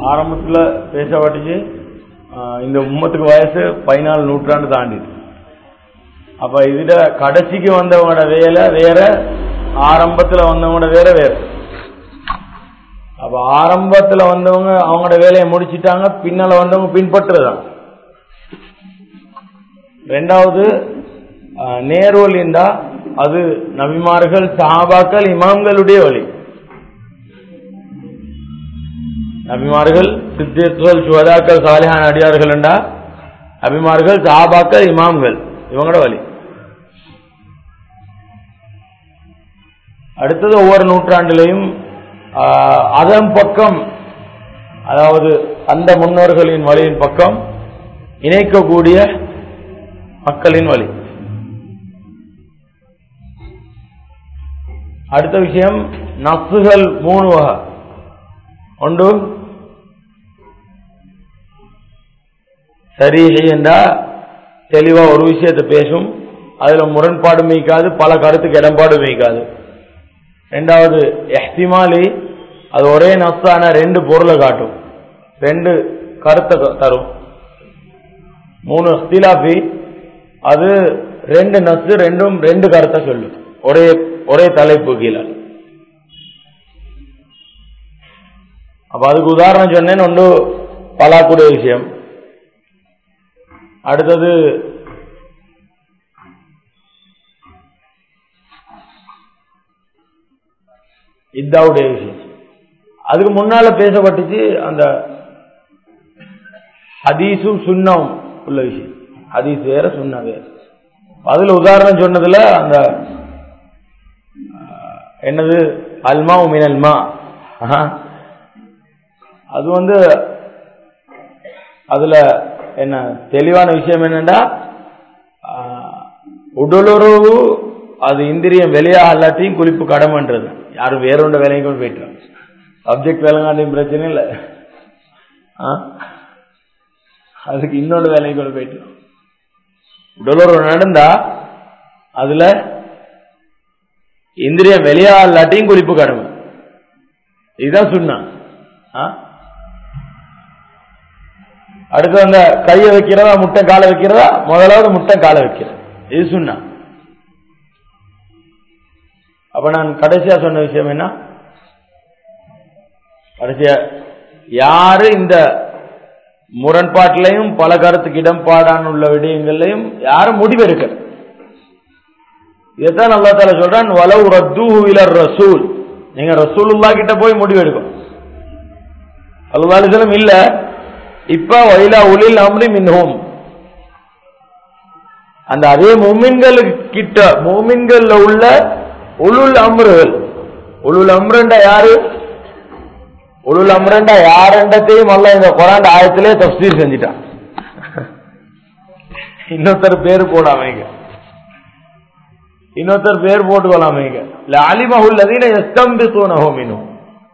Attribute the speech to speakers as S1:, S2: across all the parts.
S1: ஆரம்பத்துல பேசப்பட்டுச்சு ஆஹ் இந்த உம்மத்துக்கு வயசு பதினாலு நூற்றாண்டு தாண்டிது அப்ப இதுல கடைசிக்கு வந்தவங்களோட வேலை வேற ஆரம்பத்துல வந்தவங்களோட வேற வேற அப்ப ஆரம்பத்துல வந்தவங்க அவங்களோட வேலையை முடிச்சிட்டாங்க பின்னால வந்தவங்க பின்பற்றுதான் ரெண்டாவது ஆஹ் நேர்வழி என்றா அது நபிமார்கள் சஹாபாக்கள் இமாம்களுடைய வழி நபிமார்கள் சித்தியத்துவல் சுவதாக்கள் சாலிஹான் அடியார்கள் என்றா நபிமார்கள் சஹாபாக்கள் இமாம்கள் இவங்களோட வழி அடுத்தது ஒவ்வொரு நூற்றாண்டிலையும் ஆஹ், அதன் பக்கம் அதாவது அந்த முன்னோர்களின் வழியின் பக்கம் இணைக்கக்கூடிய மக்களின் வழி அடுத்த விஷயம் நசுகள் மூணு வகை ஒன்று சரி என்றா தெளிவா ஒரு விஷயத்தை பேசும் அதுல முரண்பாடு மீக்காது பல கருத்துக்கு இடம்பாடு மீக்காது ரெண்டாவது எஹ்திமாலி அது ஒரே நஸ்தான ரெண்டு பொருளை காட்டும் ரெண்டு கருத்தை க- தரும் மூணு இഖ്തിലാഫി அது ரெண்டு நஸ் ரெண்டும் ரெண்டு கருத்தை சொல்லும் ஒரே ஒரே தலைப்பு கீழே அப்ப அதுக்கு உதாரணம் சொன்னேன் ஒன்று பலாக்குடைய விஷயம் அடுத்தது இத்தாவுடைய விஷயம் அதுக்கு முன்னால பேசப்பட்டுச்சு அந்த ஹதீஸும் சுண்ணம் உள்ள விஷயம் ஹதீஸ் வேற சுண்ணா வேற அதுல உதாரணம் சொன்னதுல அந்த ஆஹ், என்னது அல்மா மினல்மா அது வந்து அதுல என்ன தெளிவான விஷயம் என்னன்னா ஆஹ், உடலுறவு அது இந்திரியம் வெளியாக எல்லாத்தையும் குளிப்பு கடமைன்றது யாரும் வேற ஒன்ற வேலையும் கொண்டு போயிட்டு சப்ஜெக்ட் வேலைங்காட்டியும் பிரச்சனை இல்லை ஆ? அதுக்கு இன்னொரு வேலையும் கொண்டு போயிட்டு உடலுறவு நடந்தா அதுல இந்திரியம் வெளியா இல்லாட்டியும் குளிப்பு கடமை இதுதான் சொன்னான் அடுத்து அந்த கையை வைக்கிறதா முட்டை காலை வைக்கிறதா முதலாவது முட்டை காலை வைக்கிறது இது சொன்னா அப்ப நான் கடைசியா சொன்ன விஷயம் என்ன கடைசியா யாரு இந்த முரண்பாட்டிலையும் பல கருத்துக்கு இடம்பாடான உள்ள விடயங்கள்லையும் யாரும் முடிவெடுக்க இதைத்தான் அல்லா தால சொல்றான் வலவு ரத்தூஹு இலர் ரசூல் நீங்க ரசூலுல்லா கிட்ட போய் முடிவெடுக்கும் அல்லாஹ் இல்ல இப்ப வைலா உலில் அம்ரி மின்ஹும் அந்த அதே மூமின்களுக்கு கிட்ட மூமின்கள்ல உள்ள உளுல் அம்ருகள் உளுல் அம்ருண்டா யாரு உளுல் அம்ரண்டா யாருன்றதையும் அல்ல இந்த குரான் ஆயத்திலே தப்சீர் செஞ்சிட்டான் இன்னொருத்தர் பேர் போடாமீங்க இன்னொருத்தர் பேர் போட்டுக்கொள்ளாமீங்க அலிமஹுல்லதீன எஸ்தம்பிசூனஹோமினும்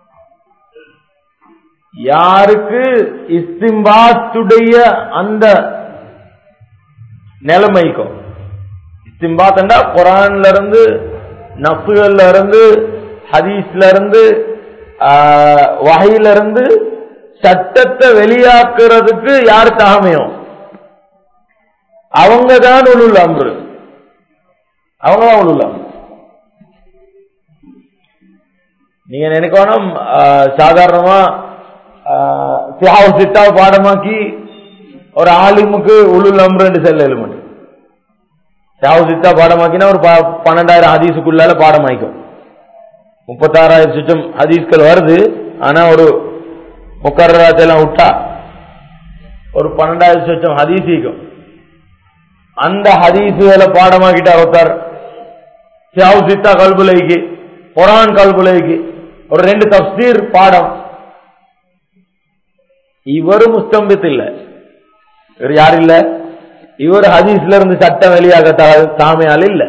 S1: யாருக்கு இஸ்திம்பாத்துடைய அந்த நிலைமைக்கும் இஸ்திம்பாத்ண்டா குரான்ல இருந்து நஃபுகள்ல இருந்து ஹதீஸ்ல இருந்து வகையில இருந்து சட்டத்தை வெளியாக்குறதுக்கு யார் தகமையும் அவங்க தான் உள்ள அம்பு அவங்க தான் உள்ள அம்பு நீங்க நினைக்கணும் ஆஹ், சாதாரணமா சிஹாவு சிட்டாவை பாடமாக்கி ஒரு ஆலிமுக்கு உளுல் அம்ரு செல்ல எலுமெண்ட் சிஹாவு சிட்டா பாடமாக்கினா ஒரு ப- பன்னெண்டாயிரம் ஹதீஸுக்குள்ளால பாடமாய்க்கும் முப்பத்தாறாயிரம் சுற்றம் ஹதீஸ்கள் வருது ஆனா ஒரு முக்கரராத்தெல்லாம் விட்டா ஒரு பன்னெண்டாயிரம் சுற்றம் ஹதீஸிக்கும் அந்த ஹதீஸுகளை பாடமாக்கிட்டா ஒருத்தர் சியாவு சித்தா கல்புலைக்கு குரான் கல்புலைக்கு ஒரு ரெண்டு தப்சீர் பாடம் இவரு முஸ்தம்பித் இல்ல இவர் யார் இல்ல இவர் ஹதீஸ்ல இருந்து சட்டம் வெளியாக தா- தாமையால் இல்ல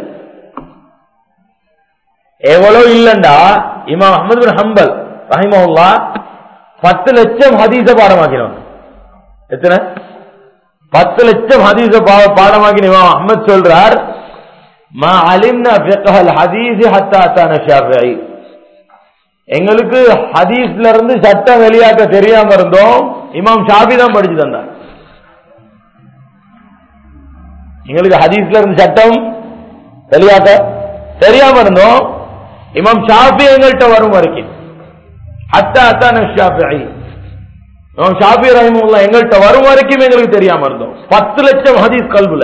S1: எவ்வளவு இல்லண்டா இமாம் அஹமது பின் ஹம்பல் ரஹிமஹுல்லா பத்து லட்சம் ஹதீஸ பாடமாக்கினவங்க எத்தனை பத்து லட்சம் ஹதீஸ பா- பாடமாக்கின இமாம் அஹமத் சொல்றார் மா அலிம்னா ஃபிக்ஹல் ஹதீஸ் ஹத்தா அத்தான ஷாஃபிஈ எங்களுக்கு ஹதீஸ்ல இருந்து சட்டம் வெளியாக்க தெரியாம இருந்தோம் இமாம் ஷாபி தான் படிச்சு தந்தார் எங்களுக்கு ஹதீஸ்ல இருந்து சட்டம் வெளியாக்க தெரியாம இருந்தோம் இமாம் ஷாபி எங்கள்கிட்ட வரும் வரைக்கும் அத்தா அத்தான ஷாபி இமாம் ஷாபி ரஹிமுல்லா எங்கள்கிட்ட வரும் வரைக்கும் எங்களுக்கு தெரியாம இருந்தோம் பத்து லட்சம் ஹதீஸ் கல்புல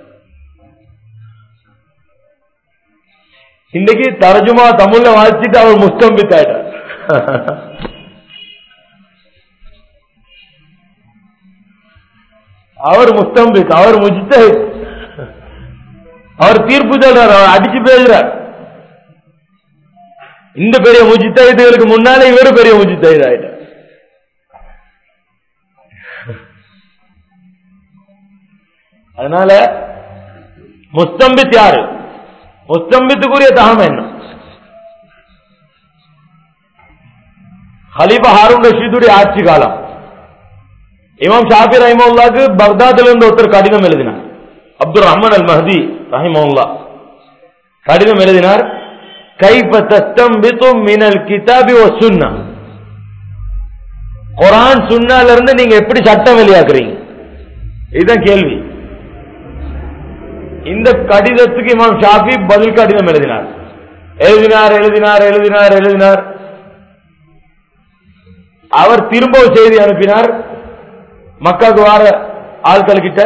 S1: இன்னைக்கு தரஜுமா தமிழ்ல வாசிச்சுட்டு அவர் முஸ்தம்பித் ஆயிட்டார் அவர் முஸ்தம்பித் அவர் முஜித்தஹித் அவர் தீர்ப்பு சொல்றார் அவர் அடிச்சு பேசுறார் இந்த பெரிய முஜித்தஹித்துகளுக்கு முன்னாலே இவரு பெரிய முஜித்தஹித் ஆயிட்டார் அதனால முஸ்தம்பித் யாரு முஸ்தம்பித்துக்குரிய தகம் என்ன ஹலீஃபா ஹாரூன் ரஷீதுடைய ஆட்சி காலம் இமாம் ஷாஃபி ரஹிமவுல்லாக்கு பக்தாத்ல இருந்து ஒருத்தர் கடிதம் எழுதினார் அப்துல் ரஹ்மான் அல் மஹதி ரஹிமவுல்லா கடிதம் எழுதினார் கைப்ப தஸ்தம்பித்து மினல் கிதாபி ஒ சுன்னா குரான் சுன்னால இருந்து நீங்க எப்படி சட்டம் வெளியாக்குறீங்க இதுதான் கேள்வி இந்த கடிதத்துக்கு இமாம் ஷாஃபி பதில் கடிதம் எழுதினார் எழுதினார் எழுதினார் எழுதினார் எழுதினார் அவர் திரும்ப ஒரு செய்தி அனுப்பினார் மக்காவுக்கு வார ஆட்கள் கிட்ட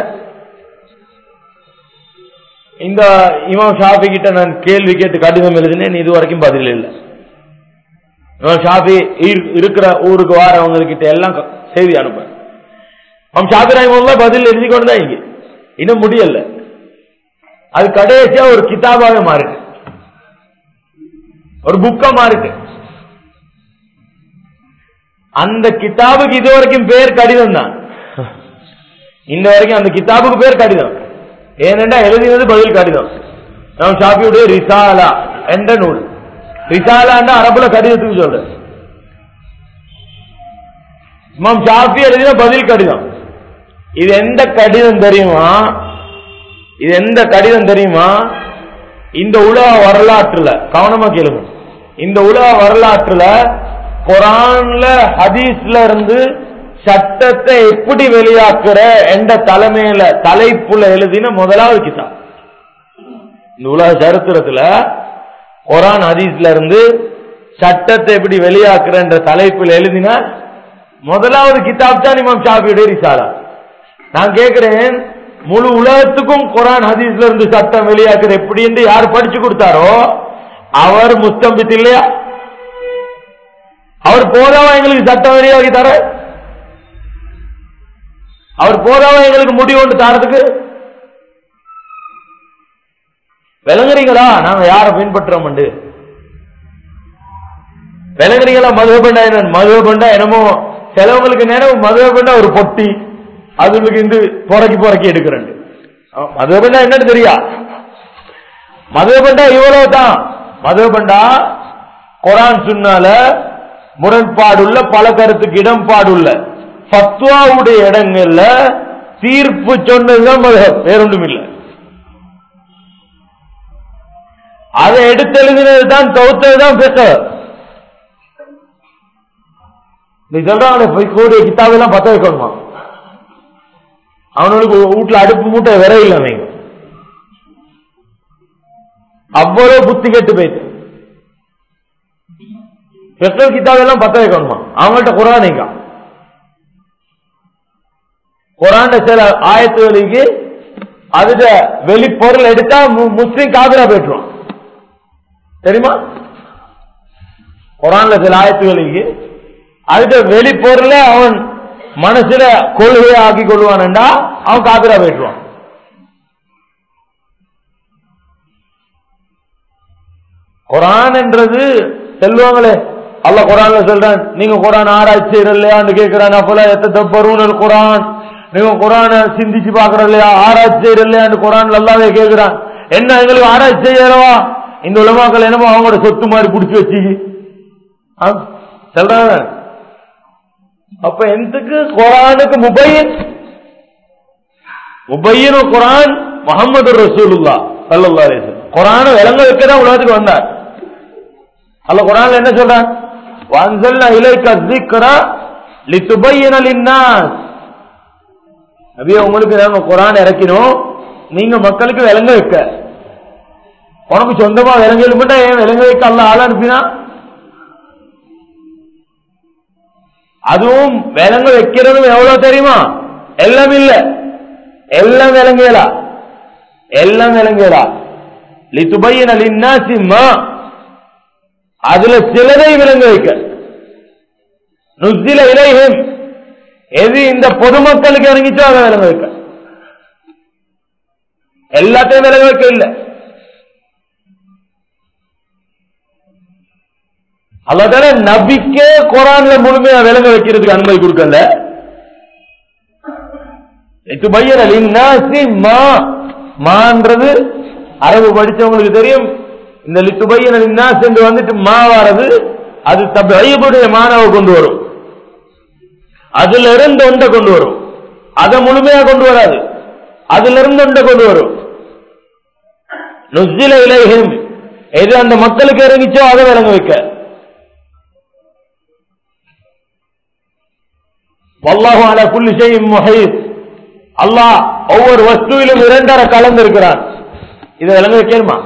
S1: இந்த இமாம் ஷாஃபி கிட்ட நான் கேள்வி கேட்டு கடிதம் எழுதினேன் இது வரைக்கும் பதில் இல்லை இமாம் ஷாஃபி இரு- இருக்கிற ஊருக்கு வாரவங்க கிட்ட எல்லாம் க- செய்தி அனுப்ப இமாம் ஷாஃபி ரஹிமுல்லா பதில் எழுதி கொண்டு தான் இங்க இன்னும் முடியல அது கடைசியா ஒரு கிதாபாவே மாறிட்டு ஒரு புக்கா மாறிட்டு அந்த கிதாபுக்கு இது வரைக்கும் பேர் கடிதம் தான் இந்த வரைக்கும் அந்த கிதாபுக்கு பேர் கடிதம் ஏனென்றா எழுதினது பதில் கடிதம் நாம் ஷாஃபியுடைய ரிசாலா என்ற நூல் ரிசாலான்னா அரபுல கடிதத்துக்கு சொல்றேன் இமாம் ஷாஃபி எழுதின பதில் கடிதம் இது எந்த கடிதம் தெரியுமா இது எந்த கடிதம் தெரியுமா இந்த உலக வரலாற்றுல கவனமா கேளுங்க இந்த உலக வரலாற்றுல குரான்ல ஹதீஸ்ல இருந்து சட்டத்தை எப்படி வெளியாக்குற என்ற தலைமையில தலைப்புல எழுதின முதலாவது கிதாப் இந்த உலக சரித்திரத்துல குரான் ஹதீஸ்ல இருந்து சட்டத்தை எப்படி வெளியாக்குற என்ற தலைப்பில் எழுதின முதலாவது கிதாப் தான் இமாம் ஷாஃபியுடைய ரிசாலா நான் கேட்கிறேன் முழு உலகத்துக்கும் குரான் ஹதீஸ்ல இருந்து சட்டம் வெளியாக்குற எப்படி என்று யார் படிச்சு கொடுத்தாரோ அவர் முஸ்தம்பித் இல்லையா அவர் போதாவா எங்களுக்கு சட்டம் வெளியாகி தர அவர் போதாவா எங்களுக்கு முடிவு ஒன்று தரதுக்கு விளங்குறீங்களா நாங்க யார பின்பற்றோம் விளங்குறீங்களா மதுவபண்டா என்ன மதுவபண்டா என்னமோ சிலவங்களுக்கு நினைவு மதுவபண்டா ஒரு பொட்டி அதுங்களுக்கு இந்த புறக்கி புறக்கி எடுக்கிறேன் மதுவபண்டா என்னன்னு தெரியா மதுவபண்டா இவ்வளவு தான் மதுவபண்டா குரான் சுன்னால முரண்பாடுள்ள பல கருத்துக்கு இடம்பாடுள்ள பத்வாவுடைய இடங்கள்ல தீர்ப்பு சொன்னதுதான் மதுஹப் வேறொன்றும் இல்லை அதை எடுத்து எழுதினது தான் தொகுத்தது தான் பெற்ற நீ சொல்றாங்களே போய் கூடிய கித்தாபெல்லாம் பத்த வைக்கணுமா அவனுக்கு வீட்டுல அடுப்பு மூட்டை விரை இல்லை அவங்க அவ்வளவு புத்தி கெட்டு போயிட்டு பெட்ரோல் கித்தாபெல்லாம் பத்த வைக்கணுமா அவங்கள்ட்ட குரானிக்கா குரான் சில ஆயத்துகளுக்கு அதுட வெளிப்பொருள் எடுத்தா மு- முஸ்லிம் காபிரா போயிட்டுருவான் தெரியுமா குரான்ல சில ஆயத்துகளுக்கு அதுட வெளிப்பொருளை அவன் மனசுல கொள்கையை ஆக்கி கொள்வான்டா அவன் காபிரா போயிட்டுருவான் குரான் என்றது செல்வாங்களே அல்லாஹ் குரான்ல சொல்றான் நீங்க குரான் ஆராய்ச்சி செய்யற இல்லையான்னு கேட்கிறான் அப்பல எத்த பருவனல் குரான் நீங்க குரான சிந்திச்சு பாக்குற இல்லையா ஆராய்ச்சி செய்யற இல்லையான்னு குரான் அல்லாவே கேட்கிறான் என்ன எங்களுக்கு ஆராய்ச்சி செய்யறவா இந்த உலமாக்கள் என்னமோ அவங்களோட சொத்து மாதிரி புடிச்சு வச்சு ஆ? சொல்றாங்க அப்ப எந்தக்கு குரானுக்கு முபையின் முபையின் குரான் முகமது ரசூலுல்லா சல்லல்லாஹு அலைஹி வஸல்லம் குரானை விளங்க வைக்க தான் உலகத்துக்கு வந்தார் அல்ல குரான்ல என்ன சொல்றான் وانزلنا اليك الذكر لتبين للناس நபியே உங்களுக்கு நாங்க குரான் இறக்கினோம் நீங்க மக்களுக்கு விளங்க வைக்க உனக்கு சொந்தமா விளங்க மட்டும் ஏன் விளங்க வைக்க அல்ல ஆள் அனுப்பினா அதுவும் விளங்க வைக்கிறதும் எவ்வளவு தெரியுமா எல்லாம் இல்ல எல்லாம் விளங்கலா எல்லாம் விளங்கலா லித்துபையன லின்னாசி மா அதுல சிலதை விளங்க வைக்க நுஸ்தில இலைஹிம் எது இந்த பொதுமக்களுக்கு இறங்கிச்சோ அதை விளங்க வைக்க எல்லாத்தையும் விளங்க வைக்க இல்லை அல்லாதால நபிக்கே குரான்ல முழுமையா விளங்க வைக்கிறதுக்கு அனுமதி கொடுக்கல இது பையனி மா மான்றது அரபு படிச்சவங்களுக்கு தெரியும் இந்த லித்துபையன நின்னாஸ் என்று வந்துட்டு மா வாரது அது தபையுடைய மாணவ கொண்டு வரும் அதுல இருந்து ஒன்றை கொண்டு வரும் அதை முழுமையா கொண்டு வராது அதுல இருந்து ஒன்றை கொண்டு வரும் நுஸ்தில இலைஹிம் எது அந்த மக்களுக்கு இறங்கிச்சோ அதை விளங்க வைக்க வல்லாஹு அலா குல்லி ஷைஇன் முஹீத் அல்லாஹ் ஒவ்வொரு வஸ்துவிலும் இரண்டரை கலந்து இருக்கிறான் இதை விளங்க வைக்கணுமா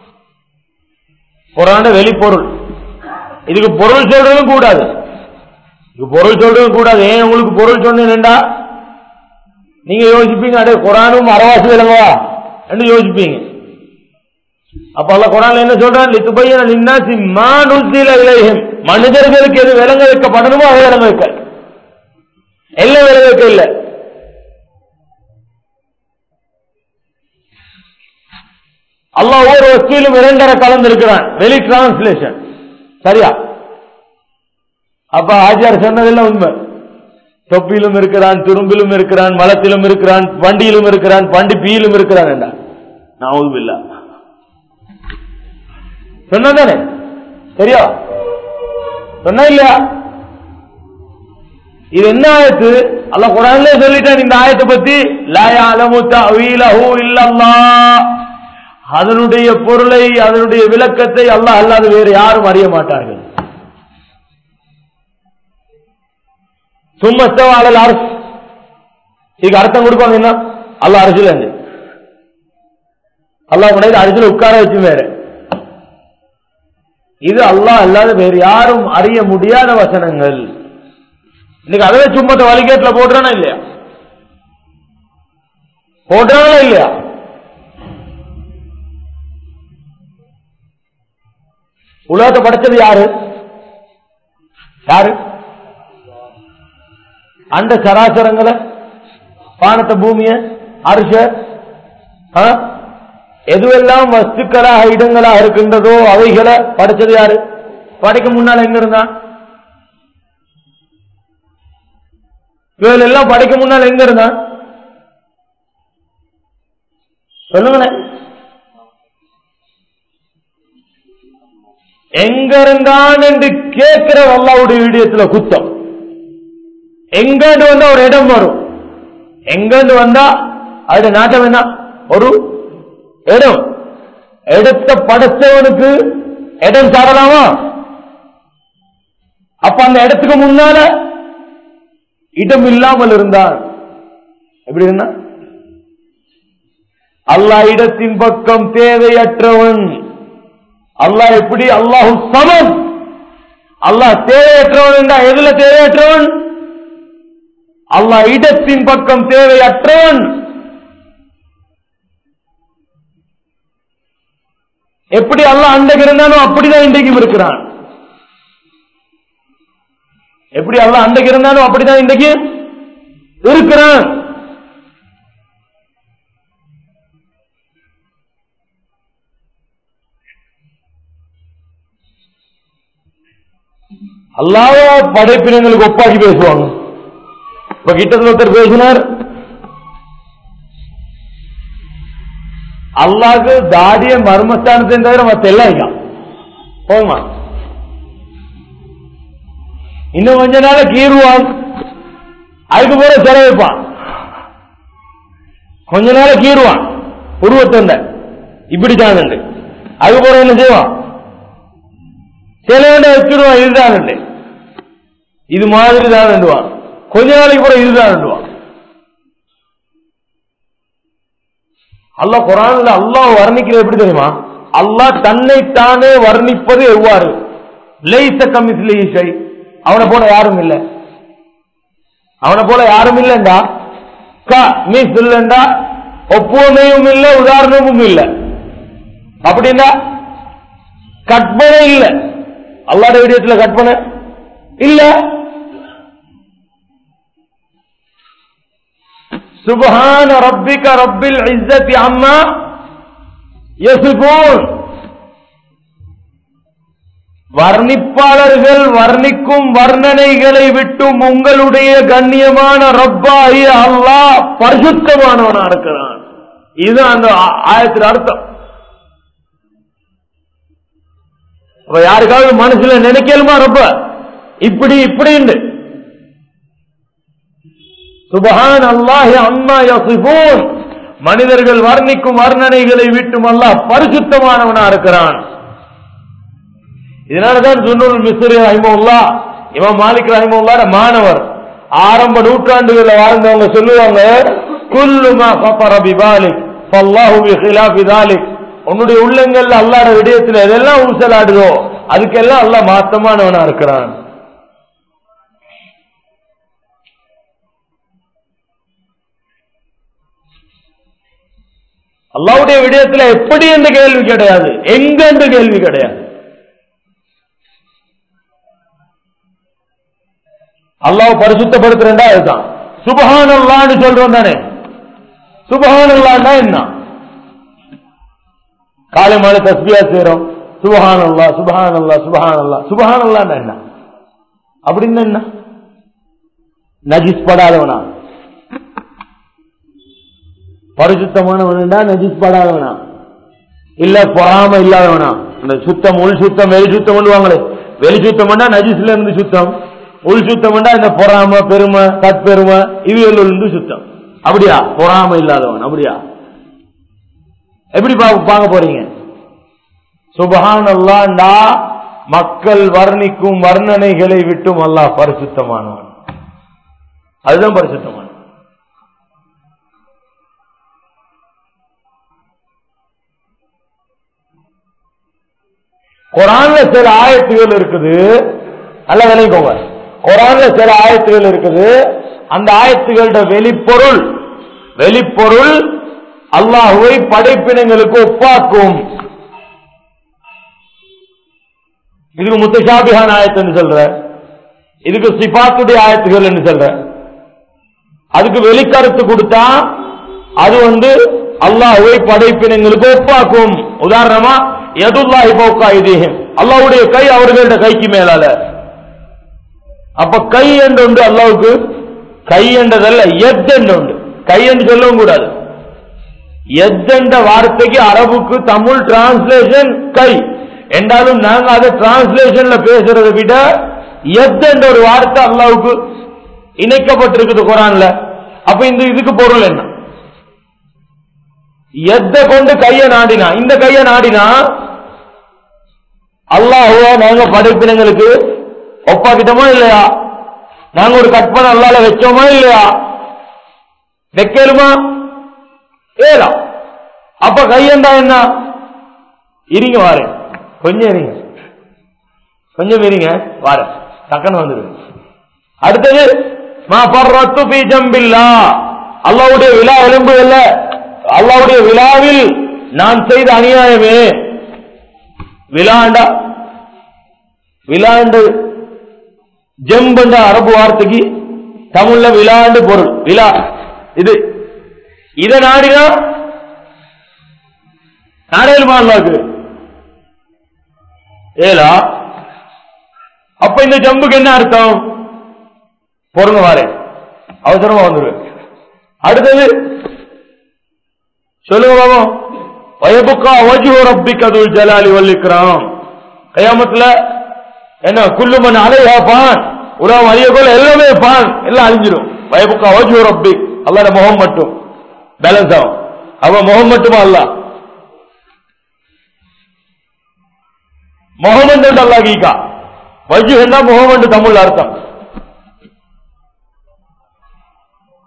S1: குரான வெளிப்பொருள் இதுக்கு பொருள் சொல்றதும் கூடாது இதுக்கு பொருள் சொல்றதும் கூடாது ஏன் உங்களுக்கு பொருள் சொன்னேன்டா நீங்க யோசிப்பீங்க அடே குரானும் அறவாசி விளங்குவா என்று யோசிப்பீங்க அப்ப அல்ல குரான்ல என்ன சொல்றான் லித்துபையன லின்னாசி மா நுஸ்தில இலைஹிம் மனிதர்களுக்கு எது விளங்க வைக்கப்படணுமோ அதை விளங்க வைக்க எல்லாம் விளங்க வைக்க இல்லை அல்லாஹ் ஒவ்வொரு வஸ்துவிலும் இரண்டரை கலந்திருக்கிறான் வெளி டிரான்ஸ்லேஷன் சரியா அப்ப ஆச்சார் சொன்னதெல்லாம் உண்மை தொப்பிலும் இருக்கிறான் துரும்பிலும் இருக்கிறான் மலத்திலும் இருக்கிறான் வண்டியிலும் இருக்கிறான் பண்டி பீயிலும் இருக்கிறான் என்றா நான் இல்ல சொன்னதானே சரியா சொன்ன இல்லையா இது என்ன ஆயத்து அல்ல குரான்ல சொல்லிட்டேன் இந்த ஆயத்தை பத்தி லாயா அலமு தவீலஹு இல்லல்லாஹ் அதனுடைய பொருளை அதனுடைய விளக்கத்தை அல்லாஹ் அல்லாது வேறு யாரும் அறிய மாட்டார்கள் சும்மஸ்தவாளல் அரசு இதுக்கு அர்த்தம் கொடுப்பாங்க என்ன அல்லாஹ் அரசியல் இருந்து அல்லாஹ் முன்னாடி அரசியல் உட்கார வச்சு வேற இது அல்லாஹ் அல்லாத வேறு யாரும் அறிய முடியாத வசனங்கள் இன்னைக்கு அதவே சும்மத்தை வழிகேட்டில் போடுறானா இல்லையா போடுறாங்களா இல்லையா உலகத்தை படைச்சது யாரு யாரு அந்த சராசரங்களை வானத்தை பூமிய அரிச எதுவெல்லாம் வஸ்துக்களாக இடங்களாக இருக்கின்றதோ அவைகளை படைச்சது யாரு படைக்க முன்னால் எங்க இருந்தான் இவர்கள் எல்லாம் படைக்க முன்னால் எங்க இருந்தான் சொல்லுங்களேன் எங்க இருந்தான் என்று கேட்கிற அல்லாவுடைய வீடியத்துல குத்தம் எங்கன்னு வந்தா ஒரு இடம் வரும் எங்கன்னு வந்தா அது நாட்டம் என்ன ஒரு இடம் இடத்தை படைச்சவனுக்கு இடம் சாடலாமா அப்ப அந்த இடத்துக்கு முன்னால இடம் இல்லாமல் இருந்தான் எப்படி இருந்தா அல்லாஹ் இடத்தின் பக்கம் தேவையற்றவன் அல்லாஹ் எப்படி அல்லாஹு சமன் அல்லாஹ் தேவையற்றவன் என்றா எதுல தேவையற்றவன் அல்லாஹ் இடத்தின் பக்கம் தேவையற்றவன் எப்படி அல்லாஹ் அன்றைக்கு இருந்தானோ அப்படிதான் இன்றைக்கும் இருக்கிறான் எப்படி அல்லாஹ் அன்றைக்கு இருந்தானோ அப்படிதான் இன்றைக்கு இருக்கிறான் அல்லாத படைப்பினங்களுக்கு ஒப்பாக்கி பேசுவாங்க இப்ப கிட்டத்தில் ஒருத்தர் பேசினார் அல்லாக்கு தாடிய மர்மஸ்தானத்தை தவிர மத்த எல்லாம் இருக்கான் போகுமா இன்னும் கொஞ்ச நாள கீறுவான் அதுக்கு போற செலவைப்பான் கொஞ்ச நாள கீறுவான் உருவத்தொண்ட இப்படித்தான் அதுக்கு போற என்ன செய்வான் சில வேண்ட வச்சிருவான் இதுதான் இது மாதிரி தான் வேண்டுவான் கொஞ்ச நாளைக்கு கூட இதுதான் வேண்டுவான் அல்லாஹ் குரான்ல அல்லாஹ் வர்ணிக்கிறது எப்படி தெரியுமா அல்லாஹ் தன்னைத்தானே வர்ணிப்பது எவ்வாறு லைச கமிஸ்லி இசை அவனை போல யாரும் இல்லை அவனை போல யாரும் இல்லைண்டா க மீஸ் இல்லைண்டா ஒப்புவமையும் இல்லை உதாரணமும் இல்லை அப்படின்னா கற்பனை இல்லை அல்லாட விடயத்துல கற்பனை இல்ல சுபஹான ரப்பிக ரப்பில் இஸ்ஸத்தி அம்மா யசிபூன் வர்ணிப்பாளர்கள் வர்ணிக்கும் வர்ணனைகளை விட்டும் உங்களுடைய கண்ணியமான ரப்பாகி அல்லாஹ் பரிசுத்தமானவனா இருக்கிறான் இதுதான் அந்த ஆ- ஆயத்தின் அர்த்தம் அப்ப யாருக்காவது மனசுல நினைக்கலுமா ரொம்ப இப்படி இப்படின்னு சுபஹான் அல்லாஹி அம்மா யசிபூன் மனிதர்கள் வர்ணிக்கும் வர்ணனைகளை விட்டும் அல்லாஹ் பரிசுத்தமானவனா இருக்கிறான் இதனாலதான் சுன்னூல் மிஸ்ரி ரஹிமுல்லா இமாம் மாலிக் ரஹிமுல்லாட மாணவர் ஆரம்ப நூற்றாண்டுகளில் வாழ்ந்தவங்க சொல்லுவாங்க குல்லுமா கஃபர பிபாலிக் ஃபல்லாஹு பிஹிலாஃபி தாலிக் உன்னுடைய உள்ளங்கள்ல அல்லாஹ்ட விடயத்துல எதெல்லாம் ஊசலாடுதோ அதுக்கெல்லாம் அல்லாஹ் மாத்தமானவனா இருக்கிறான் அல்லாவுடைய விடயத்துல எப்படி என்ற கேள்வி கிடையாது எங்க என்ற கேள்வி கிடையாது அல்லாஹ் பரிசுத்தப்படுத்துறா அதுதான் சுபஹான் அல்லான்னு சொல்றோம் தானே சுபஹான் அல்லான்னா என்ன காலை மாலை தஸ்பியா செய்றோம் சுபஹான் அல்லா சுபஹான் அல்லா சுபஹான் அல்லா சுபஹான் அல்லான்னா என்ன அப்படின்னு என்ன நஜிஸ் படாதவனா பரிசுத்தமானவனா நஜிஸ் படாதவனா இல்ல பொறாம இல்லாதவனா இந்த சுத்தம் உள் சுத்தம் வெளி சுத்தம் பண்ணுவாங்களே வெளி சுத்தம்னா நஜிஸ்ல இருந்து சுத்தம் உள் சுத்தம்னா இந்த பொறாம பெருமை தற்பெருமை இவையில இருந்து சுத்தம் அப்படியா பொறாம இல்லாதவன் அப்படியா எப்படி பா- பார்க்க போறீங்க சுபஹான் அல்லாண்டா மக்கள் வர்ணிக்கும் வர்ணனைகளை விட்டும் அல்லாஹ் பரிசுத்தமானவன் அதுதான் பரிசுத்தமானவன் குரான்ல சில ஆயத்துகள் இருக்குது நல்லா விளைவிக்கோங்க குரான்ல சில ஆயத்துகள் இருக்குது அந்த ஆயத்துகளோட வெளிப்பொருள் வெளிப்பொருள் அல்லாஹுவை படைப்பினங்களுக்கு ஒப்பாக்கும் இதுக்கு முத்தஷாபிஹான் ஆயத்துன்னு சொல்ற இதுக்கு சிபாத்துடைய ஆயத்துகள் சொல்ற அதுக்கு வெளிக்கருத்து கொடுத்தா அது வந்து அல்லாஹுவை படைப்பினங்களுக்கு ஒப்பாக்கும் உதாரணமா எதுல்லாஹி பௌக்கா இதீஹிம் அல்லாஹ்வுடைய கை அவர்களோட கைக்கு மேலால அப்ப கை என்று உண்டு அல்லாவுக்கு கை என்றதல்ல எத் என்று உண்டு கை என்று சொல்லவும் கூடாது எத் என்ற வார்த்தைக்கு அரபுக்கு தமிழ் டிரான்ஸ்லேஷன் கை என்றாலும் நாங்க அதை டிரான்ஸ்லேஷன்ல பேசுறதை விட எத் என்ற ஒரு வார்த்தை அல்லாவுக்கு இணைக்கப்பட்டிருக்குது குரான்ல அப்ப இந்த இதுக்கு பொருள் என்ன எத்த கொண்டு கைய நாடினா இந்த கைய நாடினா அல்லாஹுவ நாங்க படைப்பினங்களுக்கு ஒப்பாக்கிட்டோமா இல்லையா நாங்க ஒரு கற்பனை அல்லால வச்சோமா இல்லையா வைக்கலுமா ஏலா அப்ப கையண்டா என்ன இருங்க வாரேன் கொஞ்சம் இருங்க கொஞ்சம் இருங்க வாரேன் டக்குன்னு வந்துடுங்க அடுத்தது மா பர்ரத்து பி ஜம்பில்லா அல்லாவுடைய விழா எலும்புகள்ல அல்லாவுடைய விழாவில் நான் செய்த அநியாயமே விழாண்டா விழாண்டு ஜெம்பண்ட அரபு வார்த்தைக்கு தமிழ்ல விழாண்டு பொருள் விழா இது இத நாடினா நாடேலுமா அல்லாக்கு ஏலா அப்ப இந்த ஜம்புக்கு என்ன அர்த்தம் பொருங்க வாரேன் அவசரமா வந்துருவேன் அடுத்தது சொல்லுங்க பாபம் வயபுக்கா வஜு ரப்பிக் அதுல் ஜலாலி வல்லிக்ராம் கயாமத்துல என்ன குல்லுமன் அலைஹா பான் உலகம் அழியக்கோல எல்லாமே பான் எல்லாம் அழிஞ்சிடும் வயபுக்கா வஜு ரப்பிக் அல்லாட முகம் மட்டும் பேலன்ஸ் ஆகும் அவன் முகம் மட்டுமா அல்ல முகம் என்று அல்லா கீக்கா வஜு என்ன முகம் என்று தமிழ் அர்த்தம்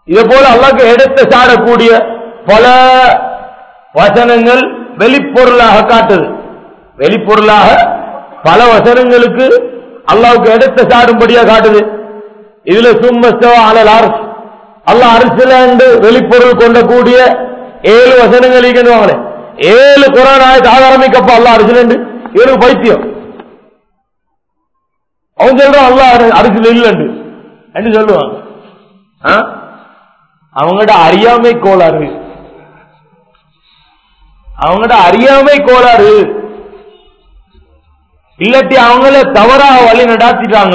S1: இதே போல அல்லாஹ்க்கு எடுத்து சாடக்கூடிய பல வசனங்கள் வெளிப்பொருளாக காட்டுது வெளிப்பொருளாக பல வசனங்களுக்கு அல்லாஹ்வுக்கு எடுத்து சாடும்படியா காட்டுது இதுல சும்மஸ்தவ அலல் அரசு அல்லாஹ் அரசுல வெளிப்பொருள் கொண்ட கூடிய ஏழு வசனங்கள் இருக்குவாங்களே ஏழு குரான் ஆயத்து ஆதாரமிக்கப்பா அல்லாஹ் அரசுல இவனுக்கு பைத்தியம் அவன் சொல்றான் அல்லாஹ் அரு- அரசுல இல்லைன்னு என்று சொல்லுவாங்க ஆ? அவங்கட அறியாமை கோளாறு அவங்கட அறியாமை கோளாறு இல்லாட்டி அவங்கள தவறாக வழி நடாத்திட்டாங்க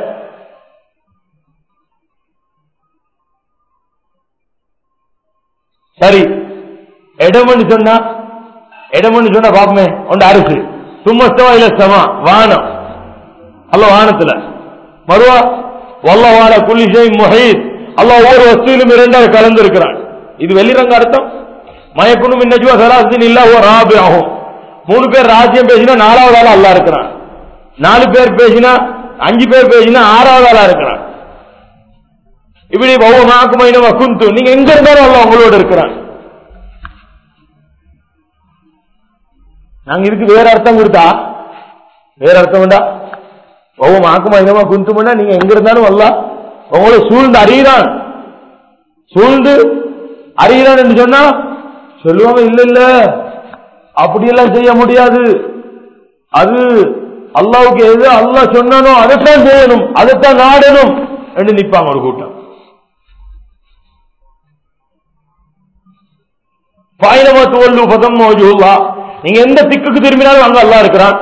S1: சரி இடம்னு சொன்னா இடம்னு சொன்னா பாப்பமே உண்டு அரிசி சும்மஸ்தவா இல்ல சமா வானம் அல்ல வானத்துல மறுவா வல்லவான குல்லிஷை முஹீத் அல்லாஹ் ஒவ்வொரு வஸ்துவிலும் இரண்டாக கலந்து இருக்கிறான் இது வெளிரங்க அர்த்தம் மயக்குனும் இன்னஜுவா சலாசின் இல்ல ஒரு ராபி ஆகும் மூணு பேர் ராஜ்யம் பேசினா நாலாவது ஆளா அல்லா இருக்கிறான் நாலு பேர் பேசினா அஞ்சு பேர் பேசினா ஆறாவது ஆளா இருக்கிறான் இப்படி ஒவ்வொரு நாக்கு மைனவா குந்து நீங்க எங்க இருந்தாலும் அல்ல உங்களோட இருக்கிறான் நாங்க இதுக்கு வேற அர்த்தம் கொடுத்தா வேற அர்த்தம் உண்டா ஒவ்வொரு மாக்கு மைனவா குந்துமுன்னா நீங்க எங்க இருந்தாலும் அல்ல உங்களை சூழ்ந்து அறிகிறான் சூழ்ந்து அறிகிறான் என்று சொன்னா சொல்லுவாங்க இல்ல இல்ல அப்படியெல்லாம் செய்ய முடியாது அது அல்லாவுக்கு எது அல்லாஹ் சொன்னானோ அதைத்தான் செய்யணும் அதைத்தான் நாடணும் என்று நிப்பாங்க ஒரு கூட்டம் பாயிரமா துவல்லு பதம் மோஜுல்லா நீங்க எந்த திக்குக்கு திரும்பினாலும் அங்க அல்லாஹ் இருக்கிறான்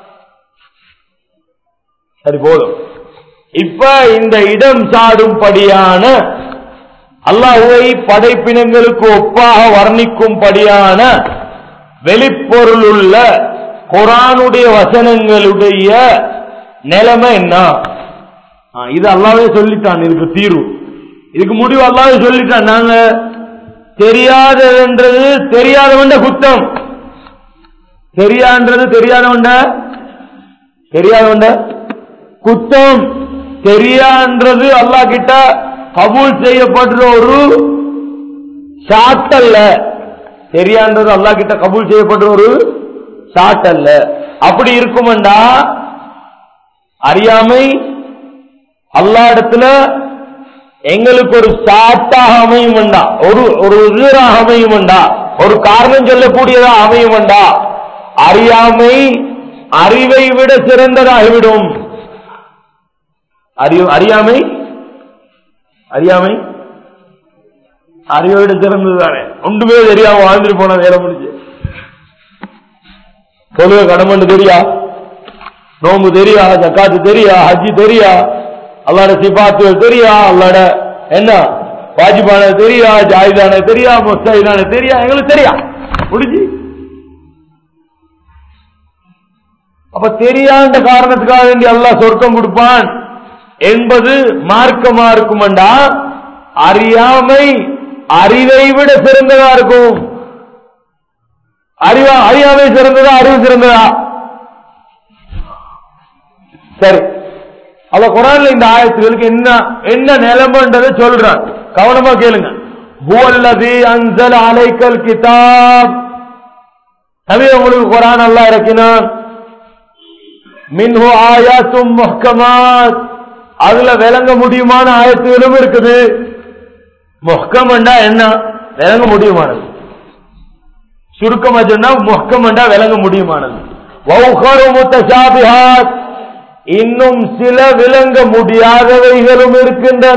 S1: சரி போதும் இப்ப இந்த இடம் சாடும்படியான அல்லாஹுவை படைப்பினங்களுக்கு ஒப்பாக வர்ணிக்கும்படியான வெளிப்பொருள் உள்ள குரானுடைய வசனங்களுடைய நிலைமை என்ன ஆ, இது அல்லாவே சொல்லிட்டான் இதுக்கு தீர்வு இதுக்கு முடிவு அல்லாவே சொல்லிட்டான் நாங்க தெரியாததுன்றது தெரியாதவண்ட குத்தம் தெரியான்றது தெரியாதவண்ட தெரியாதவண்ட குத்தம் தெரியான்றது அல்லாஹ் கிட்ட கபூல் செய்யப்படுற ஒரு சாட்டல்ல தெரியான்றது அல்லாஹ் கிட்ட கபூல் செய்யப்படுற ஒரு சாட்டல்ல அப்படி இருக்குமெண்டா அறியாமை அல்லாஹ் இடத்துல எங்களுக்கு ஒரு சாட்டாக அமையும் வேண்டா ஒரு ஒரு உயிராக அமையும் வேண்டா ஒரு காரணம் சொல்லக்கூடியதா அமையும் வேண்டா அறியாமை அறிவை விட சிறந்ததாகிவிடும் அறிவு அறியாமை அறியாமை அறிவை விட சிறந்தது தானே ஒன்றுமே தெரியாம வாழ்ந்துட்டு போன வேலை முடிஞ்சு தொழுக கடமண்டு தெரியா நோம்பு தெரியா ஜக்காத்து தெரியா ஹஜ்ஜி தெரியா அல்லாட சிபாத்துகள் தெரியா அல்லாட என்ன வாஜிபான தெரியா ஜாயிதான தெரியா முஸ்தாயிதான தெரியா எங்களுக்கு தெரியா முடிஞ்சு அப்ப தெரியாத காரணத்துக்காக வேண்டி அல்லாஹ் சொர்க்கம் கொடுப்பான் என்பது மார்க்கமா இருக்குமெண்டா அறியாமை அறிவை விட சிறந்ததா இருக்கும் அறிவா அறியாமை சிறந்ததா அறிவு சிறந்ததா சரி அவ குரான்ல இந்த ஆயத்துகளுக்கு என்ன என்ன நிலைமைன்றதை சொல்றான் கவனமா கேளுங்க ஹுவல்லதி அன்சல் அலைக்கல் கிதாப் நபி உங்களுக்கு குரான் அல்லாஹ் இறக்கினான் மின்ஹு ஆயாத்தும் முஹ்கமாத் அதுல விளங்க முடியுமான ஆயத்துகளும் இருக்குது முஹ்கம்ண்டா என்ன விளங்க முடியுமானது சுருக்கமா சொன்னா முஹ்கம்ண்டா விளங்க முடியுமானது வௌஹரு முத்தஷாபிஹாத் இன்னும் சில விளங்க முடியாதவைகளும் இருக்கின்றன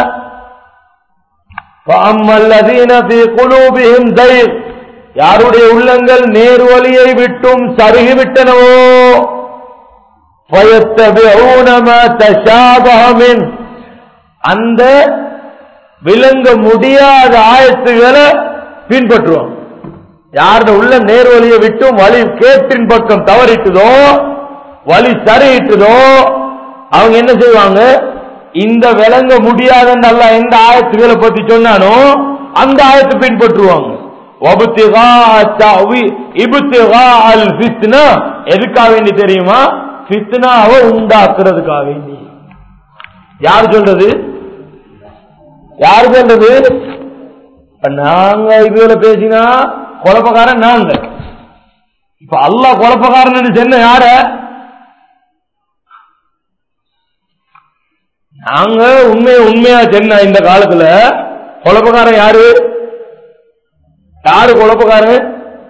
S1: فَأَمَّا الَّذِينَ فِي قُلُوبِهِمْ زَيْغٌ யாருடைய உள்ளங்கள் நேர்வழியை விட்டும் சருகிவிட்டனவோ فَيَتَّبِعُونَ مَا تَشَابَهَ مِنْهُ அந்த விளங்க முடியாத ஆயத்துகளை பின்பற்றுவோம் யாருடைய உள்ள நேர்வழியை விட்டும் வழி கேட்டின் பக்கம் தவறிட்டுதோ வழி சரியிட்டுதோ அவங்க என்ன செய்வாங்க இந்த விளங்க முடியாதுன்னு அல்லாஹ் எந்த ஆயத்துகளை பத்தி சொன்னானோ அந்த ஆயத்தை பின்பற்றுவாங்க வபுத்திகா தஅவி- இப்திகா அல் ஃபித்னா எதுக்காக வேண்டி தெரியுமா ஃபித்னாவை உண்டாக்குறதுக்காக வேண்டி யார் சொல்றது யாரு சொல்றது இப்ப நாங்க இதுல பேசினா குழப்பக்காரன் நாங்க இப்ப அல்லாஹ் குழப்பக்காரன் சொன்ன யார நாங்க உண்மையை உண்மையா சொன்ன இந்த காலத்துல குழப்பக்காரன் யாரு யாரு குழப்பக்காரன்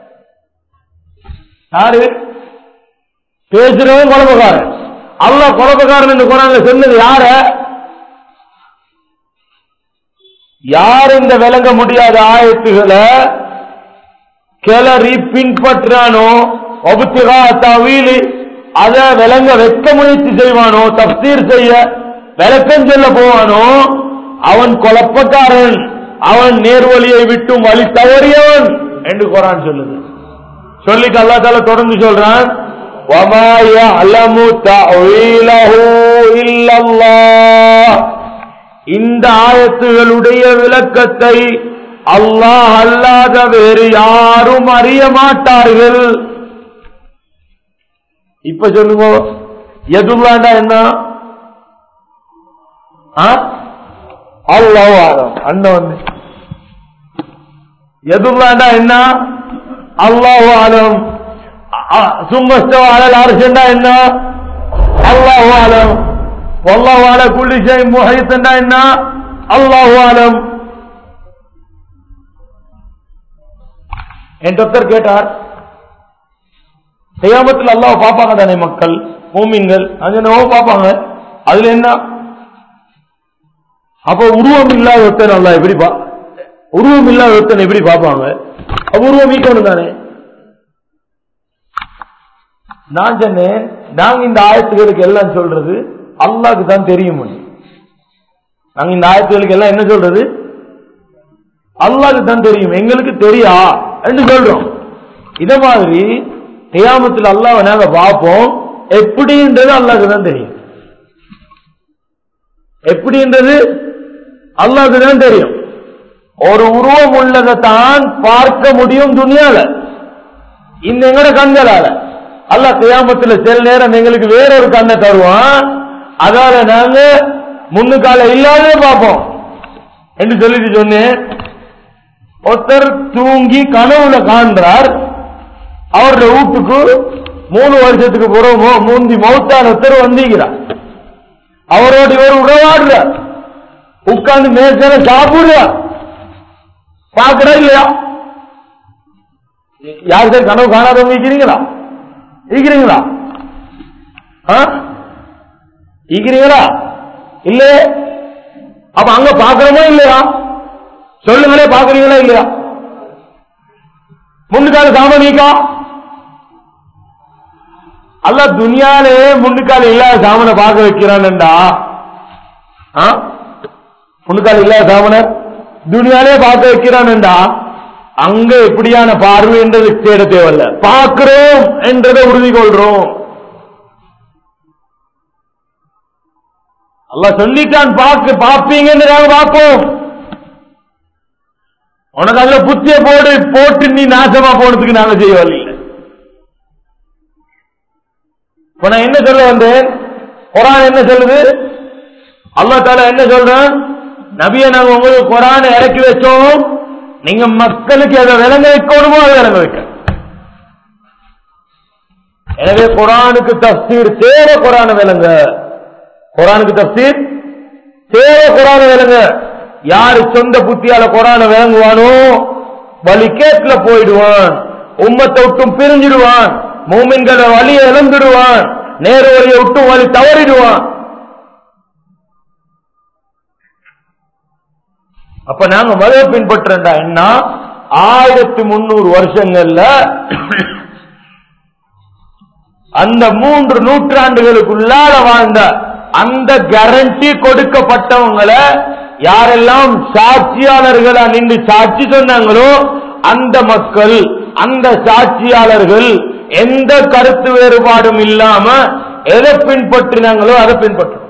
S1: யாரு பேசுறவன் குழப்பக்காரன் அல்லாஹ் குழப்பக்காரன் என்று குரான்ல சொன்னது யார யார் இந்த விளங்க முடியாத ஆயத்துகளை கிளறி பின்பற்றானோ ஒபுத்துகா தவீலி அத விளங்க வைக்க முயற்சி செய்வானோ தப்சீர் செய்ய விளக்கம் சொல்ல போவானோ அவன் குழப்பக்காரன் அவன் நேர்வழியை விட்டும் வழி தவறியவன் என்று குரான் சொல்லுது சொல்லிட்டு அல்லா தால தொடர்ந்து சொல்றான் وَمَا يَعْلَمُ تَأْوِيلَهُ إِلَّا اللَّهُ இந்த ஆயத்துகளுடைய விளக்கத்தை அல்லாஹ் அல்லாத வேறு யாரும் அறிய மாட்டார்கள் இப்ப சொல்லுங்க எதுலாண்டா என்ன அல்லாஹ் ஆலம் அண்ணன் வந்து எதுலாண்டா என்ன அல்லாஹ் ஆலம் சும்மஸ்தவ அலல் அரசண்டா என்ன அல்லாஹ் ஆலம் والله على كل شيء محيط என்ன அல்லாஹ் ஆலம் என் டாக்டர் கேட்டார் செய்யாமத்தில் அல்லாஹ் பார்ப்பாங்க தானே மக்கள் மூமின்கள் அஞ்சனவோ பார்ப்பாங்க அதுல என்ன அப்ப உருவம் இல்லாத ஒருத்தன் அல்லா எப்படி பா உருவம் இல்லாத ஒருத்தன் எப்படி பார்ப்பாங்க அப்ப உருவம் ஈக்கணும் தானே நான் சொன்னேன் நாங்க இந்த ஆயத்துகளுக்கு எல்லாம் சொல்றது அல்லாஹ்க்கு தான் தெரியும் நாங்க இந்த ஆயத்துகளுக்கு எல்லாம் என்ன சொல்றது அல்லாஹ்க்கு தான் தெரியும் எங்களுக்கு தெரியா என்று சொல்றோம் இத மாதிரி கியாமத்தில் அல்லாஹ் நாங்க பார்ப்போம் எப்படின்றது அல்லாஹ்க்கு தான் தெரியும் எப்படின்றது அல்லாஹ்க்கு தான் தெரியும் ஒரு உருவம் உள்ளதை தான் பார்க்க முடியும் துணியால இந்த எங்கட கண்களால அல்லாஹ் கியாமத்துல சில நேரம் எங்களுக்கு வேற ஒரு கண்ணை தருவான் அதால நாங்க முன்னுக்கால இல்லாதே பார்ப்போம் என்று சொல்லிட்டு சொன்னேன் ஒருத்தர் தூங்கி கனவுல காண்றார் அவருடைய வீட்டுக்கு மூணு வருஷத்துக்கு பிறகு மூந்தி மௌத்தான ஒருத்தர் வந்திருக்கிறார் அவரோட இவர் உறவாடுறார் உட்கார்ந்து மேசல சாப்பிடுறார் பாக்குறா இல்லையா யார் சார் கனவு காணாதவங்க இருக்கிறீங்களா இருக்கிறீங்களா இருக்கிறீங்களா இல்ல அப்ப அங்க பாக்குறோமா இல்லையா சொல்லுங்களே பாக்குறீங்களா இல்லையா முன்னுக்கால சாமனிக்கா அல்ல துனியாலே முன்னுக்கால இல்லாத சாமனை பார்க்க வைக்கிறான்டா முன்னுக்கால இல்லாத சாமனை துனியாலே பார்க்க வைக்கிறான்டா அங்க எப்படியான பார்வை என்றது தேட தேவையில்ல பார்க்கிறோம் என்றதை உறுதி கொள்றோம் அல்ல சொல்லிட்டான் பார்க்க பார்ப்பீங்கன்னு நாங்க பார்ப்போம் உனக்கு அதுல புத்திய போடு போட்டு நீ நாசமா போனதுக்கு நாங்க செய்யவில்லை இப்ப நான் என்ன சொல்ல வந்தேன் குரான் என்ன சொல்லுது அல்லா தால என்ன சொல்றேன் நபிய நாங்க உங்களுக்கு குரான் இறக்கி வச்சோம் நீங்க மக்களுக்கு எதை விளங்க வைக்கணுமோ அதை விளங்க வைக்க எனவே குரானுக்கு தப்சீர் தேவை குரான விளங்க குரானுக்கு தப்சீர் தேவை குரான விளங்க யாரு சொந்த புத்தியால குரான விளங்குவானோ வழி கேட்ல போயிடுவான் உம்மத்தை விட்டும் பிரிஞ்சிடுவான் மூமின்களை வழியை இழந்துடுவான் நேர வழியை விட்டும் வழி தவறிடுவான் அப்ப நாங்க மதவை பின்பற்றா என்ன ஆயிரத்தி முன்னூறு வருஷங்கள்ல அந்த மூன்று நூற்றாண்டுகளுக்குள்ளால வாழ்ந்த அந்த கேரண்டி கொடுக்கப்பட்டவங்களை யாரெல்லாம் சாட்சியாளர்களா நின்று சாட்சி சொன்னாங்களோ அந்த மக்கள் அந்த சாட்சியாளர்கள் எந்த கருத்து வேறுபாடும் இல்லாம எதை பின்பற்றினாங்களோ அதை பின்பற்றும்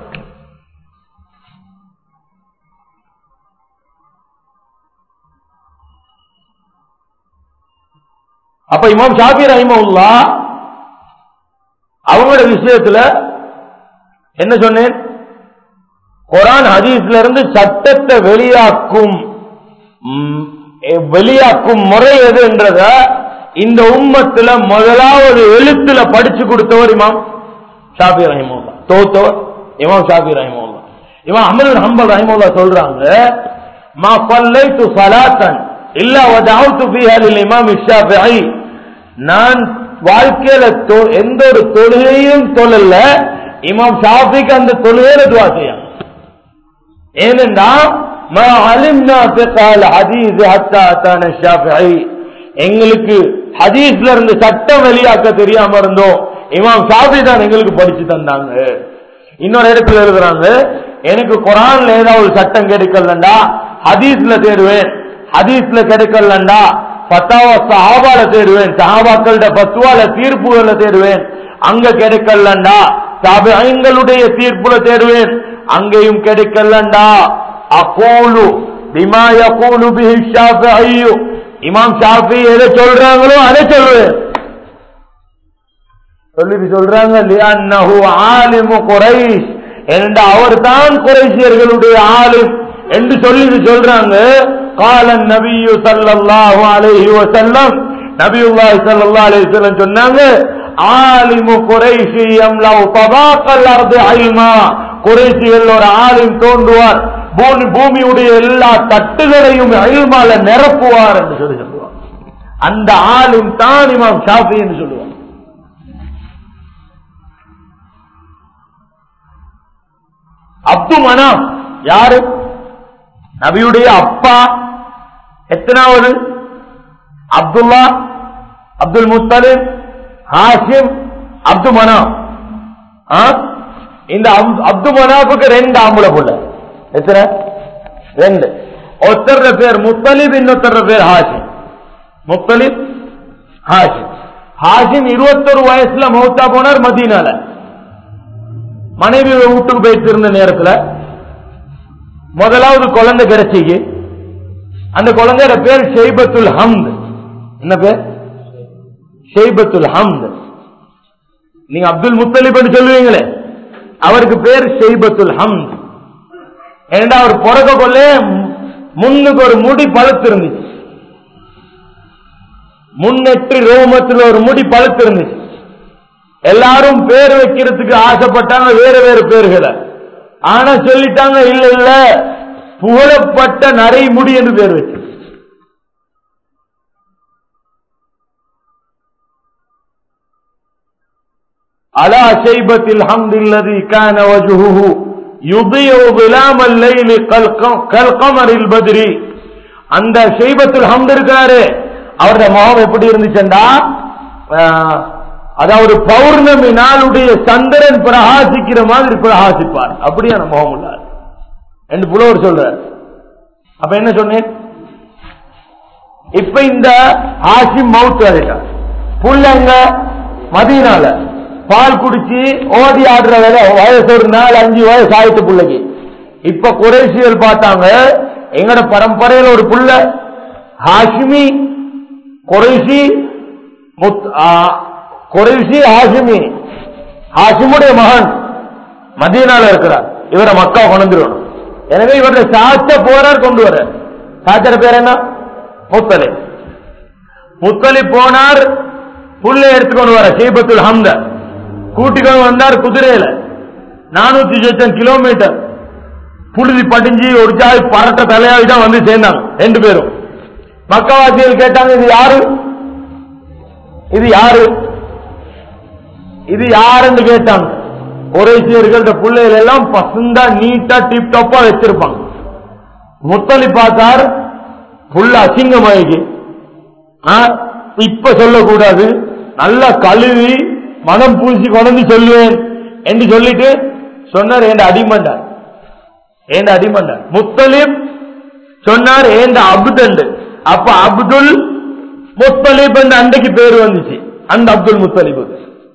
S1: அப்ப இமாம் ஷாபி ரஹிமவுல்லா அவங்களோட விஷயத்துல என்ன சொன்னேன் குரான் ஹதீஸ்ல இருந்து சட்டத்தை வெளியாக்கும் ம், எ- வெளியாக்கும் முறை எதுன்றத இந்த உம்மத்துல முதலாவது எழுத்துல படிச்சு கொடுத்தவர் இமாம் ஷாபி ரஹிமோல்லா தோத்தவர் இமாம் ஷாபி ரஹிமோல்லா இமாம் அமல் ஹம்பல் ரஹிமோல்லா சொல்றாங்க மா பல்லைத்து சலாத்தன் இல்ல வதஅவுது ஃபீஹா லில் இமாம் ஷாஃபிஈ நான் வாழ்க்கையில தொ- எந்த ஒரு தொழுகையும் தொழல இமாம் ஷாஃபிக்கு அந்த தொழுகையில துவா செய்யும் ஏனென்றா மா அலிம்னா ஃபிக்ஹல் ஹதீஸ் ஹத்தா அத்தான ஷாஃபிஈ எங்களுக்கு ஹதீஸ்ல இருந்து சட்டம் வெளியாக்க தெரியாம இருந்தோம் இமாம் ஷாஃபி தான் எங்களுக்கு படிச்சு தந்தாங்க இன்னொரு இடத்துல எழுதுறாங்க எனக்கு குரான்ல ஏதாவது ஒரு சட்டம் கிடைக்கலண்டா ஹதீஸ்ல தேடுவேன் ஹதீஸ்ல கிடைக்கலண்டா பத்தாவ சஹாபால தேடுவேன் சஹாபாக்களோட பத்துவால தீர்ப்புகளை தேடுவேன் அங்க கிடைக்கலண்டா தாபிஐங்களுடைய தீர்ப்புல தேடுவேன் அங்கேயும் கிடைக்கலண்டா அகூலு பிமா யகூலு பிஹி ஷாஃபிஈ இமாம் ஷாஃபி எதை சொல்றாங்களோ அதை சொல்லுவேன் சொல்லிட்டு சொல்றாங்க லிஅன்னஹு ஆலிமு குரைஷ் என்ற அவர் தான் குறைசியர்களுடைய ஆலிம் என்று சொல்லிட்டு சொல்றாங்க காலன் நபியு ஸல்லல்லாஹு அலைஹி வஸல்லம் நபியுல்லாஹி ஸல்லல்லாஹு அலைஹி வஸல்லம் சொன்னாங்க ஆலிமு குரைஷி யம்லவு தபாக்கல் அர்து இல்மா குறைசிகள் ஒரு ஆலிம் தோன்றுவார் பூமி பூமியுடைய எல்லா தட்டுகளையும் இல்மால நிரப்புவார் என்று சொல்லி சொல்லுவார் அந்த ஆலிம் தான் இமாம் ஷாஃபி என்று சொல்லுவார் அப்து மனாம் யாரு நபியுடைய அப்பா எத்தனாவது அப்துல்லா அப்துல் முத்தலிப் ஹாஷிம் அப்து மனாம் ஆ? இந்த அப்- அப்து மனாப்புக்கு ரெண்டு ஆம்பளை புள்ள எத்தனை ரெண்டு ஒருத்தர் பேர் முத்தலிப் இன்னொருத்தர் பேர் ஹாஷிம் முத்தலிப் ஹாஷிம் ஹாஷிம் இருபத்தொரு வயசுல மௌத்தா போனார் மதீனால மனைவி வீட்டுக்கு போயிட்டு இருந்த நேரத்துல முதலாவது குழந்தை கிடைச்சிக்கு அந்த குழந்தையோட பேர் ஷெய்பத்துல் ஹம்த் என்ன பேர் ஷெய்பத்துல் ஹம்த் நீங்க அப்துல் முத்தலிப் சொல்லுவீங்களே அவருக்கு பேர் ஷெய்பத்துல் ஹம்த் ஏண்டா அவர் பிறக்க கொள்ளே முன்னுக்கு ஒரு முடி பழுத்து இருந்துச்சு முன்னெட்டு ரோமத்தில் ஒரு முடி பழுத்து இருந்துச்சு எல்லாரும் பேர் வைக்கிறதுக்கு ஆசைப்பட்டாங்க வேற வேற பேர்களை ஆனா சொல்லிட்டாங்க இல்ல இல்ல புகழப்பட்ட நரைமுடி என்று பேர் வச்சு அலா ஷைபத்தில் ஹம்தில்லதி கான வஜுஹுஹு யுபியு ظلام الليل كالق- كالقمر البدر அந்த ஷைபத்துல் ஹம்த் இருக்காரு அவருடைய முகம் எப்படி இருந்துச்சுண்டா ஆஹ், அதாவது பௌர்ணமி நாளுடைய சந்திரன் பிரகாசிக்கிற மாதிரி பிரகாசிப்பார் அப்படியான முகம் உள்ளார் என்று புலவர் சொல்றார் அப்ப என்ன சொன்னேன் இப்ப இந்த ஆசிம் மவுத் ஆகிட்டார் புள்ளங்க மதியனால பால் குடிச்சு ஓடி ஆடுற வேலை வயசு ஒரு நாலு அஞ்சு வயசு ஆயிட்டு புள்ளைக்கு இப்ப குறைசியல் பார்த்தாங்க எங்கட பரம்பரையில ஒரு புள்ள ஹாஷிமி குறைசி முத்- ஆ, குறைசி ஹாஷிமி ஹாஷிமுடைய மகன் மதீனால இருக்கிறார் இவரை மக்கா கொண்டுருவணும் எனவே இவருடைய சாச்ச போறார் கொண்டு வர சாச்சர பேர் என்ன முத்தலி முத்தலி போனார் புல்லை எடுத்துக்கொண்டு வர சீபத்துல் ஹம்த கூட்டிக்கொண்டு வந்தார் குதிரையில நானூத்தி சொச்சம் கிலோமீட்டர் புழுதி படிஞ்சு ஒரு ஜாய் பரட்ட தலையாவி தான் வந்து சேர்ந்தாங்க ரெண்டு பேரும் மக்கவாசிகள் கேட்டாங்க இது யாரு இது யாரு இது யாருன்னு கேட்டாங்க குறைசியர்கள்ட்ட பிள்ளைகள் எல்லாம் பசுந்தா நீட்டா டிப் டாப்பா வச்சிருப்பாங்க முத்தலி பார்த்தார் புள்ள அசிங்கமாயிக்கு ஆ, இப்ப சொல்லக்கூடாது நல்லா கழுவி மனம் பூசி கொண்டு சொல்லுவேன் என்று சொல்லிட்டு சொன்னார் ஏண்ட அடிமண்டார் ஏண்ட அடிமண்டார் முத்தலிப் சொன்னார் ஏண்ட அப்தண்டு அப்ப அப்துல் முத்தலிப் என்று அன்றைக்கு பேர் வந்துச்சு அந்த அப்துல் முத்தலிபுக்கு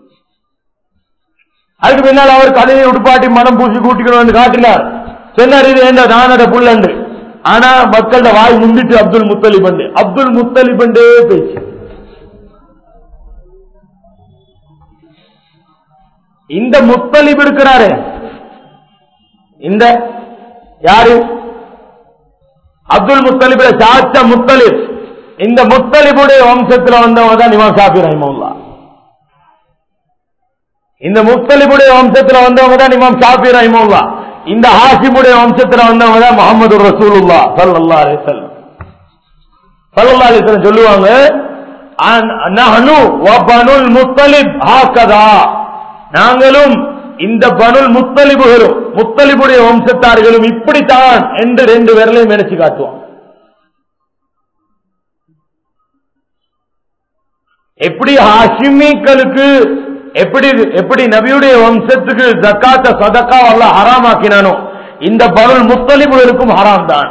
S1: அதுக்கு பின்னால் அவர் கழுவி உடுப்பாட்டி மனம் பூசி கூட்டிக்கணும் வந்து காட்டினார் சொன்னார் இது ஏண்ட நானட புள்ளண்டு ஆனா மக்களோட வாய் முந்திட்டு அப்துல் முத்தலிபண்டு அப்துல் முத்தலிபண்டே பேச்சு இந்த முத்தலிப் இருக்கிறாரு இந்த யாரு அப்துல் முத்தலிபுடைய சாச்சா முத்தலிப் இந்த முத்தலிபுடைய வம்சத்துல வந்தவங்க தான் இமாம் ஷாஃபி ரஹிமவுல்லா இந்த முத்தலிபுடைய வம்சத்துல வந்தவங்க தான் இமாம் ஷாஃபி ரஹிமவுல்லா இந்த ஹாசிமுடைய வம்சத்துல வந்தவங்க தான் முகமது ரசூலுல்லா சல்லல்லாஹு அலைஹி வஸல்லம் சல்லல்லாஹு அலைஹி வஸல்லம் சொல்லுவாங்க அன்- நஹ்னு வ பனுல் முத்தலிப் ஹாகதா நாங்களும் இந்த பனுல் முத்தலிபுகளும் முத்தலிபுடைய வம்சத்தார்களும் இப்படித்தான் என்று ரெண்டு விரலையும் நினைச்சு காட்டுவோம் எப்படி ஹாஷிமிக்களுக்கு எப்படி எப்படி நபியுடைய வம்சத்துக்கு ஜக்காத்த சதக்கா அல்ல ஹராமாக்கினானோ இந்த பருள் முத்தலிபுகளுக்கும் ஹராம் தான்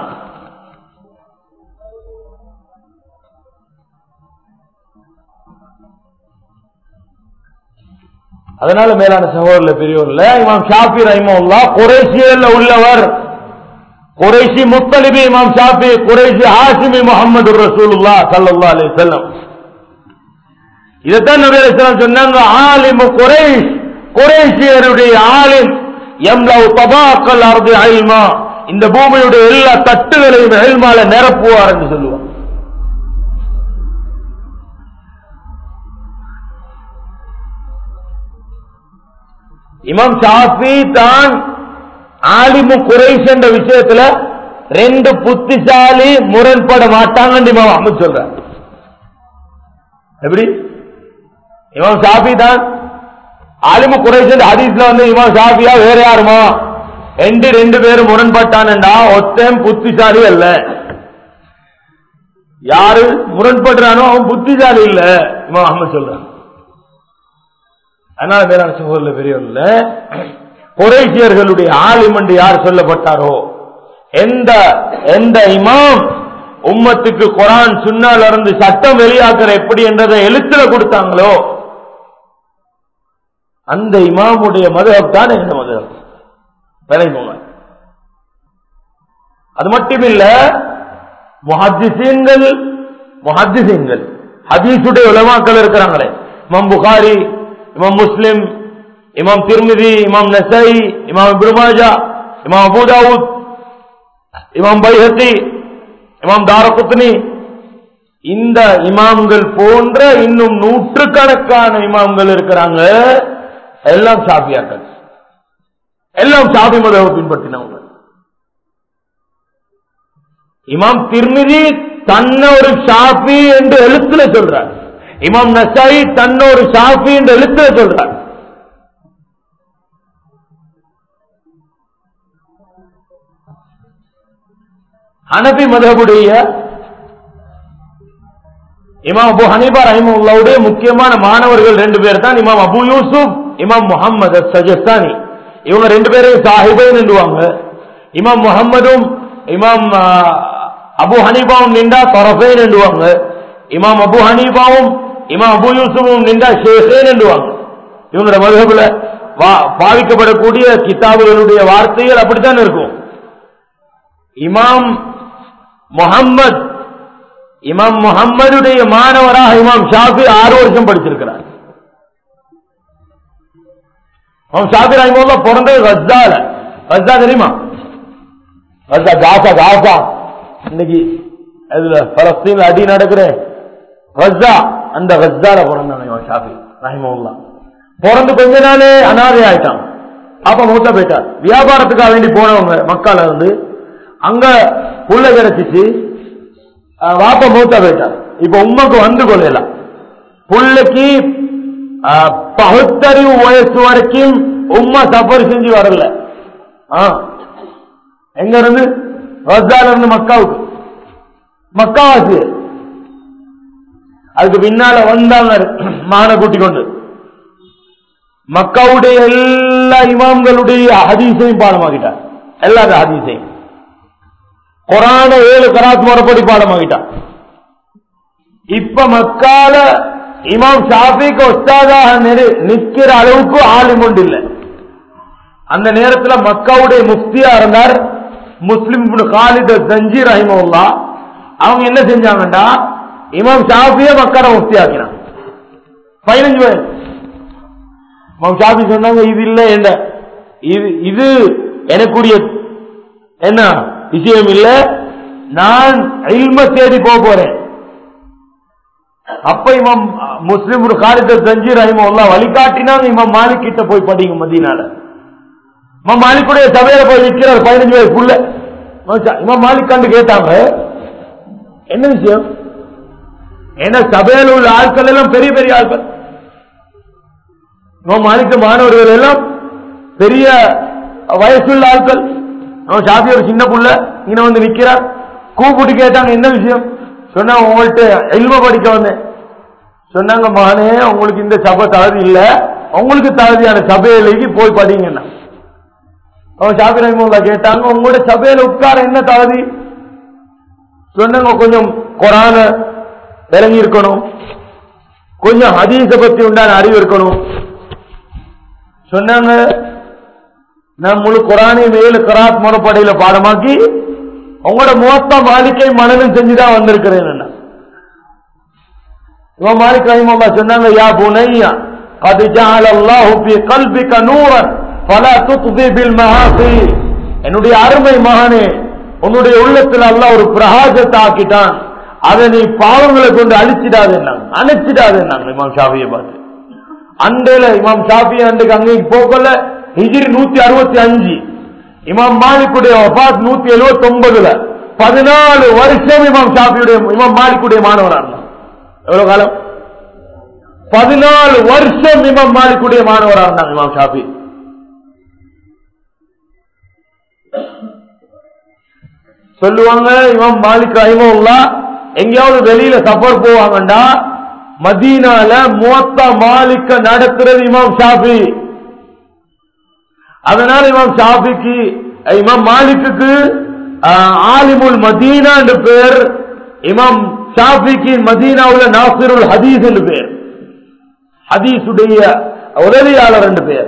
S1: அதனால மேலான சகோதரர்ல பெரியவர்ல இமாம் ஷாஃபி ரஹிமவுல்லா குறைசியல்ல உள்ளவர் குறைசி முத்தலிபி இமாம் ஷாஃபி குறைசி ஹாசிமி முகமது ரசூலுல்லா சல்லல்லாஹு அலைஹி வஸல்லம் இதைத்தான் நபி அலைஹிஸ்ஸலாம் சொன்னாங்க ஆலிமு குறைஷ் குறைஷியருடைய ஆலிம் எம்லவ் தபாக்கல் அர்து அல்மா இந்த பூமியுடைய எல்லா தட்டுகளையும் எல்மால நிரப்புவார் என்று சொல்லுவார் இமாம் ஷாஃபி தான் ஆலிமு குறைஷ் என்ற விஷயத்துல ரெண்டு புத்திசாலி முரண்பட மாட்டாங்கன்னு இமாம் அஹமது சொல்றார் எப்படி இமாம் ஷாஃபி தான் ஆலிமு குறைஷ் ஹதீஸ்ல வந்து இமாம் ஷாஃபியா வேற யாருமா ரெண்டு ரெண்டு பேரும் முரண்பட்டான்டா ஒத்தன் புத்திசாலி அல்ல யாரு முரண்படுறானோ அவன் புத்திசாலி இல்ல இமாம் அஹமது சொல்றான் அதனால மேலான சகோதர பெரியவர்ல குறைசியர்களுடைய ஆலிம் என்று யார் சொல்லப்பட்டாரோ எந்த எந்த இமாம் உம்மத்துக்கு குரான் சுன்னால இருந்து சட்டம் வெளியாக்குற எப்படி என்றதை எழுத்துல கொடுத்தாங்களோ அந்த இமாமுடைய மதுஹப் தான் எங்க மதுஹப் விளைவோங்க அது மட்டும் இல்ல முஹத்திசீன்கள் முஹத்திசீன்கள் ஹதீஸுடைய உலமாக்கள் இருக்கிறாங்களே இமாம் புகாரி இமாம் முஸ்லிம் இமாம் திருமிதி இமாம் நசை இமாம் இப்ருமாஜா இமாம் அபுதாவுத் இமாம் பைஹத்தி இமாம் தாரகுத்னி இந்த இமாம்கள் போன்ற இன்னும் நூற்றுக்கணக்கான இமாம்கள் இருக்கிறாங்க எல்லாம் சாபியாக்கள் எல்லாம் சாபி மதவை பின்பற்றினவங்க இமாம் திருமிதி தன்னை ஒரு ஷாஃபி என்று எழுத்துல சொல்றார் இமாம் நசாயி தன்னை ஒரு ஷாஃபி என்று எழுத்துல சொல்றார் ஹனபி மதபுடைய இமாம் அபு ஹனீபா ரஹிமுல்லாவுடைய முக்கியமான மாணவர்கள் ரெண்டு பேர் தான் இமாம் அபு யூசுப் இமாம் முகமது சஜஸ்தானி இவங்க ரெண்டு பேரையும் சாஹிபை நின்றுவாங்க இமாம் முகம்மதும் இமாம் ஆ, அபு ஹனீபாவும் நின்றா தொரஃபே நின்றுவாங்க இமாம் அபு ஹனீபாவும் இமாம் அபு யூசுஃபும் நின்றா ஷேഖே நின்றுவாங்க இவங்களோட மதுகபுல பாவிக்கப்படக்கூடிய கிதாபுகளுடைய வார்த்தைகள் அப்படித்தான் இருக்கும் இமாம் முகம்மது இமாம் முகம்மதுடைய மாணவராக இமாம் ஷாஃபி ஆறு வருஷம் படிச்சிருக்கிறார் இமாம் ஷாஃபி ரஹிமுல்லா பிறந்தது கஸ்ஸால கஸ்ஸா தெரியுமா கஸ்ஸா காசா காசா இன்னைக்கு அதுல பலஸ்தீன்ல அடி நடக்கிறேன் கஸ்ஸா அந்த கஸ்ஸால பிறந்தாங்க இமாம் ஷாஃபி ரஹிமுல்லா பிறந்து கொஞ்ச நாளே அனாதை ஆயிட்டான் அப்ப மூத்த போயிட்டார் வியாபாரத்துக்காக வேண்டி போனவங்க மக்கால இருந்து அங்க புள்ள கிடைச்சிச்சு அஹ் வாப்ப மூத்தா போயிட்டார் இப்ப உண்மைக்கு வந்து கொள்ளலாம் புள்ளைக்கு அஹ், பகுத்தறிவு வயசு வரைக்கும் உம்மா சஃபர் செஞ்சு வரல ஆ. எங்க இருந்து ரஸ்தால இருந்து மக்காவுக்கு மக்காவாசி அதுக்கு பின்னால வந்தாங்க மான கூட்டி கொண்டு மக்காவுடைய எல்லா இமாம்களுடைய ஹதீஸையும் பாடமாக்கிட்டார் எல்லா ஹதீஸையும் குரான ஏழு கராத் முறைப்படி பாடமாகிட்டான் இப்ப மக்கால இமாம் ஷாஃபிக்கு ஒஸ்தாதாக நிறு- நிக்கிற அளவுக்கு ஆளும் கொண்டு இல்லை அந்த நேரத்துல மக்காவுடைய முஃப்தியா இருந்தார் முஸ்லிம் இப்னு காலித் தஞ்சி ரஹிமவுல்லா அவங்க என்ன செஞ்சாங்கடா இமாம் ஷாஃபிய மக்கார முஃப்தி ஆக்கினான் பதினஞ்சு வயசு இமாம் ஷாஃபி சொன்னாங்க இது இல்ல என்ன இது இது எனக்குரிய என்ன விஷயம் இல்ல நான் இல்ம தேடி போக போறேன் அப்ப இமாம் முஸ்லிம் ஒரு காரியத்தை செஞ்சு ரஹிமல்லா வழிகாட்டினாங்க இமாம் மாலிக் கிட்ட போய் படிங்க மதீனால இமாம் மாலிக்குடைய சபையில போய் நிற்கிறார் பதினஞ்சு வயசுக்குள்ள இமாம் மாலிக் கண்டு கேட்டாங்க என்ன விஷயம் ஏன்னா சபையில் உள்ள ஆட்கள் எல்லாம் பெரிய பெரிய ஆட்கள் இமாம் மாலிக்க மாணவர்கள் எல்லாம் பெரிய வயசுள்ள ஆட்கள் அவன் ஷாஃபி ஒரு சின்ன புள்ள இங்க வந்து நிக்கிறான் கூப்பிட்டு கேட்டாங்க என்ன விஷயம் சொன்னா உங்கள்ட்ட எல்ம படிக்க வந்தேன் சொன்னாங்க மகனே உங்களுக்கு இந்த சபை தகுதி இல்ல உங்களுக்கு தகுதியான சபையிலேக்கு போய் படிங்கன்னா அவன் ஷாபி ரஹிமுல்லா கேட்டாங்க உங்களோட சபையில உட்கார என்ன தகுதி சொன்னாங்க கொஞ்சம் குரான விளங்கி இருக்கணும் கொஞ்சம் ஹதீஸ பத்தி உண்டான அறிவு இருக்கணும் சொன்னாங்க நான் முழு குரானையும் ஏழு கராத் முறைப்படையில பாடமாக்கி உங்களோட முகத்த மாலிக்கை மனநம் செஞ்சுதான் வந்திருக்கிறேன் என்ன இவன் மாலிக் ரஹிமல்லா சொன்னாங்க யா புனையா قد جعل الله في قلبك نورا فلا تطفي بالمعاصي என்னுடைய அருமை மகனே உன்னுடைய உள்ளத்தில் அல்லாஹ் ஒரு பிரகாசத்தை ஆக்கிட்டான் அதை நீ பாவங்களை கொண்டு அழிச்சிடாது அணைச்சிடாது இமாம் ஷாஃபியை பார்த்து அண்டையில இமாம் ஷாஃபி அண்டைக்கு அங்கே போக்கல ஹிஜிரி நூத்தி அறுபத்தி அஞ்சு இமாம் மாலிக்குடைய வபாத் நூத்தி எழுபத்தி ஒன்பதுல பதினாலு வருஷம் இமாம் ஷாஃபியுடைய இமாம் மாலிக்குடைய மாணவரா இருந்தான் எவ்வளவு காலம் பதினாலு வருஷம் இமாம் மாலிக்குடைய மாணவரா இருந்தாங்க இமாம் ஷாஃபி சொல்லுவாங்க இமாம் மாலிக் ரஹிமவுல்லா எங்கேயாவது வெளியில சஃபர் போவாங்கண்டா மதீனால மூத்த மாலிக்க நடத்துறது இமாம் ஷாஃபி அதனால இமாம் ஷாஃபிக்கு இமாம் மாலிக்கு ஆலிமுல் மதீனா என்று பேர் இமாம் ஷாஃபிக்கு மதீனாவுல நாசிருல் ஹதீஸ் என்று பேர் ஹதீஸுடைய உதவியாளர் என்று பேர்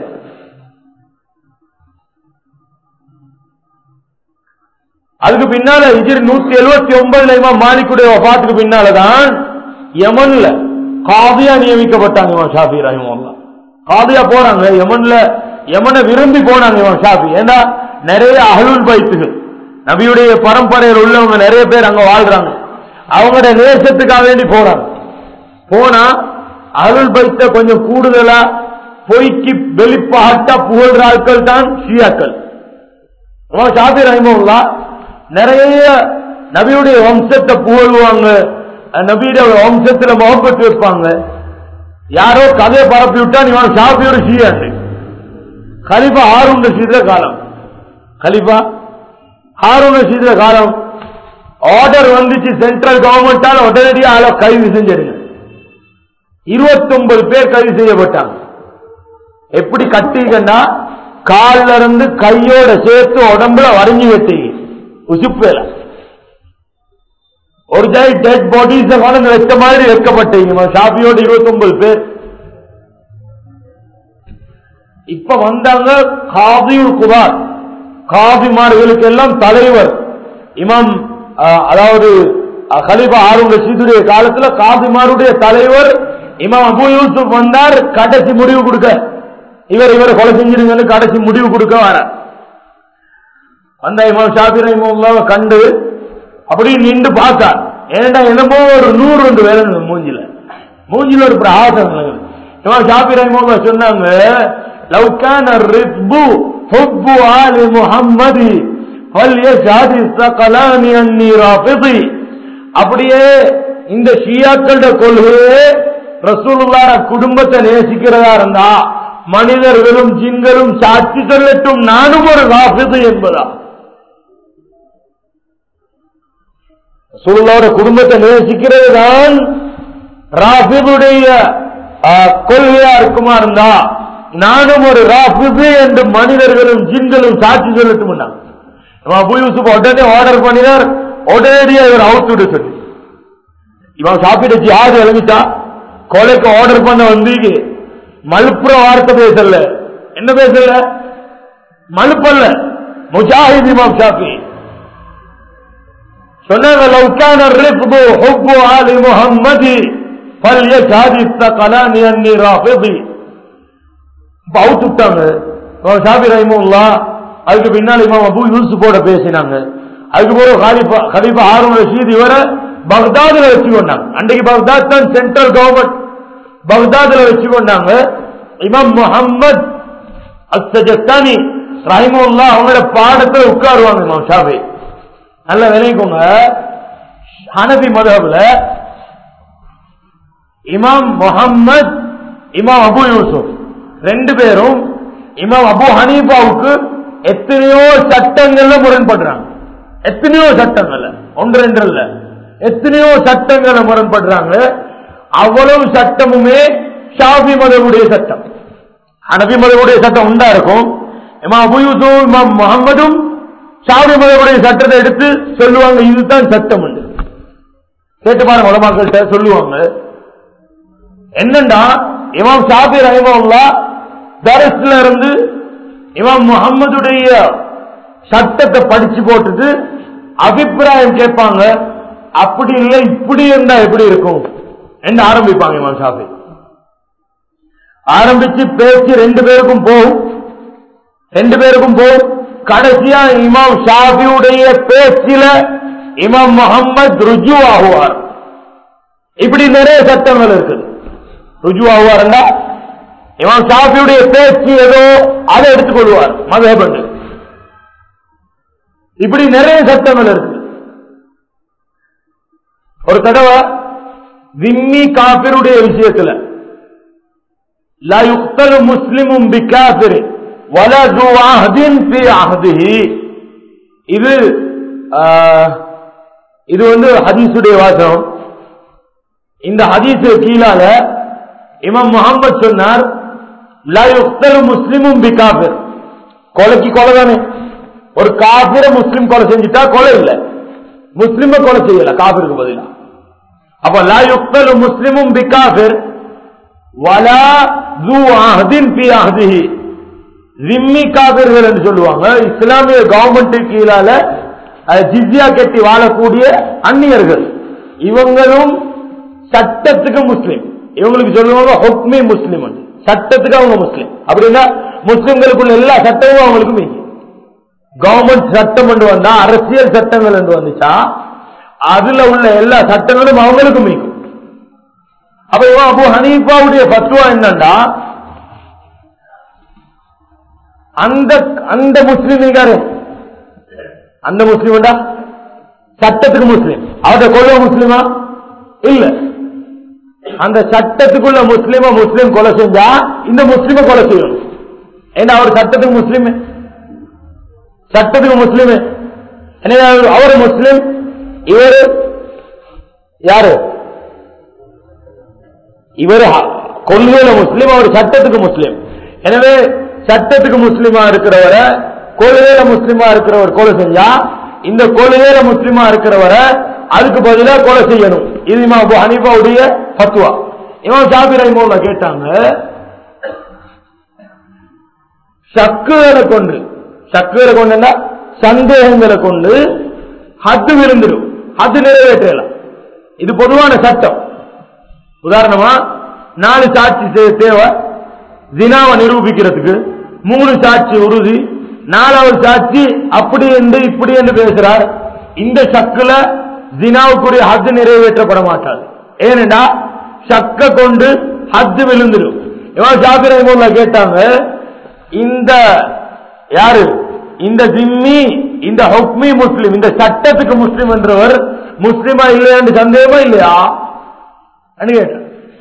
S1: அதுக்கு பின்னால இஜிரி நூத்தி எழுபத்தி ஒன்பதுல இமாம் மாலிக்குடைய வபாத்துக்கு பின்னாலதான் யமன்ல காதியா நியமிக்கப்பட்டாங்க இவன் ஷாஃபி ரஹிமல்லா காதியா போறாங்க யமன்ல யமனை விரும்பி போனாங்க இவன் ஷாஃபி ஏன்னா நிறைய அகலுல் பைத்துகள் நபியுடைய பரம்பரையில் உள்ளவங்க நிறைய பேர் அங்க வாழ்றாங்க அவங்களோட நேசத்துக்காக வேண்டி போறாங்க போனா அருள் பைத்த கொஞ்சம் கூடுதலா பொய்க்கு வெளிப்பாட்டா புகழ்ற ஆட்கள் தான் ஷியாக்கள் ஷாபி ரஹிமுல்லா நிறைய நபியுடைய வம்சத்தை புகழ்வாங்க நபியுடைய வம்சத்துல முகப்பட்டு வைப்பாங்க யாரோ கதையை பரப்பி விட்டா இவன் ஷாபியோட ஷியாண்டு கலிபா ஆறும் ரஷீதுல காலம் கலிபா ஹாரூன் ரஷீதுல காலம் ஆர்டர் வந்துச்சு சென்ட்ரல் கவர்மெண்டால உடனடியாக ஆள கைது செஞ்சிருங்க இருபத்தி ஒன்பது பேர் கைது செய்யப்பட்டாங்க எப்படி கட்டிங்கன்னா கால்ல இருந்து கையோட சேர்த்து உடம்புல வரைஞ்சி வெட்டீங்க உசுப்பேல ஒரு ஜாய் டெட் பாடிஸ் கொண்டு வைத்த மாதிரி வைக்கப்பட்டீங்க ஷாபியோட இருபத்தி ஒன்பது பேர் இப்ப வந்தாங்க காதியுல் குபார் காதிமார்களுக்கு எல்லாம் தலைவர் இமாம் அதாவது ஹலிஃபா ஆறும் ரஷீதுடைய காலத்துல காதிமாருடைய தலைவர் இமாம் அபு யூசுப் வந்தார் கடைசி முடிவு கொடுக்க இவர் இவர் கொலை செஞ்சிருங்கன்னு கடைசி முடிவு கொடுக்க வர வந்த இமாம் ஷாபி ரஹிமுல்லாவை கண்டு அப்படி நின்று பார்த்தார் ஏன்டா என்னமோ ஒரு நூறு ரெண்டு வேலை மூஞ்சில மூஞ்சில ஒரு பிரகாசம் இமாம் ஷாபி ரஹிமுல்லா சொன்னாங்க லவ் கான ரிஸ்பு ஹுப்பு ஆலி முஹம்மதி ஃபல்யஷஹதி ஸகலானி அன்னி ராஃபிதி அப்படியே இந்த ஷியாக்களோட கொள்கையே ரசூலுல்லாஹ் குடும்பத்தை நேசிக்கிறதா இருந்தா மனிதர்களும் ஜின்களும் சாட்சி சொல்லட்டும் நானும் ஒரு ராஃபிது என்பதா ரசூலுல்லாஹோட குடும்பத்தை நேசிக்கிறது தான் ராஃபிதுடைய கொள்கையா இருக்குமா இருந்தா நானும் ஒரு ராஃபிது என்று மனிதர்களும் ஜின்களும் சாட்சி சொல்லட்டும் அபு யூசுப் உடனே ஆர்டர் பண்ணினார் உடனடியா இவர் அவுத்து விட சொல்லி இவன் சாப்பிட்டு ஜிஹாது இறங்கிட்டா கொலைக்கு ஆர்டர் பண்ண வந்தீங்க மலுப்புற வார்த்தை பேசல என்ன பேசல மலுப்பல்ல முஜாஹித் இமாம் ஷாஃபி சொன்னாங்க لو كان الرفض حب آل محمد فليشهد الثقلان اني رافضي அவுத்து விட்டாங்க ஷாபி ரஹிமுல்லா அதுக்கு பின்னால் இமாம் அபு யூசுஃபோட பேசினாங்க அதுக்கு பிறகு ஹாலிஃபா ஹலீஃபா ஹாரூன் ரஷீத் இவரை பக்தாதுல வச்சு கொண்டாங்க அன்றைக்கு பக்தாத் தான் சென்ட்ரல் கவர்மெண்ட் பக்தாதுல வச்சு கொண்டாங்க இமாம் முகம்மது அஸ்தஜஸ்தானி ரஹிமுல்லா அவங்களோட பாடத்துல உட்காருவாங்க இமாம் ஷாஃபி நல்ல விளைவிக்கோங்க ஹனபி மதஹப்ல இமாம் முகம்மது இமாம் அபு யூசுப் ரெண்டு பேரும் இமாம் அபு ஹனீஃபாவுக்கு எத்தனையோ சட்டங்கள்ல முரண்படுறாங்க எத்தனையோ சட்டங்கள்ல ஒன்று ரெண்டு இல்ல எத்தனையோ சட்டங்கள்ல முரண்படுறாங்க அவ்வளவு சட்டமுமே ஷாஃபி மதவுடைய சட்டம் ஹனபி மதவுடைய சட்டம் உண்டா இருக்கும் இமாம் அபு யூசுப் இமாம் முகம்மதும் ஷாஃபி மதவுடைய சட்டத்தை எடுத்து சொல்லுவாங்க இதுதான் சட்டம் உண்டு கேட்டு பாருங்க உலமாக்கள்கிட்ட சொல்லுவாங்க என்னண்டா இமாம் ஷாபி ரஹிமல்லா தரஸ்ல இருந்து இமாம் முகம்மதுடைய சட்டத்தை படிச்சு போட்டுட்டு அபிப்பிராயம் கேட்பாங்க அப்படி இல்லை இப்படி இருந்தா எப்படி இருக்கும் என்று ஆரம்பிப்பாங்க இமாம் ஷாபி ஆரம்பிச்சு பேச்சு ரெண்டு பேருக்கும் போகும் ரெண்டு பேருக்கும் போகும் கடைசியா இமாம் ஷாபியுடைய பேச்சில இமாம் முகம்மது ருஜு ஆகுவார் இப்படி நிறைய சட்டங்கள் இருக்குது ருஜு ஆகுவார்டா இமாம் ஷாஃபியுடைய பேச்சு ஏதோ அதை எடுத்துக்கொள்வார் மதபண்டு இப்படி நிறைய சட்டங்கள் இருக்கு ஒரு தடவை விம்மி காபிருடைய விஷயத்துல லா யுக்தலு முஸ்லிமும் பிகாபிரி வலா து அஹ்தின் ஃபி அஹ்திஹி இது ஆஹ், இது வந்து ஹதீஸுடைய வாசகம் இந்த ஹதீஸு கீழால இமாம் முகமது சொன்னார் லா யுக்தலு முஸ்லிமும் பி காபிர் கொலைக்கு கொலை தானே ஒரு காபிர முஸ்லிம் கொலை செஞ்சுட்டா கொலை இல்ல முஸ்லிம கொலை செய்யல காபிருக்கு பதிலா அப்ப லா யுக்தலு முஸ்லிமும் பி காபிர் வலா து அஹ்தின் பி அஹ்திஹி ஜிம்மி காபிர்கள் என்று சொல்லுவாங்க இஸ்லாமிய கவர்மெண்ட் கீழால அஹ், ஜிஸ்யா கட்டி வாழக்கூடிய அந்நியர்கள் இவங்களும் சட்டத்துக்கு முஸ்லிம் இவங்களுக்கு சொல்லுவாங்க ஹொக்மி முஸ்லிம் என்று. சட்டத்துக்கு அவங்க முஸ்லிம் அப்படின்னா முஸ்லிம்களுக்குள்ள எல்லா சட்டமும் அவங்களுக்கு மீதி கவர்மெண்ட் சட்டம் என்று வந்தா அரசியல் சட்டங்கள் என்று வந்துச்சா அதுல உள்ள எல்லா சட்டங்களும் அவங்களுக்கு மீக்கும் அப்ப இவன் அபு ஹனீஃபாவுடைய பத்துவா என்னண்டா அந்த அந்த முஸ்லீம் இருக்காரு அந்த முஸ்லீம்டா சட்டத்துக்கு முஸ்லீம் அவரை கொல்ல முஸ்லீமா இல்ல அந்த சட்டத்துக்குள்ள முஸ்லீம முஸ்லீம் கொலை செஞ்சா இந்த முஸ்லீம கொலை செய்யணும் ஏன்னா அவர் சட்டத்துக்கு முஸ்லீம் சட்டத்துக்கு முஸ்லீம் எனவே அவர் அவர் முஸ்லீம் இவர் யாரு இவர் ஹ- கொள்கையில முஸ்லீம் அவர் சட்டத்துக்கு முஸ்லீம் எனவே சட்டத்துக்கு முஸ்லீமா இருக்கிறவரை கொள்கையில முஸ்லீமா இருக்கிறவர் கொலை செஞ்சா இந்த கொள்கையில முஸ்லீமா இருக்கிறவரை அதுக்கு பதிலா கொலை செய்யணும் இது இமாம் அபு ஹனீஃபாவுடைய ஃபத்வா இமாம் ஷாபி ரஹிமவுல்லா கேட்டாங்க சக்குகளை கொண்டு சக்குகளை கொண்டுன்னா சந்தேகங்களை கொண்டு ஹத்து விழுந்துடும் ஹத்து நிறைவேற்றலாம் இது பொதுவான சட்டம் உதாரணமா நாலு சாட்சி தே- தேவை தினாவை நிரூபிக்கிறதுக்கு மூணு சாட்சி உறுதி நாலாவது சாட்சி அப்படி என்று இப்படி என்று பேசுறார் இந்த சக்குல தினாவுக்குரிய ஹத்து நிறைவேற்றப்பட மாட்டாது ஏனென்றா சக்க கொண்டு ஹத்து விழுந்துடும் இவன் ஜாபிர் ரஹிமுல்லா கேட்டாங்க இந்த யாரு இந்த ஜிம்மி இந்த ஹுக்மி முஸ்லிம் இந்த சட்டத்துக்கு முஸ்லிம் என்றவர் முஸ்லிமா இல்லையா என்று சந்தேகமா இல்லையா கேட்டார்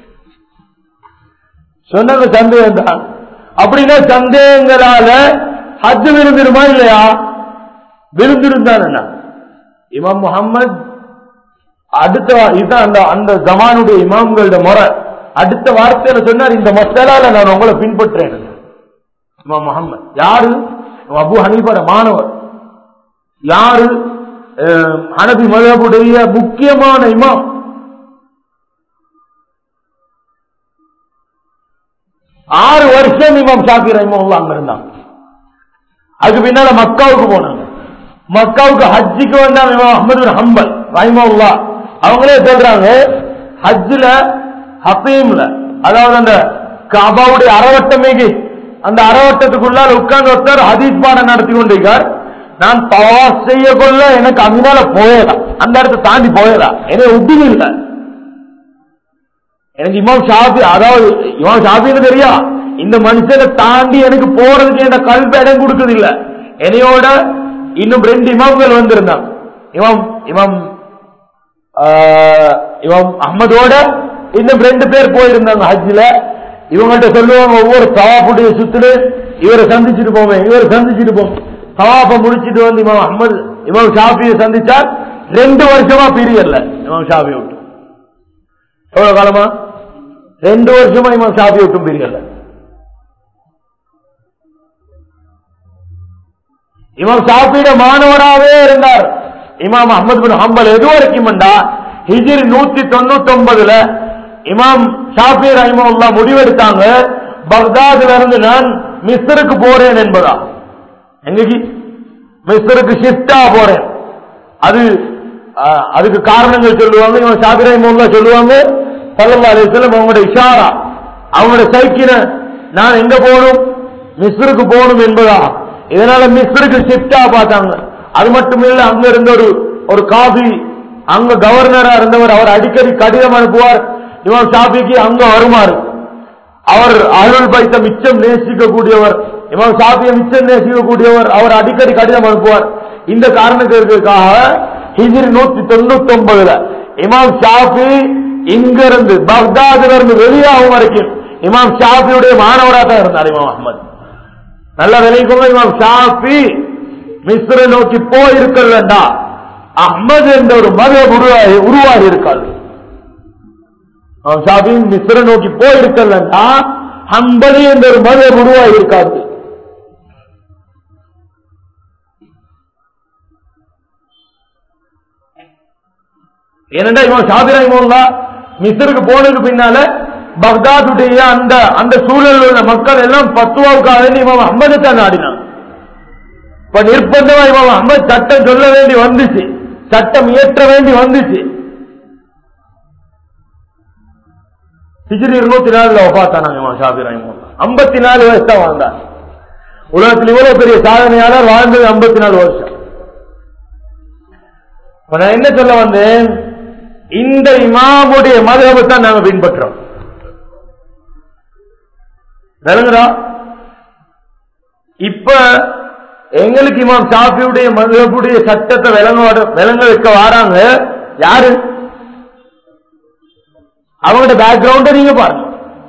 S1: சொன்னாங்க சந்தேகம் தான் அப்படின்னா சந்தேகங்களால ஹஜ் விரும்பிருமா இல்லையா விரும்பிருந்தான் இமாம் முகம்மது அடுத்த இதுதான் அந்த அந்த ஜமானுடைய இமாம்களோட முறை அடுத்த வார்த்தையில சொன்னார் இந்த மசாலால நான் உங்களை பின்பற்றேன் இமாம் முகம்மது யாரு அபு ஹனீஃபோட மாணவர் யாரு அஹ், ஹனபி மதபுடைய முக்கியமான இமாம் ஆறு வருஷம் இமாம் ஷாஃபி ரஹிமஹுல்லா அங்க இருந்தாங்க அதுக்கு பின்னால மக்காவுக்கு போனாங்க மக்காவுக்கு ஹஜ்ஜுக்கு வந்தாங்க இமாம் அஹ்மது பின் ஹம்பல் ரஹிமஹுல்லா அவங்களே சொல்றாங்க ஹஜ்ஜில் ஹபீம்ல அதாவது அந்த காபாவுடைய அறவட்டமேகி அந்த அறவட்டத்துக்குள்ளால் உட்கார்ந்து ஒருத்தர் ஹதீஸ் பாடம் நடத்தி கொண்டிருக்கார் நான் தவாஸ் செய்ய கொள்ள எனக்கு அங்கனால போயலாம் அந்த இடத்தை தாண்டி போயலாம் என்னை உத்தியும் இல்லை எனக்கு இமாம் ஷாபி அதாவது இமாம் ஷாபின்னு தெரியா இந்த மனுஷனை தாண்டி எனக்கு போறதுக்கு என்ன கல்வி இடம் கொடுக்குது இல்ல என்னையோட இன்னும் ரெண்டு இமாம்கள் வந்திருந்தாங்க இமாம் இமாம் ஆஹ், இமாம் அஹ்மதோட இன்னும் ரெண்டு பேர் போயிருந்தாங்க ஹஜ்ஜில இவங்கள்ட்ட சொல்லுவாங்க ஒவ்வொரு தவாப்புடைய சுத்துல இவரை சந்திச்சுட்டு போவேன் இவரை சந்திச்சுட்டு போவேன் தவாப்பை முடிச்சிட்டு வந்து இமாம் அஹ்மது இமாம் ஷாஃபியை சந்திச்சார் ரெண்டு வருஷமா பிரியல இமாம் ஷாஃபி விட்டு எவ்வளவு காலமா ரெண்டு வருஷமா இமாம் ஷாஃபி விட்டும் பிரியல இமாம் ஷாஃபியோட மாணவராகவே இருந்தார் இமாம் அஹமது பின் ஹம்பல் எது வரைக்கும் ஹிஜிரி நூத்தி தொண்ணூத்தி ஒன்பதுல இமாம் ஷாஃபி ரஹிமல்லா முடிவெடுத்தாங்க பக்தாதுல இருந்து நான் மிஸ்ருக்கு போறேன் என்பதா எங்கக்கு மிஸ்ருக்கு ஷிஃப்டா போறேன் அது ஆஹ், அதுக்கு காரணங்கள் சொல்லுவாங்க இவன் ஷாஃபி ரஹிமல்லா சொல்லுவாங்க சல்லல்லாஹு அலைஹி வஸல்லம் அவங்களோட இஷாரா அவங்களோட சைக்கின நான் எங்க போகணும் மிஸ்ருக்கு போகணும் என்பதா இதனால மிஸ்ருக்கு ஷிஃப்டா பார்த்தாங்க அது மட்டும் இல்ல அங்க இருந்த ஒரு ஒரு காபி அங்க கவர்னரா இருந்தவர் அவர் அடிக்கடி கடிதம் அனுப்புவார் இமாம் ஷாஃபிக்கு அங்க வருமாறு அவர் அருள் பைத்த மிச்சம் நேசிக்கக்கூடியவர் இமாம் ஷாஃபியை மிச்சம் நேசிக்கக்கூடியவர் அவர் அடிக்கடி கடிதம் அனுப்புவார் இந்த காரணத்திற்காக ஹிஜ்ரி நூத்தி தொண்ணூத்தி ஒன்பதுல இமாம் ஷாஃபி இங்க இருந்து பக்தாதுல இருந்து வெளியாகும் வரைக்கும் இமாம் ஷாஃபியுடைய மாணவராக தான் இருந்தார் இமாம் அஹ்மத் நல்ல விளைக்கும் இமாம் ஷாஃபி மிஸ்ர நோக்கி போயிருக்கலண்டா அஹ்மது என்ற ஒரு மத உருவாகி உருவாகி இருக்காது இமாம் ஷாஃபி மிஸ்ர நோக்கி போயிருக்கலண்டா ஹம்பலி என்ற ஒரு மத உருவாகி இருக்காது ஏனென்றா இவன் ஷாபிரா இவங்க மிஸ்ருக்கு போனதுக்கு பின்னால பக்தாதுடைய அந்த அந்த சூழலில் உள்ள மக்கள் எல்லாம் பத்துவாவுக்காக வேண்டி இவன் அம்பதத்தான் நாடினான் இப்ப நிர்பந்தமா இவன் அம்பது சட்டம் சொல்ல வேண்டி வந்துச்சு சட்டம் இயற்ற வேண்டி வந்துச்சு ஹிஜ்ரி இருநூத்தி நாலுல ஒப்பாத்தானாங்க இவன் ஷாபிரா இவங்க ஐம்பத்தி நாலு வயசு தான் வாழ்ந்தார் உலகத்தில் இவ்வளவு பெரிய சாதனையாளர் வாழ்ந்தது ஐம்பத்தி நாலு வருஷம் இப்ப நான் என்ன சொல்ல வந்தேன் இந்த இமாமுடைய மதகபை தான் நாங்க பின்பற்றோம் விளங்குறா இப்ப எங்களுக்கு இமாம் ஷாஃபியுடைய மதகுடைய சட்டத்தை விளங்க விளங்க வைக்க வராங்க யாரு அவங்களோட பேக்ரவுண்ட நீங்க பாருங்க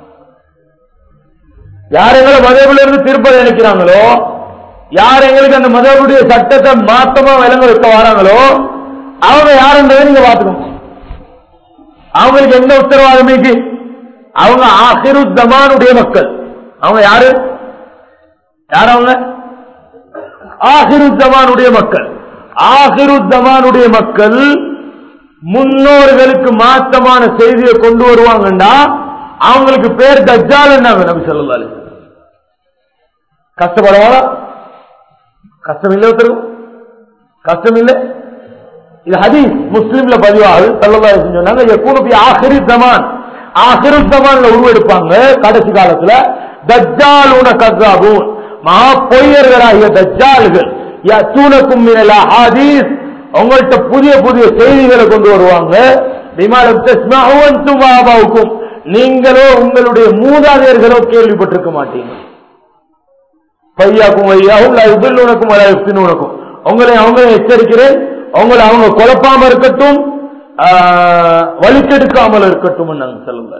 S1: யார் எங்களை மதகுல இருந்து திருப்ப நினைக்கிறாங்களோ யார் எங்களுக்கு அந்த மதகுடைய சட்டத்தை மாத்தமா விளங்க வைக்க வராங்களோ அவங்க யாருன்றதை நீங்க பாத்துக்கோங்க அவங்களுக்கு எந்த உத்தரவாதம் இருக்கு அவங்க ஆஹிரு தமானுடைய மக்கள் அவங்க யாரு யார் அவங்க ஆஹிரு தமானுடைய மக்கள் ஆஹிரு தமானுடைய மக்கள் முன்னோர்களுக்கு மாற்றமான செய்தியை கொண்டு வருவாங்கண்டா அவங்களுக்கு பேர் தஜ்ஜால் நபி சொல்லலாம் கஷ்டப்படுவாங்களா கஷ்டம் இல்லை ஒருத்தரும் கஷ்டம் இல்லை இது ஹதீஸ் முஸ்லிம்ல பதிவாகுது சல்லல்லாஹு அலைஹி சொன்னாங்க யகூனு பி ஆஹிரி ஜமான் ஆஹிரு ஜமான்ல உருவெடுப்பாங்க கடைசி காலத்துல தஜ்ஜாலுன கஸாபூன் மகா பொய்யர்களாகிய தஜ்ஜால்கள் யத்தூனக்கும் மினல் அஹாதீஸ் உங்கள்ட்ட புதிய புதிய செய்திகளை கொண்டு வருவாங்க பிமாலம் தஸ்மஹு அன்தும் ஆபாவுக்கும் நீங்களோ உங்களுடைய மூதாதையர்களோ கேள்விப்பட்டிருக்க மாட்டீங்க பையாக்கும் வையாவும் உனக்கும் உனக்கும் உங்களை அவங்களை எச்சரிக்கிறேன் உங்களை அவங்க குழப்பாம இருக்கட்டும் ஆஹ், வலிக்கெடுக்காமல் இருக்கட்டும் நாங்க சொல்லுங்க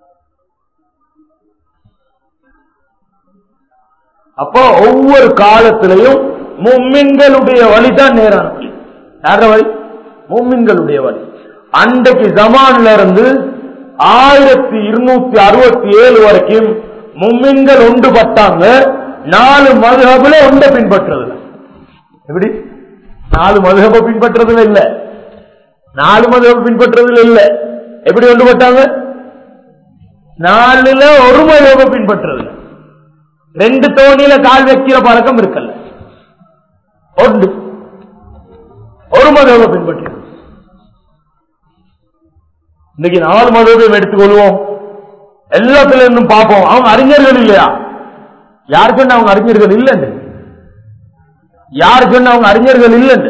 S1: அப்போ ஒவ்வொரு காலத்திலையும் மும்மின்களுடைய வழிதான் நேரான வழி யார வழி மும்மின்களுடைய வழி அன்றைக்கு ஜமான்ல இருந்து ஆயிரத்தி இருநூத்தி அறுபத்தி ஏழு வரைக்கும் மும்மின்கள் ஒன்றுபட்டாங்க நாலு மதுஹபுல ஒன்றை பின்பற்றுறது எப்படி நாலு மதுஹப பின்பற்றுறதுல இல்ல நாலு மதுஹப பின்பற்றுறதுல இல்ல எப்படி ஒன்றுபட்டாங்க நாலுல ஒரு மதுஹப பின்பற்றுறது ரெண்டு தோணியில கால் வைக்கிற பழக்கம் இருக்கல்ல ஒன்று ஒரு மதுவை பின்பற்றி இன்னைக்கு நாலு மதுவையும் எடுத்துக்கொள்வோம் எல்லாத்துல இருந்தும் பார்ப்போம் அவங்க அறிஞர்கள் இல்லையா யார் சொன்ன அவங்க அறிஞர்கள் இல்லைன்னு யார் சொன்ன அவங்க அறிஞர்கள் இல்லைன்னு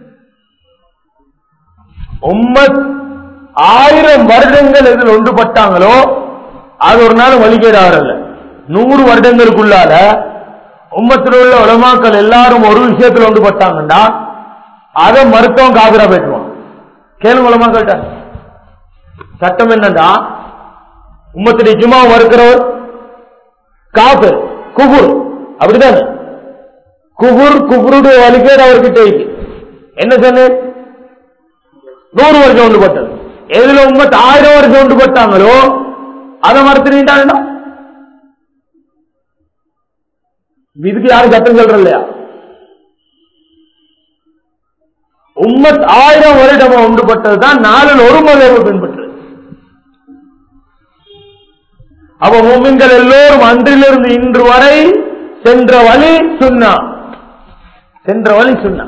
S1: உம்மத் ஆயிரம் வருடங்கள் இதில் ஒன்றுபட்டாங்களோ அது ஒரு நாள் வழிகேடாகல நூறு வருடங்களுக்குள்ளால உம்மத்தில் உள்ள உலமாக்கள் எல்லாரும் ஒரு விஷயத்தில் ஒன்றுபட்டாங்கன்னா அதை மருத்துவம் காபிரா பேசுவான் கேளுங்க உலமாக்கள்கிட்ட சட்டம் என்னன்னா உம்மத்துடைய ஜுமா மறுக்கிறவர் காஃபர் குபுர் அப்படிதானே குபுர் குபுருடைய வழிகேடு அவர்கிட்ட இருக்கு என்ன சொன்னேன் நூறு வருஷம் ஒன்றுபட்டது எதுல உம்மத்து ஆயிரம் வருஷம் ஒன்றுபட்டாங்களோ அதை மறுத்துட்டாங்கன்னா இதுக்கு யாரும் சட்டம் சொல்ற இல்லையா உம்மத் ஆயிரம் வருடம் ஒன்றுபட்டதுதான் நாளில் ஒரு மதவை பின்பற்றது அப்ப மூமின்கள் எல்லோரும் அன்றிலிருந்து இன்று வரை சென்ற வழி சுண்ணா சென்ற வழி சுண்ணா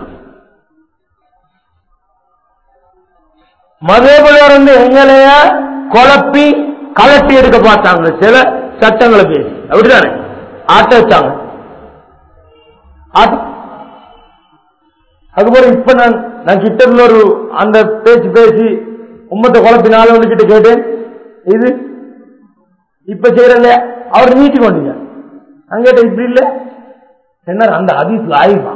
S1: மதேபுலர் வந்து எங்களைய குழப்பி கலட்டி எடுக்க பார்த்தாங்க சில சட்டங்களை பேசி அப்படிதானே ஆட்ட வச்சாங்க ஆட்ட- அதுபோல இப்ப நான் நான் கிட்ட இருந்து ஒரு அந்த பேச்சு பேசி உம்மத்தை குழப்பினால வந்து கிட்ட கேட்டேன் இது இப்ப செய்யறல அவர் நீட்டி கொண்டீங்க நான் கேட்டேன் இப்படி இல்ல என்ன அந்த அதிசு ஆயுமா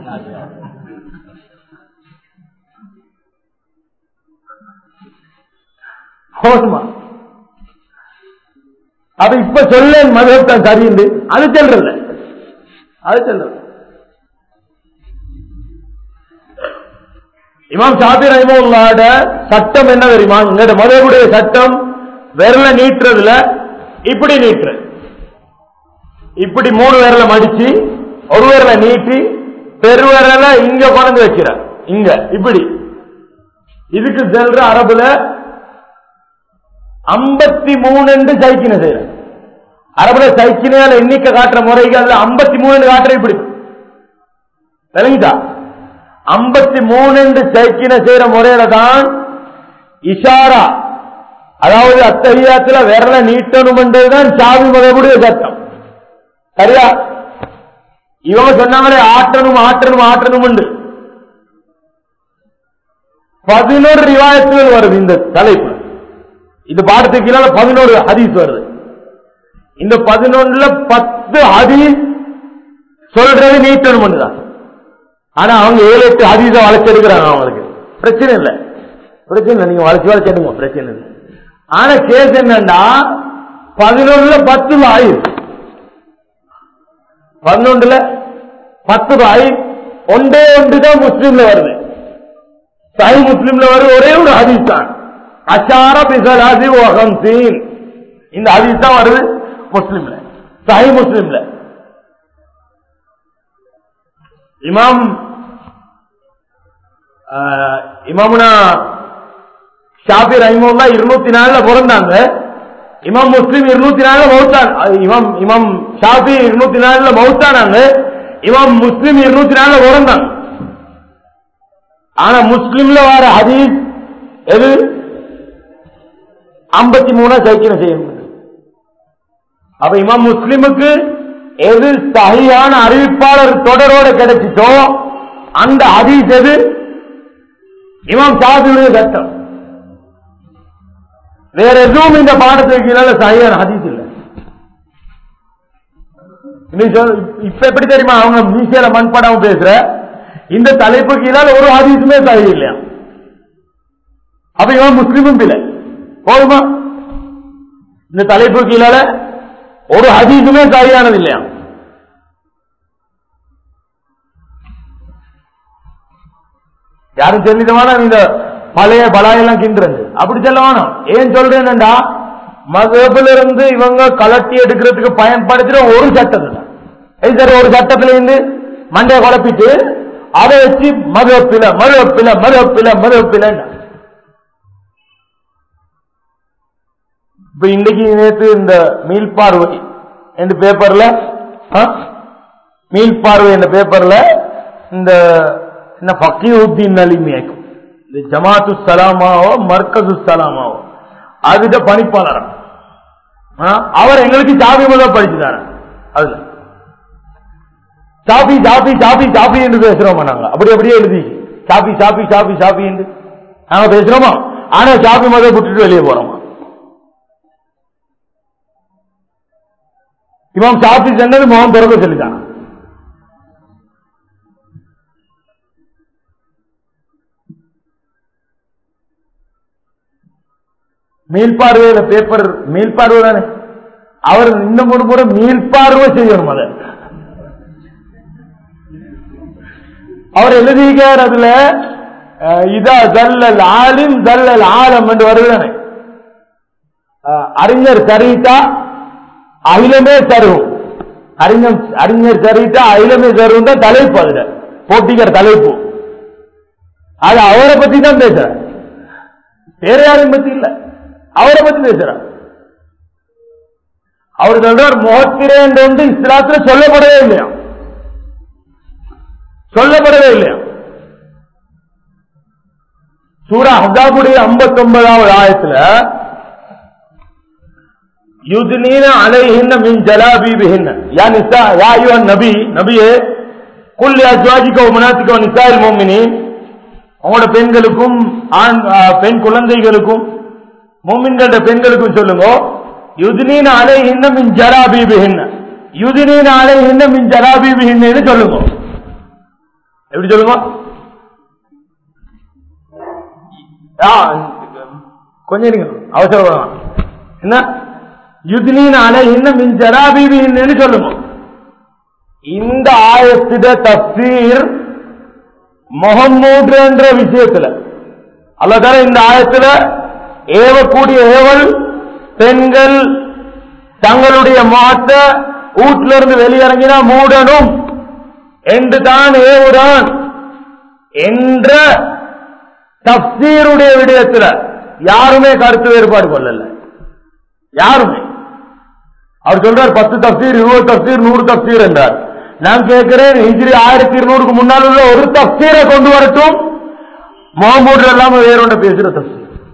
S1: போதுமா அப்ப இப்ப சொல்ல மதத்தான் சரியுண்டு அது சொல்றல அது சொல்றது இமாம் ஷாபி ரஹிமுல்லாட சட்டம் என்ன தெரியுமா எங்கட மதவுடைய சட்டம் விரல நீட்டுறதுல இப்படி நீட்டுற இப்படி மூணு விரல மடிச்சு ஒரு விரல நீட்டி பெருவிரல இங்க கொண்டு வைக்கிற இங்க இப்படி இதுக்கு செல்ற அரபுல ஐம்பத்தி மூணு என்று சைக்கின செய்யற அரபுல சைக்கினால எண்ணிக்கை காட்டுற முறைகள் ஐம்பத்தி மூணு காட்டுற இப்படி விளங்கிட்டா ஐம்பத்தி மூணு என்று சைக்கின செய்யற முறையில தான் இஷாரா அதாவது அத்தகையாத்துல விரல நீட்டணும் என்றதுதான் சாவி மதமுடைய சட்டம் சரியா இவங்க சொன்னாங்களே ஆட்டணும் ஆட்டணும் ஆட்டணும் உண்டு பதினோரு ரிவாயத்துகள் வருது இந்த தலைப்பு இந்த பாடத்துக்கு கீழே பதினோரு ஹதீஸ் வருது இந்த பதினொன்றுல பத்து ஹதீஸ் சொல்றது நீட்டணும் தான் ஆனா அவங்க ஏழு எட்டு ஹதீஸ வளைச்செடுக்கிறாங்க அவங்களுக்கு பிரச்சனை இல்லை பிரச்சனை இல்லை நீங்க வளைச்சு வளைச்செடுங்க பிரச்சனை இல்லை ஆனா கேஸ் என்னன்னா பதினொன்றுல பத்து ஆயுள் பதினொன்றுல பத்து ஆயுள் ஒன்றே ஒன்று தான் முஸ்லீம்ல வருது சஹி முஸ்லீம்ல வருது ஒரே ஒரு ஹதீஸ் தான் அஷார பிசலாசி ஓஹம்சீன் இந்த ஹதீஸ் தான் வருது முஸ்லீம்ல சஹி முஸ்லீம்ல இமாம் ஆஹ், இமாமுனா ஷாபி ரஹிமுல்லா இருநூத்தி நாலுல பிறந்தாங்க இமாம் முஸ்லீம் இருநூத்தி நாலுல மௌத்தான் அது இமாம் இமாம் ஷாபி இருநூத்தி நாலுல மௌத்தானாங்க இமாம் முஸ்லீம் இருநூத்தி நாலுல பிறந்தாங்க ஆனா முஸ்லிம்ல வர ஹதீஸ் எது ஐம்பத்தி மூணா சைக்கின செய்ய முடியும் அப்ப இமாம் முஸ்லிமுக்கு எது சகியான அறிவிப்பாளர் தொடரோட கிடைச்சிட்டோ அந்த ஹதீஸ் எது இமாம் ஷாபியுடைய சட்டம் வேற எதுவும் இந்த பாடத்துக்கு கீழே சரியான ஹதீஸ் இல்லை நீ சொல் இப்ப எப்படி தெரியுமா அவங்க மீசியில மண்படாம பேசுற இந்த தலைப்பு கீழால ஒரு ஹதீஸுமே சரி இல்லையா அப்ப இவன் முஸ்லீமும் இல்லை போதுமா இந்த தலைப்பு கீழால ஒரு ஹதீஸுமே சரியானது இல்லையா யாரும் சொல்லிடுவானா இந்த பழைய பலாயெல்லாம் கிண்டுறது அப்படி சொல்ல வேணாம் ஏன் சொல்றேன்டா மதபுல இருந்து இவங்க கலட்டி எடுக்கிறதுக்கு பயன்படுத்துற ஒரு சட்டம் தான் இது சரி ஒரு சட்டத்துல இருந்து மண்டைய குழப்பிட்டு அதை வச்சு மதுவப்பில மதுவப்பில மதுவப்பில மதுவப்பில இப்ப இன்னைக்கு நேற்று இந்த மீள் பார்வை என்ற பேப்பர்ல ஆ? மீள் பார்வை என்ற பேப்பர்ல இந்த என்ன ஃபக்கீவுத்தீன் அலிமியாக்கும் இந்த ஜமாத்து சலாமாவோ மர்கசு சலாமாவோ அதுட பணிப்பாளர் ஆ? அவர் எங்களுக்கு ஜாவி முதல் படிச்சுதாரு அதுல சாப்பி சாப்பி சாப்பி சாப்பி என்று பேசுறோமா நாங்க அப்படி அப்படியே எழுதி சாப்பி சாப்பி சாப்பி சாப்பி என்று நாங்க பேசுறோமா ஆனா சாப்பி மதம் விட்டுட்டு வெளியே போறோமா இமாம் சாப்பி சொன்னது முகம் திறக்க சொல்லிட்டான் மேல்பார்வையில பேப்பர் மேல்பார்வை தானே அவர் இன்னும் ஒரு முறை மேல்பார்வை செய்யணும் அதை அவர் எழுதியிருக்கார் அதுல அஹ், இதா ஜல்லல் ஆலிம் ஜல்லல் ஆலம் என்று வருதானே அஹ், அறிஞர் சரிட்டா அகிலமே தரும் அறிஞர் அறிஞர் சரிட்டா அகிலமே தரும் தான் தலைப்பு அதுல போட்டிக்கிற தலைப்பு அது அவரை பத்தி தான் பேசுற வேற யாரையும் பத்தி இல்ல அவரை பத்தி பேசுறார் அவர் சொல்றார் முகத்திரே என்று வந்து இஸ்லாத்துல சொல்லப்படவே இல்லையா சொல்லப்படவே இல்லையா சூரா ஹசாபுடைய ஐம்பத்தி ஒன்பதாவது ஆயத்துல யுத்னீன அலைஹின்ன மின் ஜலாபீபிஹின்ன யா நிசா யா அய்யுஹன் நபி நபியே குல் அஸ்வாஜிக வ மனாத்திக வ நிசாஇல் முஃமினீன் உங்களோட பெண்களுக்கும் ஆண் ஆ, பெண் குழந்தைகளுக்கும் மூமின்கள பெண்களுக்கும் சொல்லுங்க யுதினீன அலைஹின்ன மின் ஜலாபீபிஹின்ன யுதினீன அலைஹின்ன மின் ஜலாபீபிஹின்னு சொல்லுங்க எப்படி சொல்லுங்க ஆ, கொஞ்சம் இருங்க அவசரம் என்ன யுதினீன அலைஹின்ன மின் ஜலாபீபிஹின்னு சொல்லுங்க இந்த ஆயத்திட தப்சீர் முகம்மூன்று என்ற விஷயத்துல அல்லதான இந்த ஆயத்துல ஏவக்கூடிய ஏவல் பெண்கள் தங்களுடைய முகத்தை வீட்டில இருந்து வெளியிறங்கினா மூடணும் என்று தான் ஏவுதான் என்ற தப்சீருடைய விடயத்துல யாருமே கருத்து வேறுபாடு கொள்ளல யாருமே அவர் சொல்றார் பத்து தப்சீர் இருபது தப்சீர் நூறு தப்சீர் என்றார் நான் கேட்கிறேன் ஹிஜ்ரி ஆயிரத்தி இருநூறுக்கு முன்னால் உள்ள ஒரு தப்சீரை கொண்டு வரட்டும் முகமூடு இல்லாம வேற ஒன்று பேசுற தப்சீர்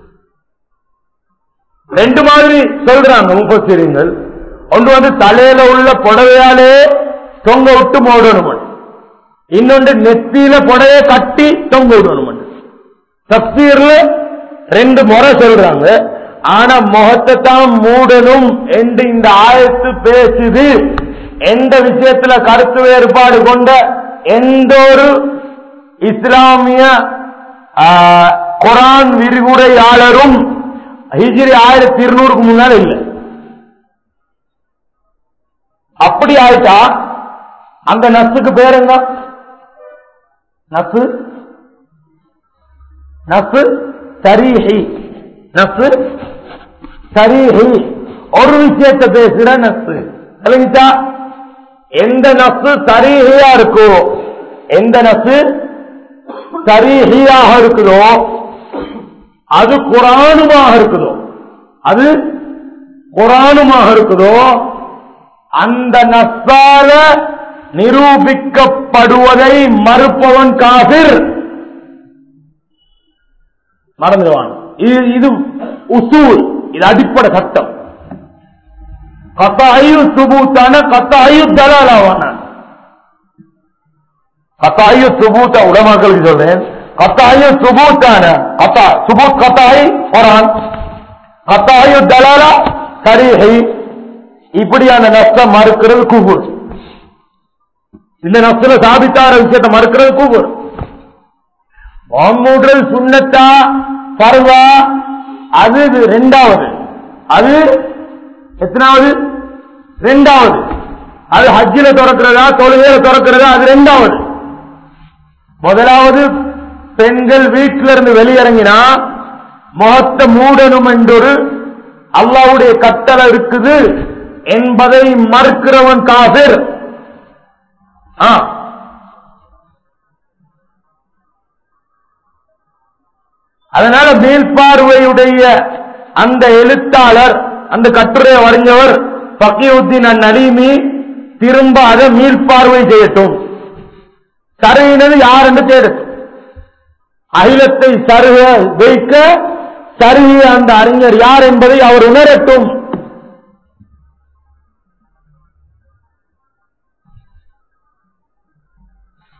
S1: ரெண்டு மாதிரி சொல்றாங்க முப்பசீரியங்கள் ஒன்று வந்து தலையில உள்ள புடவையாலே தொங்க விட்டு மூடணும் இன்னொன்று நெத்தியில புடவைய கட்டி தொங்க விடணும் தப்சீர்ல ரெண்டு முறை சொல்றாங்க ஆனா முகத்தை தான் மூடணும் என்று இந்த ஆயத்து பேசுது எந்த விஷயத்துல கருத்து வேறுபாடு கொண்ட எந்த ஒரு இஸ்லாமிய ஆ, குரான் விரிவுரையாளரும் ஹிஜ்ரி ஆயிரத்தி இருநூறுக்கு முன்னால இல்லை அப்படி ஆயிட்டா அந்த நசுக்கு பேர் என்ன நசு நசு சரீஹி நசு சரீஹி ஒரு விஷயத்தை பேசுற நசு விளங்கிச்சா எந்த நசு சரீஹியா இருக்கோ எந்த நசு சரீஹியாக இருக்குதோ அது குரானுமாக இருக்குதோ அது குரானுமாக இருக்குதோ அந்த நஸ்ஸால நிரூபிக்கப்படுவதை மறுப்பவன் காபிர் மறந்துடுவான் இது இது உசூல் இது அடிப்படை சட்டம் கத்தாயு சுபூத்தான கத்தாயு தலாலாவான கத்தாயு சுபூத்த உடமாக்களுக்கு சொல்றேன் கத்தாயு சுபூத்தான கத்தா சுபூத் கத்தாய் குரான் கத்தாயு தலாலா சரிஹை இப்படியான நஷ்டம் மறுக்கிறது கூகுள் இந்த நஷ்டம் சாபித்தார விஷயத்தை மறுக்கிறது கூகுள் மூன்றது சுண்ணத்தா பருவா அது இது ரெண்டாவது அது எத்தனாவது ரெண்டாவது அது ஹஜ்ஜில திறக்கிறதா தொழுகையில திறக்கிறதா அது ரெண்டாவது முதலாவது பெண்கள் வீட்டில இருந்து வெளியிறங்கினா முகத்தை மூடணும் என்றொரு அல்லாவுடைய கட்டளை இருக்குது என்பதை மறுக்கிறவன் காபிர் ஆ அதனால மேல்பார்வையுடைய அந்த எழுத்தாளர் அந்த கட்டுரையை வரைஞ்சவர் பக்கியுத்தீன் நலீமி திரும்ப அதை மீள்பார்வை செய்யட்டும் சரியினது யார் என்று தேடட்டும் அகிலத்தை சருக வைக்க சருகிய அந்த அறிஞர் யார் என்பதை அவர் உணரட்டும்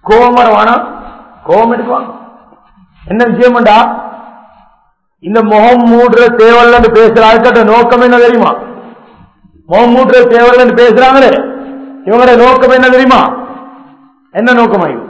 S1: கோபம் வர வேணாம் கோபம் எடுக்குவாங்க என்ன விஷயம்டா இந்த முகம் மூடுற தேவல்லன்னு பேசுற ஆட்கிட்ட நோக்கம் என்ன தெரியுமா முகம் மூடுற தேவல்லன்னு பேசுறாங்களே இவங்களோட நோக்கம் என்ன தெரியுமா என்ன நோக்கமா இது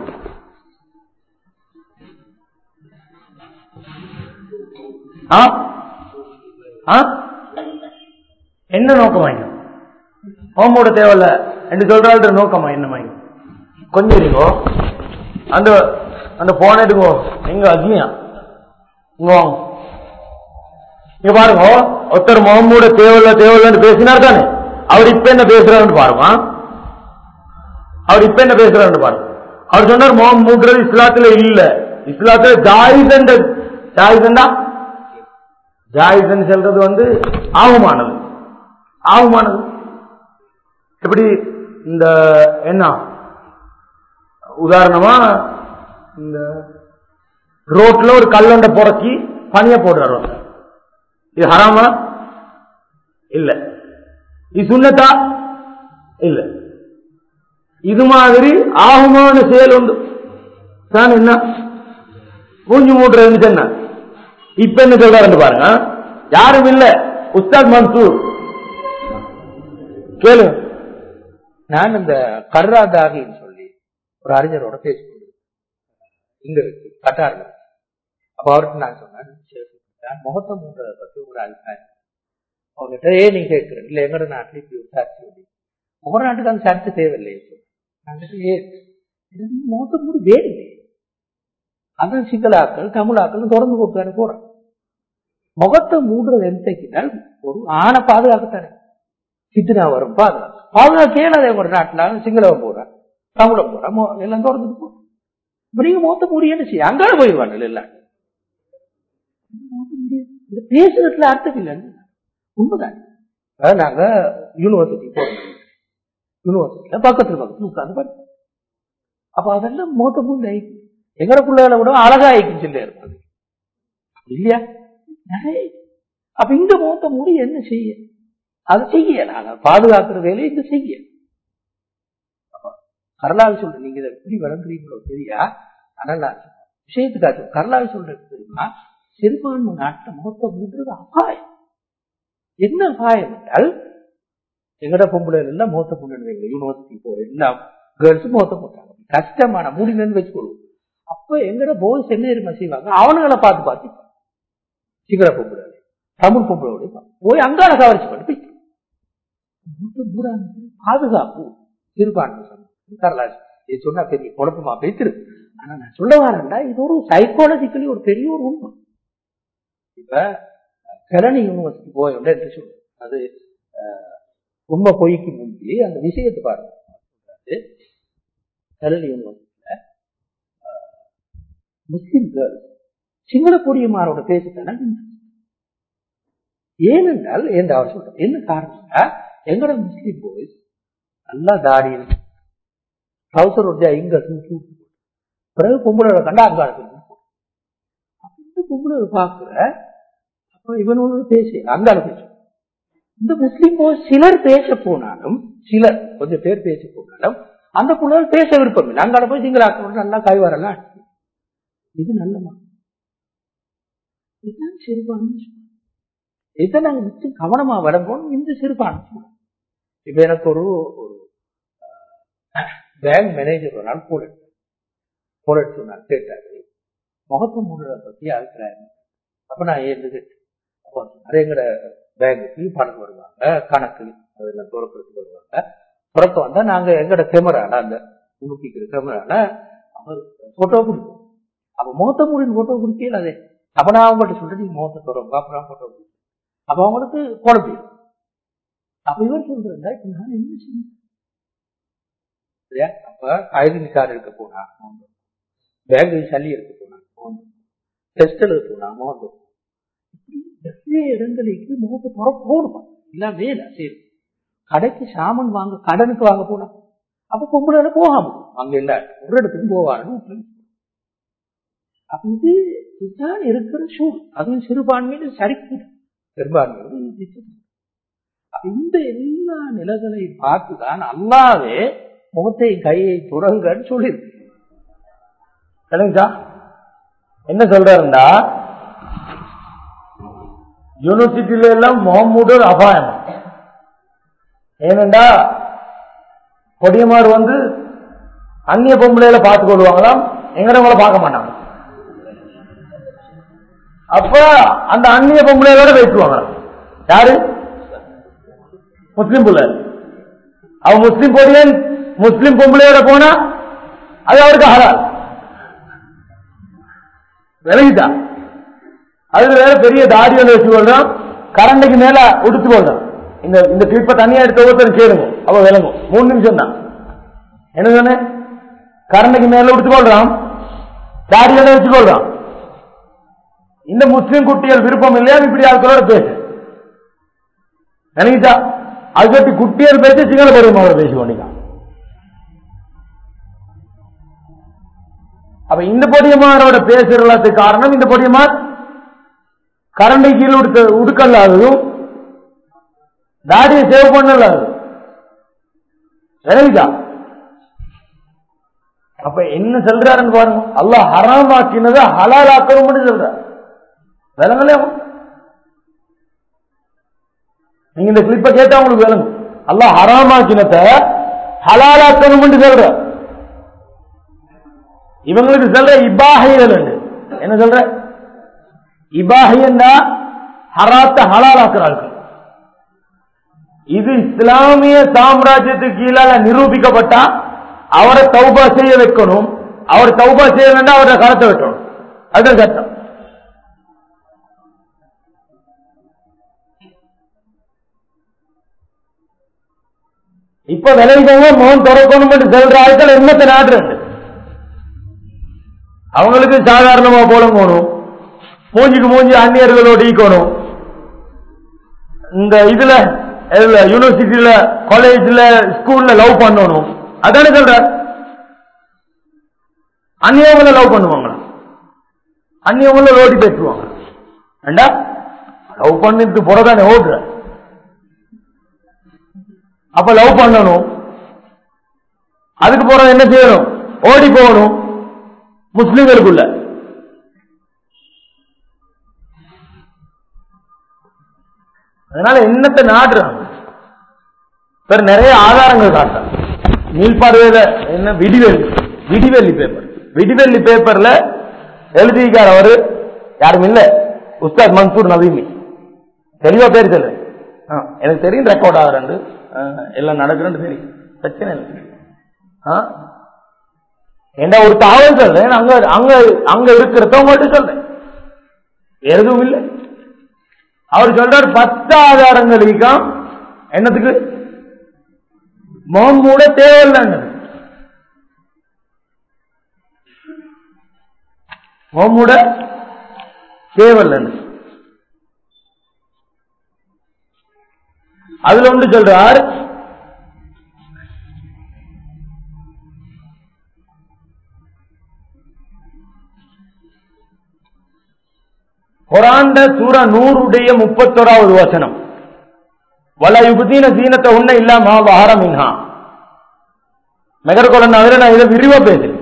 S1: ஆ? ஆ? என்ன நோக்கமா இது முகம் மூட தேவையில்ல என்று சொல்றாள் நோக்கமா என்னமா இது கொஞ்சம் இருக்கோ அந்த அந்த போன் எடுங்கோ எங்க அக்னியா இங்க வாங்க இங்க பாருங்க ஒருத்தர் முகமூட தேவையில்ல தேவையில்லன்னு பேசினார் தானே அவர் இப்ப என்ன பேசுறாருன்னு பாருங்க அவர் இப்ப என்ன பேசுறாருன்னு பாருங்க அவர் சொன்னார் முகம் மூடுறது இஸ்லாத்துல இல்ல இஸ்லாத்துல ஜாயிசன் ஜாயிசன்டா ஜாயிசன் சொல்றது வந்து ஆகுமானது ஆகுமானது எப்படி இந்த என்ன உதாரணமா இந்த ரோட்ல ஒரு கல்லண்ட புறக்கி பனிய போடுறாரு ஒருத்தர். இது ஹராமா இல்ல இது சுண்ணத்தா இல்ல இது மாதிரி ஆகுமான செயல் உண்டு தான் என்ன மூஞ்சி மூடுறதுன்னு சொன்ன இப்ப என்ன சொல்றாரு பாருங்க யாரும் இல்ல உஸ்தாத் மன்சூர் கேளு
S2: நான் இந்த கர்ராதாகின்னு சொல்லி ஒரு அறிஞரோட பேசிக்கொண்டு இங்க இருக்கு கட்டார்ல அப்ப அவர்கிட்ட நான் சொன்னேன் சரி, நான் முகத்தை மூன்றதை பத்தி ஒரு அபிப்பிராயம் அவர்கிட்ட ஏன் நீங்க கேட்கிறேன் இல்ல எங்கட நாட்டுல இப்படி ஒரு சர்ச்சை உண்டு உங்க நாட்டுக்கு அந்த சர்ச்சை தேவையில்லை நான் கேட்டேன், ஏன் இது நீங்க முகத்தை மூடி வேணுமே அதான் சிங்களாக்கள் தமிழாக்கள் தொடர்ந்து கொடுத்தாரு போறேன் முகத்தை மூடுறது எந்தைக்கினால் ஒரு ஆணை பாதுகாக்கத்தானே சித்தினா வரும் பாதுகாப்பு பாதுகாக்க ஏனாதே ஒரு நாட்டுல சிங்களவன் போறான் தமிழன் போறான் மோ- எல்லாம் திறந்துட்டு போறான் இப்ப நீங்க மொத்த மூடி என்ன செய்ய அங்கால போயிடுவாங்க எல்லாம் இது பேசுறதுல அர்த்தம் இல்லை உண்மைதான் அதாவது நாங்க யூனிவர்சிட்டி போறோம் யூனிவர்சிட்டியில பக்கத்துல பக்கத்துல உட்கார்ந்து படிப்போம் அப்ப அதெல்லாம் மொத்த மூடி ஆயிக்கும் எங்கட பிள்ளைகளை விட அழகா ஆயிக்கும் சொல்லி இருப்பாங்க இல்லையா நிறைய அப்ப இந்த மொத்த மூடி என்ன செய்ய அது செய்ய நாங்க பாதுகாக்கிற வேலையை இங்க செய்ய கரலாவி சொல்ற நீங்க இதை எப்படி விளங்குறீங்களோ தெரியா ஆனால் நான் விஷயத்துக்காக கரலாவி சொல்றது தெரியுமா சிறுபான்மை நாட்டை முகத்தை மூடுறது அபாயம் என்ன அபாயம் என்றால் எங்கட பொம்பளை எல்லாம் முகத்த போட்டு யூனிவர்சிட்டி போ எல்லாம் கேர்ள்ஸ் முகத்த போட்டாங்க கஷ்டமான மூடினு வச்சுக்கொள்வோம் அப்ப எங்கட போய்ஸ் என்ன தெரியுமா செய்வாங்க அவனுங்களை பார்த்து பார்த்து சிங்கள பொம்பளை தமிழ் பொம்பளை போய் அங்கால கவர்ச்சி பண்ணி போய் மூத்த மூடாம பாதுகாப்பு சிறுபான்மை சமூகம் வரலாறு இது சொன்னா பெரிய குழப்பமா பேசிரு ஆனா நான் சொல்ல வரேன்டா இது ஒரு சைக்காலஜிக்கலி ஒரு பெரிய ஒரு உண்மை இப்ப கரணி யூனிவர்சிட்டி போய் என்று சொல்றேன் அது அஹ், உண்மை பொய்க்கு முந்தி அந்த விஷயத்தை பாருங்க அதாவது, கரணி யூனிவர்சிட்டியில அஹ், முஸ்லிம் கேர்ள் சிங்கள பொடியமாரோட பேசிட்டானா ஏனென்றால் என்று அவர் சொல்றார் என்ன காரணம்னா எங்கட முஸ்லிம் பாய்ஸ் நல்லா தாடி இருக்கு ட்ரௌசர் ஒட்டியா இங்க தூக்கி பிறகு பொம்பளை கண்டா அங்கால தூக்கி போடு. அப்ப இந்த பொம்பளை பாக்குற அப்ப இவனோட பேசி அங்கால பேச இந்த முஸ்லிம் பாய்ஸ் சிலர் பேச போனாலும் சிலர் கொஞ்சம் பேர் பேச போனாலும் அந்த புள்ளல் பேச விருப்பம் இல்லை அங்கால போய் சிங்கள ஆக்களோட நல்லா கை வரலாம் இது நல்லமா இதுதான் சிறுபான்மை சொல்றோம். இதை நாங்க நிச்சயம் கவனமா விளங்கணும் இந்த சிறுபான்மை சொல்றோம். இப்ப எனக்கு ஒரு ஒரு பேங்க் மேனேஜர் ஒரு நாள் கூட கூட சொன்னார் கேட்டாரு முகப்பு மூடுறத பத்தி அபிப்பிராயம் அப்ப நான் ஏன்னு கேட்டேன் அப்போ சொன்னாரு எங்கட பேங்குக்கு பணம் வருவாங்க கணக்கு அதெல்லாம் துறக்கிறதுக்கு வருவாங்க துறக்க வந்தா நாங்க எங்கட கேமரால அந்த உடுப்பிக்கிற கேமரால அவர் போட்டோ கொடுப்போம் அப்ப முகத்தை மூடின்னு போட்டோ குடிக்கல அதே அப்ப நான் அவங்கள்ட்ட சொல்றேன் நீங்க முகத்தை துறங்க அப்புறம் போட்டோ குடி அப்ப அவங்களுக்கு குழப்பம் அப்ப இவர் சொல்றா இப்ப நான் என்ன செய்யணும் சரியா? அப்ப ஐடென்டி கார்டு எடுக்க போனா பேங்கில் சளி எடுக்க போனா டெஸ்ட் எழுத போனா மோகம் இப்படி நிறைய இடங்களுக்கு முகத்தை துற போகணுமா இல்ல வேலை சரி கடைக்கு சாமான் வாங்க கடனுக்கு வாங்க போனா அப்ப பொம்பளை போகாம அங்க இல்ல ஒரு இடத்துக்கு போவாங்க அப்ப இது இதுதான் இருக்கிற சூழ் அதுவும் சிறுபான்மையில சரிக்கு பெரும்பான்மையோடு இது நிச்சயம். அப்ப இந்த எல்லா நிலைகளையும் பார்த்துதான் அல்லாவே முகத்தை கையை துறங்கன்னு சொல்லியிருக்கு
S1: சரிங்களா என்ன சொல்றாருண்டா யூனிவர்சிட்டியில எல்லாம் முகமூடு ஒரு அபாயம் ஏனென்றா கொடியமார் வந்து அந்நிய பொம்பளையில பார்த்து கொள்வாங்களாம் எங்கிறவங்கள பார்க்க மாட்டாங்க அப்ப அந்த அந்நிய பொம்பளையோட பேசுவாங்க யாரு முஸ்லிம் புள்ள அவன் முஸ்லிம் பொடியன் முஸ்லிம் பொம்பளையோட போனா அது அவருக்கு ஹலால் விலகிட்டா அதுல வேற பெரிய தாடி வந்து வச்சு கொள்றான் கரண்டைக்கு மேல உடுத்து கொள்றான் இந்த இந்த கிளிப்ப தனியா எடுத்து ஒருத்தர் சேருங்க அவ விளங்கும் மூணு நிமிஷம் தான் என்ன சொன்னேன் கரண்டைக்கு மேல உடுத்து கொள்றான் தாடியோட வச்சு கொள்றான் இந்த முஸ்லிம் குட்டிகள் விருப்பம் இல்லையா இப்படி ஆட்களோட பேசு நினைக்கிட்டா அது பற்றி குட்டியல் பேசி சிங்கள பெருமாவோட பேசி கொண்டிருக்கான் அப்ப இந்த பொடியமாரோட பேசுறதுக்கு காரணம் இந்த பொடியமார் கரண்டை கீழே உடுக்க உடுக்கல்லாததும் தாடியை சேவ் பண்ணலாது விளைவிதா அப்ப என்ன சொல்றாருன்னு பாருங்க அல்லாஹ் ஹராமாக்கினதை ஹலாலாக்கணும் சொல்றாரு விளங்கலையா நீங்க இந்த கிளிப்ப கேட்டா உங்களுக்கு விளங்கும் அல்லாஹ் ஹராமாக்கினத்தை ஹலாலாக்கணும் சொல்ற இவங்களுக்கு சொல்ற இபாஹைகள் என்ன சொல்ற இபாஹைன்னா ஹராத்த ஹலாலாக்குறார்கள் இது இஸ்லாமிய சாம்ராஜ்யத்துக்கு கீழால நிரூபிக்கப்பட்டா அவரை தௌபா செய்ய வைக்கணும் அவர் தௌபா செய்யலன்னா அவரை கரத்தை வெட்டணும் அதுதான் சட்டம் இப்ப விளைவிக்கவங்க முகம் திறக்கணும் என்று சொல்ற ஆட்கள் என்னத்தை நாடுறது அவங்களுக்கு சாதாரணமா போலங்கணும் மூஞ்சிக்கு மூஞ்சி அந்நியர்களோடு ஈக்கணும் இந்த இதுல இதுல யூனிவர்சிட்டியில காலேஜ்ல ஸ்கூல்ல லவ் பண்ணணும் அதானே சொல்ற அந்நியவங்கள லவ் பண்ணுவாங்க அந்நியவங்கள ஓடி பேசுவாங்க ஏண்டா லவ் பண்ணிட்டு போறதானே ஓடுற அப்ப லவ் பண்ணணும் அதுக்கு போற என்ன செய்யணும் ஓடி போகணும் முஸ்லிம்களுக்குள்ள அதனால என்னத்தை நாடுறாங்க வேற நிறைய ஆதாரங்கள் காட்டுறாங்க நீல்பார்வையில என்ன விடிவெள்ளி விடிவெள்ளி பேப்பர் விடிவெள்ளி பேப்பர்ல எழுதிக்கார் அவரு யாரும் இல்ல உஸ்தாத் மன்சூர் நவீமி தெளிவா பேர் சொல்றேன் ஆ, எனக்கு தெரியும் ரெக்கார்ட் ஆகுறேன் எல்லாம் நடக்குறேன்னு தெரியும் பிரச்சனை இல்லை ஆ? ஏண்டா ஒரு தகவல் சொல்றேன் அங்க அங்க அங்க இருக்கிறத உங்கள்கிட்ட சொல்றேன் எதுவும் இல்லை அவர் சொல்றாரு பத்து ஆதாரங்கள் இருக்காம் என்னத்துக்கு முகமூட தேவையில்லைன்னு முகமூட தேவையில்லைன்னு அதுல ஒன்று சொல்றார் குரான்ட சூரா நூறுடைய முப்பத்தோராவது வசனம் வல யுபதீன சீனத்தை உன்ன இல்லாம வஹரம் மின்ஹா மெகர்கொலன் அவரை நான் இதை விரிவா பேசுறேன்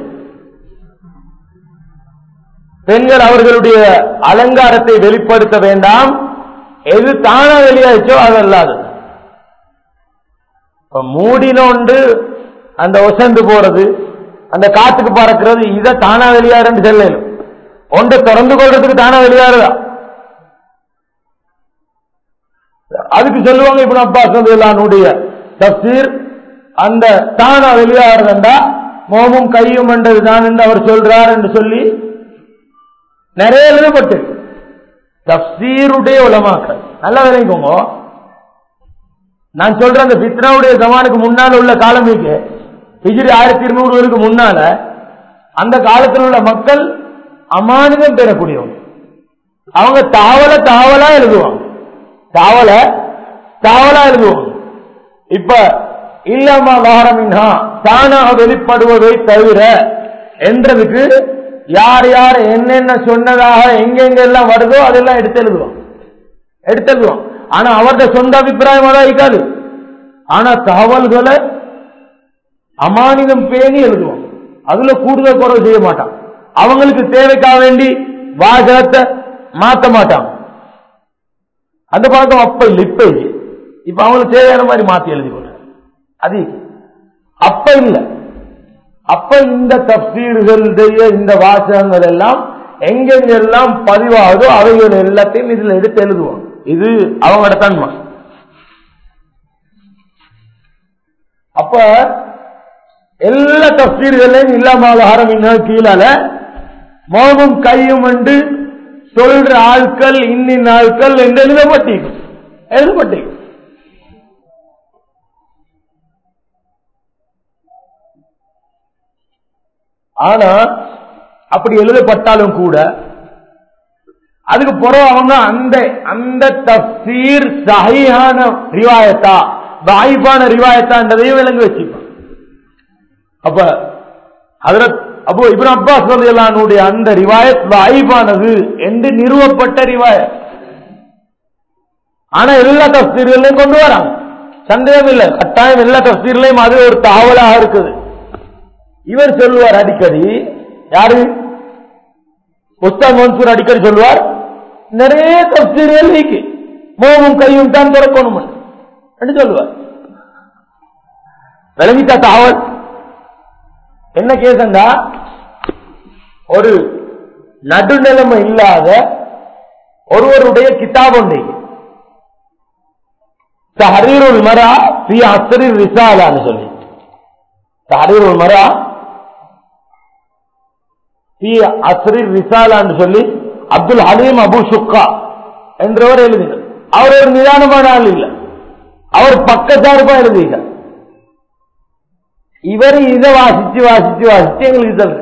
S1: பெண்கள் அவர்களுடைய அலங்காரத்தை வெளிப்படுத்த வேண்டாம் எது தானா வெளியாச்சோ அது அல்லாது இப்ப மூடினோண்டு அந்த ஒசந்து போறது அந்த காத்துக்கு பறக்கிறது இதை தானா வெளியாருன்னு சொல்லலும் ஒன்றை திறந்து கொள்றதுக்கு தானா வெளியாறுதா அதுக்கு சொல்லுவாங்க இப்ப அப்பாஸ் ரலியல்லாஹுடைய தப்சீர் அந்த தானா வெளியாறுதண்டா மோமும் கையும் என்றது தான் என்று அவர் சொல்றார் என்று சொல்லி நிறைய எழுதப்பட்டு தப்சீருடைய உலமாக்கள் நல்லா விளைவிக்கோங்க நான் சொல்றேன் அந்த பித்னாவுடைய ஜமானுக்கு முன்னால உள்ள காலம் இருக்கு ஹிஜ்ரி ஆயிரத்தி இருநூறுக்கு முன்னால அந்த காலத்தில் உள்ள மக்கள் அமானிதம் பெறக்கூடியவங்க அவங்க தாவல தாவலா எழுதுவாங்க தாவல தாவலா எழுதுவாங்க இப்ப இல்லம்மா வாரமின்ஹா தானாக வெளிப்படுவதை தவிர என்றதுக்கு யார் யார் என்னென்ன சொன்னதாக எங்கெங்கெல்லாம் வருதோ அதெல்லாம் எடுத்து எழுதுவான் எடுத்து எழுதுவான் ஆனா அவருடைய சொந்த அபிப்பிராயமா தான் இருக்காது ஆனா தகவல்களை அமானிதம் பேணி எழுதுவான் அதுல கூடுதல் குறவு செய்ய மாட்டான் அவங்களுக்கு தேவைக்காக வேண்டி வாசகத்தை மாத்த மாட்டாங்க அந்த பழக்கம் அப்ப இல்ல இப்ப இல்லை இப்ப அவங்களுக்கு தேவையான மாதிரி மாத்தி எழுதி கொள்ற அது அப்ப இல்ல அப்ப இந்த தப்சீர்களுடைய இந்த வாசகங்கள் எல்லாம் எங்கெங்கெல்லாம் பதிவாகுதோ அவைகள் எல்லாத்தையும் இதுல எடுத்து எழுதுவோம் இது அவங்களோட தன்மை அப்ப எல்லா தப்சீர்களையும் இல்லாமல் ஆரம்பிங்க கீழால மோகம் கையும் என்று சொல்ற ஆட்கள் இன்னின் ஆட்கள் என்று எழுதப்பட்டிருக்கும் எழுதப்பட்டிருக்கும் ஆனா அப்படி எழுதப்பட்டாலும் கூட அதுக்கு பிறகு அவங்க அந்த அந்த தப்சீர் சஹீஹான ரிவாயத்தா வாய்ப்பான ரிவாயத்தான்றதையும் விளங்கி வச்சுப்பான் அப்ப ஹதரத் அபு இப்ரான் அப்பாஸ் ரலியல்லாஹுடைய அந்த ரிவாயத் வாய்ப்பானது என்று நிறுவப்பட்ட ரிவாயத் ஆனா எல்லா தப்சீர்களையும் கொண்டு வராங்க சந்தேகம் இல்லை கட்டாயம் எல்லா தப்சீர்களையும் அது ஒரு தாவலாக இருக்குது இவர் சொல்லுவார் அடிக்கடி யாரு உஸ்தாத் மன்சூர் அடிக்கடி சொல்லுவார் நிறைய தப்சீர்கள் நீக்கி மோமும் கையும் தான் திறக்கணும் என்று சொல்லுவார் விளங்கிட்டா தாவல் என்ன கேசண்டா ஒரு நடுநிலைமை இல்லாத ஒருவருடைய கிதாப் ஒன்று தஹரீருல் மரா பி அஸ்ரி ரிசாலான்னு சொல்லி தஹரீருல் மரா பி அஸ்ரி ரிசாலான்னு சொல்லி அப்துல் ஹலீம் அபு சுக்கா என்றவர் எழுதினார் அவர் ஒரு நிதானமான ஆள் இல்லை அவர் பக்கச்சார்பா எழுதினார் இவர் இதை வாசிச்சு வாசிச்சு வாசிச்சு எங்களுக்கு சொல்ற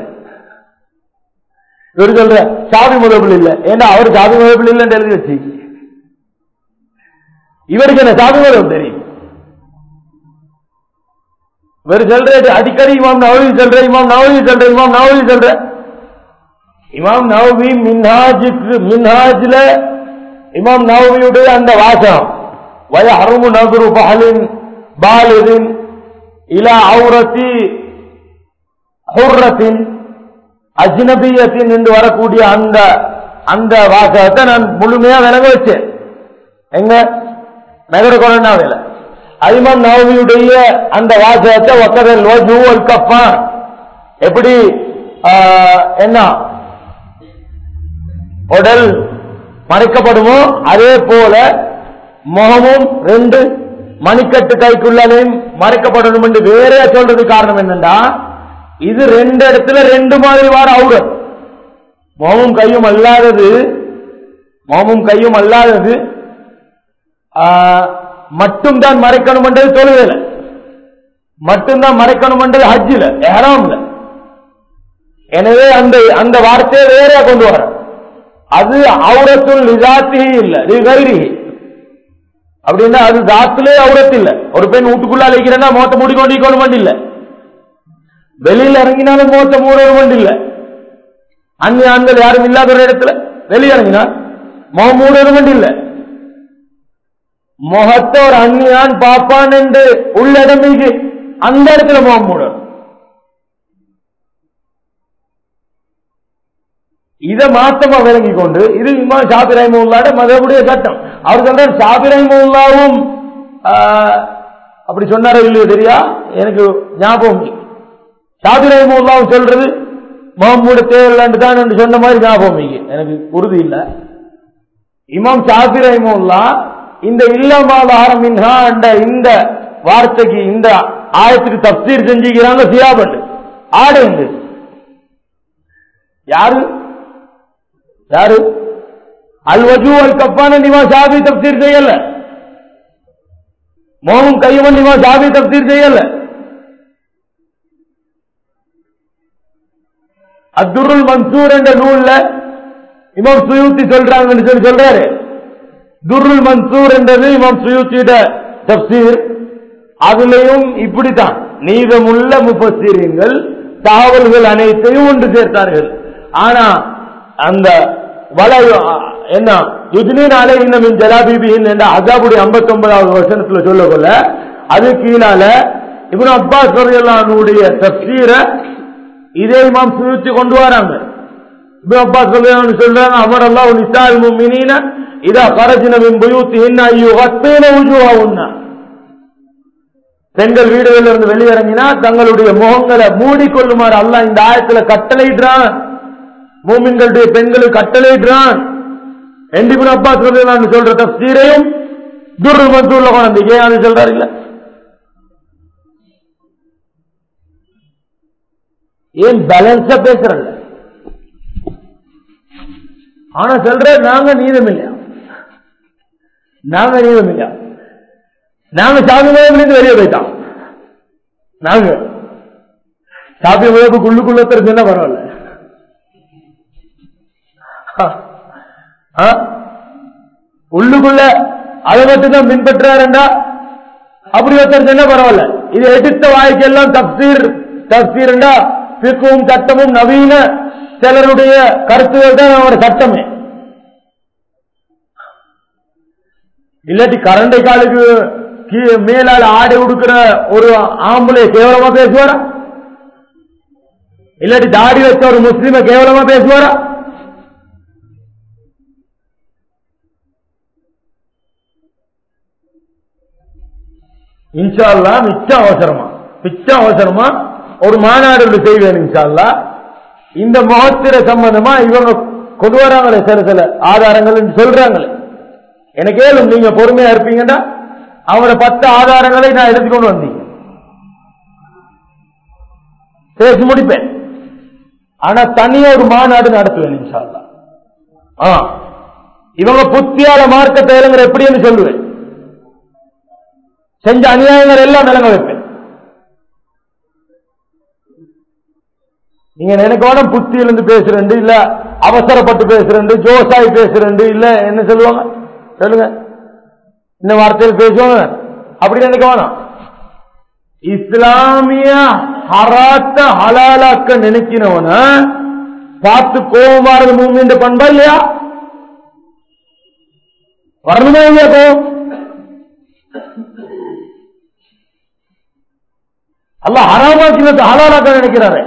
S1: இவர் சொல்ற சாதி முதல் இல்ல ஏன்னா அவர் சாதி முதல் இல்லைன்னு எழுதி வச்சு இவருக்கு என்ன சாதி முதல் தெரியும் இவர் சொல்ற அடிக்கடி இமாம் நவவி சொல்ற இமாம் நவவி சொல்ற இமாம் நவவி சொல்ற இமாம் நவவி மின்ஹாஜுக்கு மின்ஹாஜ்ல இமாம் நவவியுடைய அந்த வாசம் வய ஹருமு நகுரு பஹலின் பாலிதின் இல அவுரத்தி ஹுர்ரத்தின் அஜ்னபியத்தின் என்று வரக்கூடிய அந்த அந்த வாசகத்தை நான் முழுமையா விளங்க வச்சேன் எங்க நகர கொரோனாவில் ஐமன் நவமியுடைய அந்த வாசகத்தை ஒக்கதல் ஜூவல் கப்பான் எப்படி என்ன உடல் மறைக்கப்படுமோ அதே போல முகமும் ரெண்டு மணிக்கட்டு கைக்குள்ளாலையும் மறைக்கப்படணும் என்று வேற சொல்றது காரணம் என்னண்டா இது ரெண்டு இடத்துல ரெண்டு மாதிரி வார அவுரத் மோமும் கையும் அல்லாதது மோமும் கையும் அல்லாதது மட்டும்தான் மறைக்கணும் என்றது தொழுவேல மட்டும்தான் மறைக்கணும் என்றது ஹஜ்ஜில ஏறாம்ல எனவே அந்த அந்த வார்த்தையை வேற கொண்டு வர அது அவுரத்துள் நிதாத்தி இல்ல கைரி அப்படின்னா அது தாத்திலே அவுரத்து இல்ல ஒரு பெண் வீட்டுக்குள்ள அழைக்கிறேன்னா மோத்த மூடிக்கொண்டிருக்கணும் வண்டி இல்ல வெளியில இறங்கினாலும் மோத்த மூடணும் வண்டி இல்ல அந்நிய ஆண்கள் யாரும் இல்லாத ஒரு இடத்துல வெளியே இறங்கினா முகம் மூடணும் வண்டி இல்ல முகத்தை ஒரு அந்நியான் பாப்பான் என்று உள்ள இடமைக்கு அந்த இடத்துல முகம் மூடணும் இதை மாத்தமா விளங்கி கொண்டு இது இம்மா ஷாபி ரஹிமுல்லாட மதபுடைய சட்டம் அவர் சொல்றார் ஷாபி ரஹிமுல்லாவும் அப்படி சொன்னாரோ இல்லையோ தெரியா எனக்கு ஞாபகம் ஷாபி ரஹிமுல்லாவும் சொல்றது மாமூட தேவையில்லாண்டு தான் என்று சொன்ன மாதிரி ஞாபகம் எனக்கு உறுதி இல்லை இமாம் ஷாபி ரஹிமுல்லா இந்த இல்லமாதாரம் மின்ஹா என்ற இந்த வார்த்தைக்கு இந்த ஆயத்துக்கு தப்சீர் செஞ்சுக்கிறாங்க சியாபண்டு ஆடு யாரு யாரு அல் வஜூ அல் கப்பான நிவா ஷாபி தப்சீர் செய்யல மோகம் கைவன் நிவா ஷாபி தப்சீர் செய்யல அத்துருல் மன்சூர் என்ற நூல்ல இமாம் சுயூத்தி சொல்றாங்கன்னு சொல்லி சொல்றாரு துருல் மன்சூர் என்றது இமாம் சுயூத்தியோட தப்சீர் அதுலயும் இப்படித்தான் நீதமுள்ள முப்பசீரியங்கள் தகவல்கள் அனைத்தையும் ஒன்று சேர்த்தார்கள் ஆனா அந்த வல என்ன யுஜ்னீன் அலைஹின்ன மின் ஜலாபிபிஹின் என்ற அசாபுடைய ஐம்பத்தி ஒன்பதாவது வருஷத்துல சொல்ல கொள்ள அது கீழால இப்னு அப்பாஸ் ரலியல்லாஹுடைய தஃப்சீர இதே இமாம் சுயூத்தி கொண்டு வராங்க இப்னு அப்பாஸ் ரலியல்லாஹு சொல்றாங்க அமர் அல்லாஹ் நிசால் முஃமினீன இதா கரஜ்ன மின் புயூத்திஹின்ன அய்யுகத்தீன உஜூஹுன்ன பெண்கள் வீடுகளில் இருந்து வெளியிறங்கினா தங்களுடைய முகங்களை மூடிக்கொள்ளுமாறு அல்லாஹ் இந்த ஆயத்துல கட்டளையிடுறான் மூமின்களுடைய பெண்களுக்கு கட்டளையிடுறான் எண்டிபின் அப்பாஸ் ரலியல்லாஹு சொல்ற தஃசீரையும் துர்ரு மந்தூர்ல கொண்டு ஏன் அது சொல்றாரு இல்ல ஏன் பேலன்ஸா பேசுறல்ல ஆனா சொல்ற நாங்க நீதம் இல்லையா நாங்க நீதம் இல்லையா நாங்க சாமி மதத்திலிருந்து வெளியே போயிட்டோம் நாங்க சாமி மதப்பு உள்ளுக்குள்ள தெரிஞ்சுன்னா பரவாயில்ல ஆ? உள்ளுக்குள்ள அதை மட்டும்தான் பின்பற்றாருண்டா அப்படி ஒருத்தர் சொன்னா பரவாயில்ல இது எடுத்த வாய்க்கெல்லாம் தப்சீர் தப்சீர்ண்டா பிக்கும் சட்டமும் நவீன சிலருடைய கருத்துகள் தான் அவரோட சட்டமே இல்லாட்டி கரண்டை காலுக்கு கீ- மேலால ஆடை உடுக்கிற ஒரு ஆம்பளை கேவலமா பேசுவாரா இல்லாட்டி தாடி வச்ச ஒரு முஸ்லீம கேவலமா பேசுவாரா இன்ஷா அல்லாஹ் மிச்சம் அவசரமா மிச்சம் அவசரமா ஒரு மாநாடு ஒன்று செய்வேன் இன்ஷா அல்லாஹ் இந்த முகத்திர சம்பந்தமா இவங்க கொண்டு வராங்களே சில சில ஆதாரங்கள் சொல்றாங்களே எனக்கு ஏழும் நீங்க பொறுமையா இருப்பீங்கன்னா அவங்களோட பத்து ஆதாரங்களை நான் எடுத்துக்கொண்டு வந்தீங்க பேசி முடிப்பேன் ஆனா தனியா ஒரு மாநாடு நடத்துவேன் இன்ஷா அல்லாஹ். ஆ இவங்க புத்தியால மார்க்கத்தை இறங்குற எப்படின்னு சொல்லுவேன் செஞ்ச அநியாயங்கள் எல்லாம் விளங்க வைப்பேன் நீங்க எனக்கு வேணும் புத்தியிலிருந்து பேசுறேன் இல்ல அவசரப்பட்டு பேசுறேன் ஜோசாய் பேசுறேன் இல்ல என்ன சொல்லுவாங்க சொல்லுங்க இந்த வார்த்தையில் பேசுவாங்க அப்படி நினைக்க வேணாம் இஸ்லாமிய ஹராத்த ஹலாலாக்க நினைக்கிறவன பார்த்து கோபம் வாரது மூமின்ற பண்பா இல்லையா வரணுமா இல்லையா கோபம் அல்ல ஹராமாக்கினது ஹலாலாக்க நினைக்கிறாரு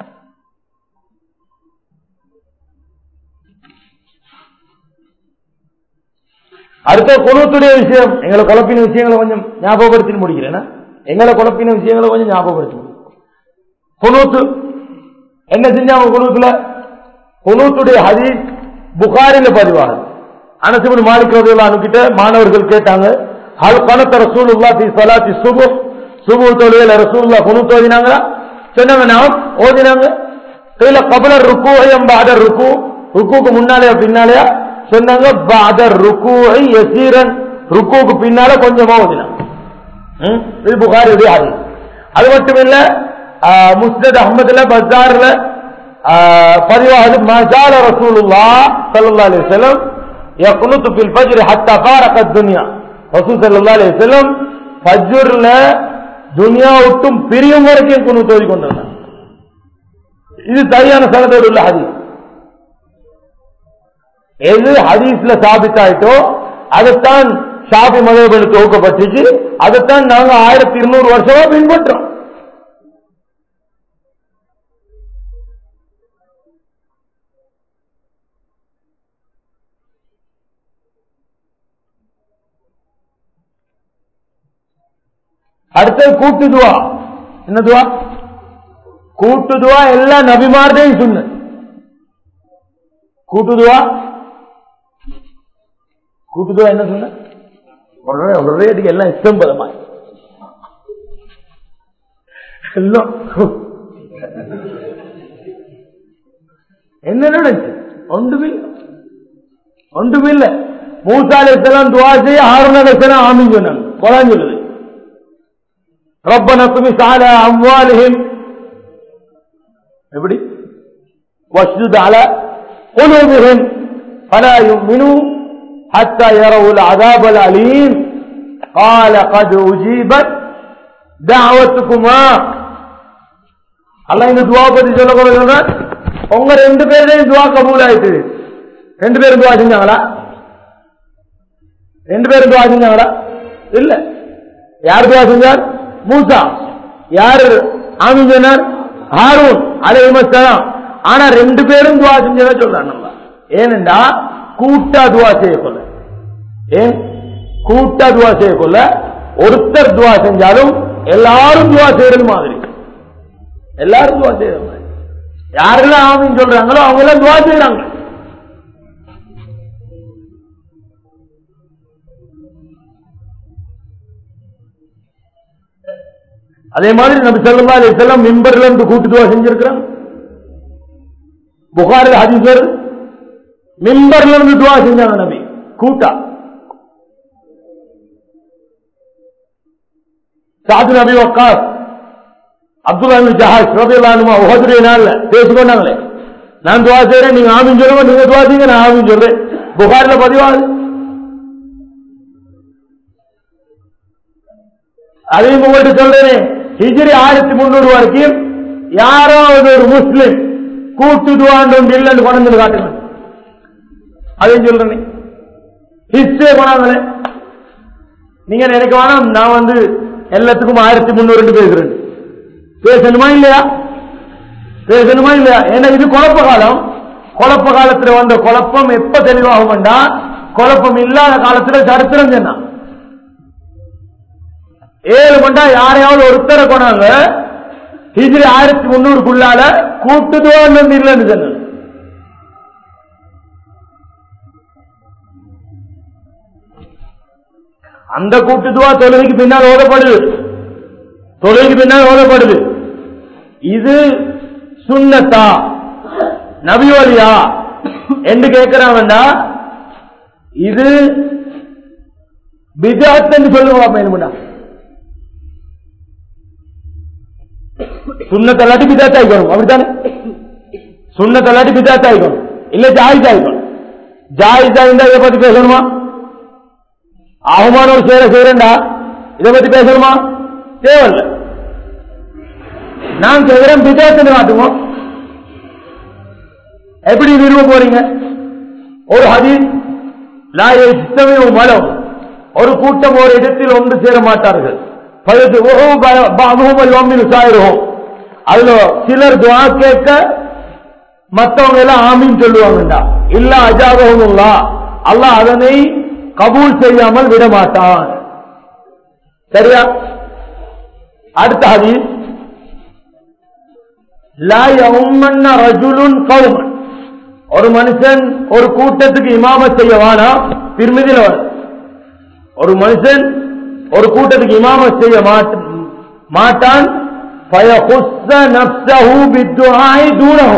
S1: அடுத்த குணத்துடைய விஷயம் எங்களை குழப்பின விஷயங்களை கொஞ்சம் ஞாபகப்படுத்தி முடிக்கிறேன் எங்களை குழப்பின விஷயங்களை கொஞ்சம் ஞாபகப்படுத்தி முடிக்கிறேன். குனூத்து என்ன செஞ்சாங்க குனூத்துல குனூத்துடைய ஹதீஸ் புகாரில பதிவாகுது அனசுபின் மாலிக் ரதியுல்லாஹு அன்ஹு கிட்ட மாணவர்கள் கேட்டாங்க ஹல் கனத்த ரசூலுல்லாஹ் ஃபீ ஸலாத்தி சுபுஹ் சுபுஹ் தொழுகையில ரசூலுல்லாஹ் குனூத் ஓதினாங்களா சொன்னாங்க நாம் ஓதினாங்க கீழ கபல ருக்கு பாத ருக்கு ருக்குக்கு முன்னாலேயா பின்னாலேயா சொன்னாங்க பாத ருக்கு யசீரன் ருக்குக்கு பின்னால கொஞ்சமா ஓதினாங்க ம்? இது புகாரியுடைய ஹதீஸ் அது மட்டும் இல்ல முஸ்னத் அஹமதுல பஜார்ல பதிவாகுது மஜால ரசூலுல்லா ஸல்லல்லாஹு அலைஹி வஸல்லம் يقنط في الفجر حتى فارق الدنيا ரசூல் ஸல்லல்லாஹு அலைஹி வஸல்லம் ஃபஜ்ர்ல துனியா விட்டும் பிரியும் வரைக்கும் குனூத் ஓதி கொண்டிருந்தாங்க இது சரியான சனதோடு உள்ள ஹதீஸ் எது ஹதீஸ்ல சாபித்தாயிட்டோ அதைத்தான் ஷாபி மதபடி தொகுக்கப்பட்டுச்சு அதைத்தான் நாங்க ஆயிரத்தி இருநூறு வருஷமா பின்பற்றோம் அடுத்தது கூட்டு துவா என்ன துவா கூட்டு துவா எல்லா நபிமார்டையும் சொன்ன கூட்டு துவா கூட்டு துவா என்ன சொன்ன உடனே உடனே அதுக்கு எல்லாம் இஷ்டம் பதமா எல்லாம் என்ன நடந்துச்சு ஒன்றுமில்லை ஒன்றுமில்லை மூசா அலைஹிஸ்ஸலாம் துவா செய்ய ஹாரூன் அலைஹிஸ்ஸலாம் ஆமீன் சொன்னாங்க குரான் சொல்லுது ربنا اطمس على أموالهم எப்படி واشدد على قلوبهم فلا يؤمنوا حتى يروا العذاب الأليم قال قد أجيبت دعوتكما அல்லாஹ் இந்த துவா பத்தி சொல்ல கூட சொல்றான் உங்க ரெண்டு பேரையும் துவா கபூல் ஆயிட்டு ரெண்டு பேரும் துவா செஞ்சாங்களா ரெண்டு பேரும் துவா செஞ்சாங்களா இல்ல யார் துவா செஞ்சார் மூசா யார் ஆமீன் சொன்னார் ஹாரூன் அலைஹிஸ்ஸலாம் ஆனா ரெண்டு பேரும் துவா செஞ்சதை சொல்றான் நம்ம ஏனென்றா கூட்டா துவா செய்யக்கொள்ள ஏன் கூட்டா துவா செய்யக்கொள்ள ஒருத்தர் துவா செஞ்சாலும் எல்லாரும் துவா செய்யறது மாதிரி எல்லாரும் துவா செய்யறது மாதிரி யாரெல்லாம் ஆமின்னு சொல்றாங்களோ அவங்க எல்லாம் துவா செய்யறாங்க அதே மாதிரி நம்ம செல்லும் செல்லம் மிம்பர்ல இருந்து கூட்டு துவா செஞ்சிருக்கிறோம் புகாரில் ஹதீஸ் மிம்பர்ல இருந்து துவா செஞ்சாங்க நபி கூட்டா சாது நபி வக்காஸ் அப்துல்லா ஜஹாஸ் ரபிலானுமா உஹதுடைய நாள்ல பேசிக்கொண்டாங்களே நான் துவா செய்யறேன் நீங்க ஆமின்னு சொல்லுங்க நீங்க துவா செய்யுங்க நான் ஆமின்னு சொல்றேன் புகார்ல பதிவாது அதையும் உங்கள்கிட்ட சொல்றேன் ஹிஜ்ரி ஆயிரத்தி முன்னூறு வரைக்கும் யாராவது ஒரு முஸ்லிம் கூட்டு துவாண்டு ஒன்று இல்லைன்னு கொண்டு காட்டுங்க அதையும் சொல்றேன் ஹிஸ்டே கொண்டாங்களே நீங்க நினைக்க வேணாம் நான் வந்து எல்லாத்துக்கும் ஆயிரத்தி முன்னூறு பேசுறேன் பேசணுமா இல்லையா பேசணுமா இல்லையா ஏன்னா இது குழப்ப காலம் குழப்ப காலத்துல வந்த குழப்பம் எப்ப தெளிவாகும்டா குழப்பம் இல்லாத காலத்துல சரித்திரம் சொன்னான் ஏழு மண்டா யாரையாவது ஒருத்தரை கொண்டாங்க ஹிஜ்ரி ஆயிரத்தி முன்னூறுக்குள்ளால கூட்டுதுவான்னு ஒன்று இல்லைன்னு சொன்னாங்க அந்த கூட்டுதுவா தொழுகைக்கு பின்னால் ஓதப்படுது தொழுகைக்கு பின்னால் ஓதப்படுது இது சுண்ணத்தா நபிவலியா என்று கேட்கிறாங்கடா இது பிஜாத் சொல்லுவா மேலுமண்டா சுண்ணத்தல்லாட்டி பிதாத் ஆயிக்கணும் அப்படித்தானே சுண்ணத்தல்லாட்டி பிதாத் ஆயிக்கணும் இல்ல ஜாயிஸ் ஆயிக்கணும் ஜாயிஸ் ஆயிருந்தா இதை பத்தி பேசணுமா அவமான ஒரு சேர செய்யறேன்டா இதை பத்தி பேசணுமா தேவையில்ல நான் கேட்கிறேன் பிதாத்துன்னு காட்டுவோம் எப்படி நிறுவ போறீங்க ஒரு ஹதீஸ் லாயை சித்தமே மலம் ஒரு கூட்டம் ஒரு இடத்தில் ஒன்று சேர மாட்டார்கள் பழுது சாயிருவோம் அதுல சிலர் துவா கேட்க மத்தவங்க எல்லாம் ஆமின்னு சொல்லுவாங்கடா இல்ல அஜாபகம் அல்லாஹ் அதனை கபூல் செய்யாமல் விட மாட்டான் சரியா அடுத்த ஹதீஸ் லா யவும்மன்ன ரஜுலுன் கௌமன் ஒரு மனுஷன் ஒரு கூட்டத்துக்கு இமாம செய்ய வானா திருமதியில் வரும் ஒரு மனுஷன் ஒரு கூட்டத்துக்கு இமாம செய்ய மாட்ட- மாட்டான் فَيَخُصَّ نَفْسَهُ بِالدُّعَاءِ دُونَهُ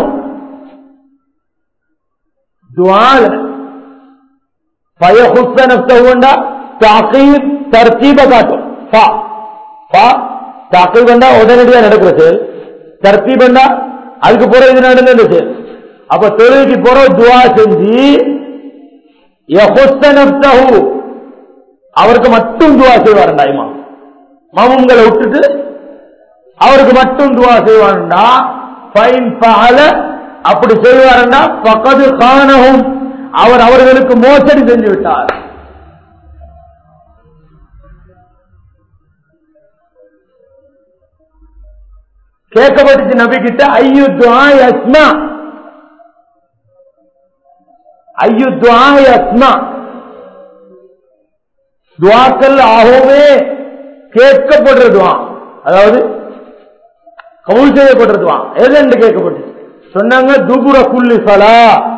S1: துஆல فَيَخُصَّ نَفْسَهُ என்றா தாக்கீப் தர்த்தீப காட்டும் ஃபா ஃபா தாக்கீப் என்றா உடனடியா நடக்கிற செயல் தர்த்தீப் என்றா அதுக்கு பிறகு இது நடந்த செயல் அப்ப தொழுகைக்கு பிறகு துவா செஞ்சு யஹுஸ்ஸ நஃப்ஸஹு அவருக்கு மட்டும் துவா செய்வாருண்டா இமாம் மாமுங்களை விட்டுட்டு அவருக்கு மட்டும் துவா செய்வாருண்டா ஃபைன் ஃபஅல அப்படி செய்வாருண்டா பக்கது காணவும் அவர் அவர்களுக்கு மோசடி செஞ்சு விட்டார் கேட்கப்பட்டுச்சு நபி கிட்ட ஐயு துவா அஸ்மா ஐயு துவா அஸ்மா துவாக்கள் ஆகவே கேட்கப்படுற துவா அதாவது கவுல் செய்யப்படுற துவா எது என்று கேட்கப்பட்டுச்சு சொன்னாங்க துபுர குல்லி சலா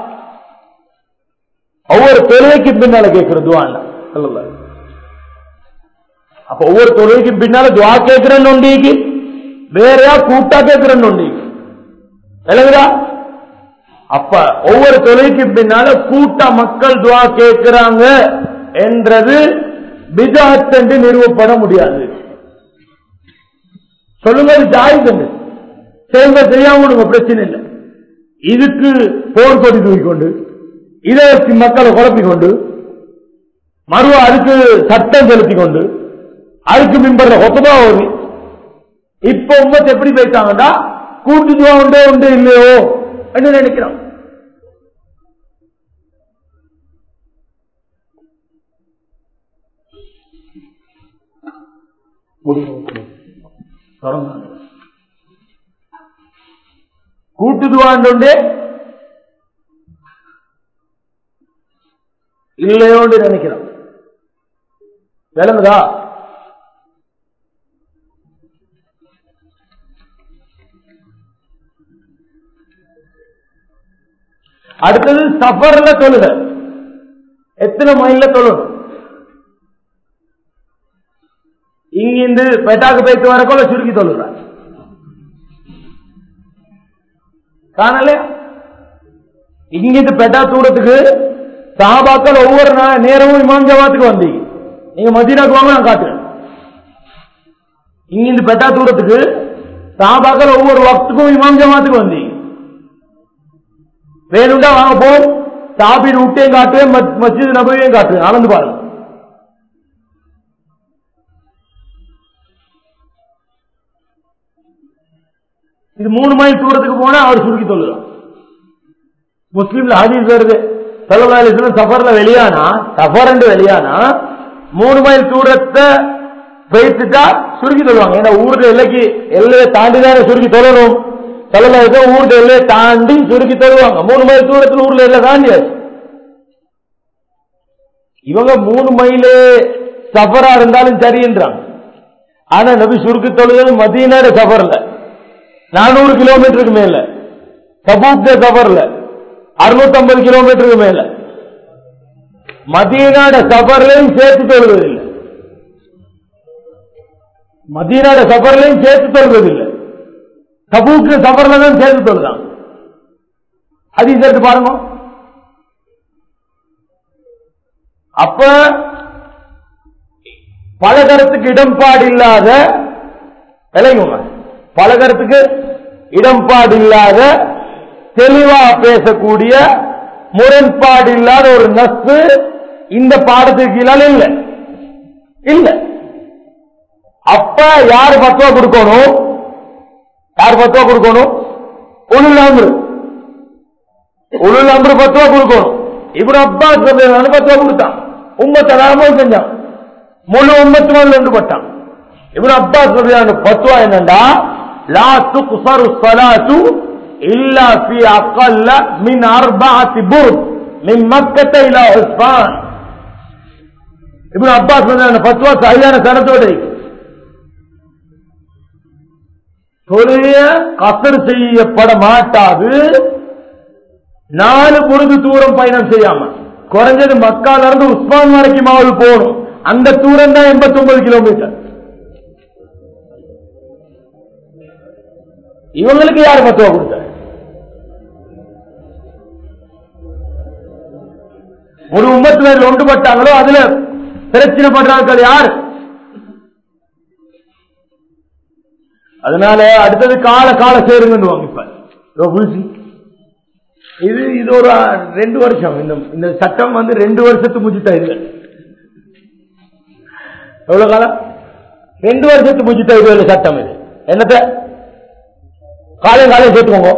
S1: ஒவ்வொரு தொழுகைக்கு பின்னால கேட்கிற துவா சொல்லல அப்ப ஒவ்வொரு தொழுகைக்கு பின்னால துவா கேட்கிறேன்னு ஒண்டிக்கு வேறையா கூட்டா கேட்கிறேன்னு ஒண்டிக்கு விளங்குதா அப்ப ஒவ்வொரு தொழுகைக்கு பின்னால கூட்ட மக்கள் துவா கேட்கிறாங்க என்றது பிஜாத் என்று நிறுவப்பட முடியாது சொல்லுங்க அது ஜாயிஸ் என்று செய்யுங்க செய்யாம விடுங்க பிரச்சனை இல்லை இதுக்கு போர் கொடி தூக்கிக்கொண்டு இதை வச்சு மக்களை குழப்பிக் கொண்டு மறுவ அதுக்கு சட்டம் செலுத்திக் கொண்டு அதுக்கு மின்படுற ஒத்தமா ஓடி இப்ப உம்மத்து எப்படி போயிட்டாங்கன்னா கூட்டுதுவா உண்டோ உண்டு இல்லையோ என்று நினைக்கிறோம் முடியும் தொடங்க கூட்டுதுவாண்டு இல்லையோண்டு நினைக்கிறோம் விளங்குதா அடுத்தது சஃபர்ல தொழுக எத்தனை மைல்ல தொழும் இங்கிருந்து பெட்டாக்கு போயிட்டு வரக்குள்ள சுருக்கி தொழுகிறார் காணல இங்கிருந்து பெட்டா தூரத்துக்கு சாபாக்கள் ஒவ்வொரு நா- நேரமும் இமாம் ஜமாத்துக்கு வந்தீங்க நீங்க மதீனாக்கு வாங்க நான் காட்டுறேன் இங்கிருந்து பெட்டா தூரத்துக்கு சாபாக்கள் ஒவ்வொரு வக்துக்கும் இமாம் ஜமாத்துக்கு வந்தீங்க வேணும்டா வாங்க போ சாபின் விட்டையும் காட்டுவேன் மத்- மஸ்ஜித் நபவியும் காட்டுவேன் ஆனந்து பாருங்க இது மூணு மைல் தூரத்துக்கு போனா அவர் சுருக்கி சொல்லுறான் முஸ்லீம்ல ஹதீஸ் வருது சொல்லி சஃபர்ல வெளியானா சஃபர் என்று வெளியானா மூணு மைல் தூரத்தை போயிட்டுட்டா சுருக்கி சொல்லுவாங்க ஏன்னா ஊர்ல எல்லைக்கு எல்லையை தாண்டி தானே சுருக்கி சொல்லணும் சொல்லலாம் ஊர்ல எல்லையை தாண்டி சுருக்கி தருவாங்க மூணு மைல் தூரத்தில் ஊர்ல எல்லை தாண்டியாச்சு இவங்க மூணு மைலு சஃபரா இருந்தாலும் சரின்றாங்க ஆனா நபி சுருக்கு தொழுது மதீனாட சஃபர்ல நானூறு கிலோமீட்டருக்கு மேல தபூக் சஃபர்ல அறுநூத்தி ஐம்பது கிலோமீட்டருக்கு மேல மதீனாட சஃபர்லையும் சேர்த்து தொழுவதில்லை மதீனாட சஃபர்லையும் சேர்த்து தொழுவதில்லை தபூக்கு சஃபர்ல தான் சேர்த்து தொழுதான் அது சேர்த்து பாருங்க அப்ப பலகரத்துக்கு இடம்பாடு இல்லாத விளையுங்க பலகரத்துக்கு இடம்பாடு இல்லாத தெளிவா பேசக்கூடிய முரண்பாடு இல்லாத ஒரு நட்பு இந்த பாடத்துக்கு கீழால இல்ல இல்ல அப்ப யாரு பத்துவா கொடுக்கணும் யார் பத்துவா கொடுக்கணும் உளுல் அம்ரு உளுல் அம்ரு பத்துவா கொடுக்கணும் இவரு அப்பாஸ் ரலியல்லாஹு பத்துவா கொடுத்தான் உம்மத்தை நாமம் செஞ்சான் முழு உம்மத்து மேல ஒன்று பட்டான் இவரு அப்பாஸ் ரலியல்லாஹு பத்துவா என்னண்டா லா துக்ஸரு ஸலாத்து இல்லா ஃபி அقل மின் அர்பஅத்தி புர்த் மின் மக்கத்த இலா உஸ்பான் இப்னு அப்பாஸ் ரலியல்லாஹு பத்துவா சரியான சனத்தோட இருக்கு தொழுகைய கசர் செய்யப்பட மாட்டாது நாலு பொழுது தூரம் பயணம் செய்யாம குறைஞ்சது மக்கால இருந்து உஸ்மான் வரைக்கும் அவள் போகணும் அந்த தூரம் தான் எண்பத்தி ஒன்பது கிலோமீட்டர் இவங்களுக்கு யார் மத்துவ கொடுத்த ஒரு உம்மத்தினர் ஒன்றுபட்டாங்களோ அதுல பிரச்சனை பண்றார்கள் யார் அதனால அடுத்தது கால கால சேருங்கன்னு இப்ப இதோ புதுசு. இது இது ஒரு ஆ, ரெண்டு வருஷம் இந்த இந்த சட்டம் வந்து ரெண்டு வருஷத்துக்கு முடிச்சுட்டா இது எவ்வளவு காலம் ரெண்டு வருஷத்துக்கு முடிச்சுட்டா இது ஒரு சட்டம் இது என்னத்த காலையும் காலையும் சேர்த்துக்கோங்க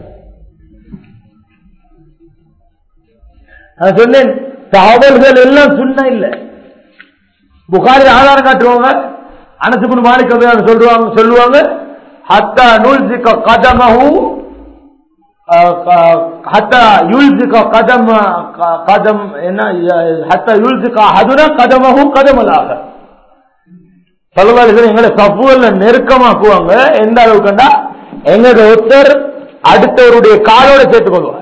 S1: நான் சொன்னேன் தகவல்கள் எல்லாம் சுண்ண இல்ல புகாரி ஆதாரம் காட்டுவாங்க அனசுக்குன் மாலிக் ரலியல்லாஹு சொல்லுவாங்க சொல்லுவாங்க ஹத்தா நுல்சிக கதமஹு அஹ், க- ஹத்தா யுல்சிக கதம க- கதம் என்ன ய- ஹத்தா யுல்சிக அஹதுனா கதமஹு கதமலாக சொல்லலாம் எங்களை சப்புவல்ல நெருக்கமாக்குவாங்க எந்த அளவுக்குண்டா எங்க ஒருத்தர் அடுத்தவருடைய காலோட சேர்த்துக் கொள்வார்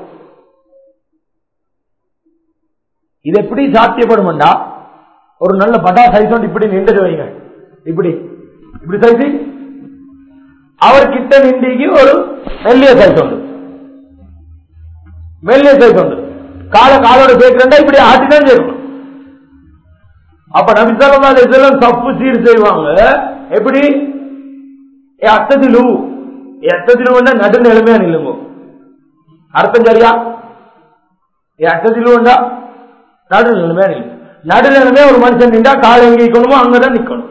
S1: இது எப்படி சாத்தியப்படும்டா ஒரு நல்ல பட்டா சைஸ் ஒன்று இப்படி நின்றது வைங்க இப்படி இப்படி சைஸ் அவர் கிட்ட நின்றிக்கு ஒரு மெல்லிய சைஸ் உண்டு மெல்லிய சைஸ் உண்டு கால காலோட சேர்க்கிறா இப்படி ஆட்டிதான் சேர்க்கணும் அப்ப நபி ஸல்லல்லாஹு அலைஹி வஸல்லம் தப்பு சீர் செய்வாங்க எப்படி அத்ததிலு எத்ததிலு நடு நிலைமையா நில்லுங்க அர்த்தம் சரியா அத்ததிலு நடு நிலைமையா நில்லுங்க நடு நிலைமையா ஒரு மனுஷன் நின்றா கால் எங்க நிக்கணுமோ அங்கதான் நிக்கணும்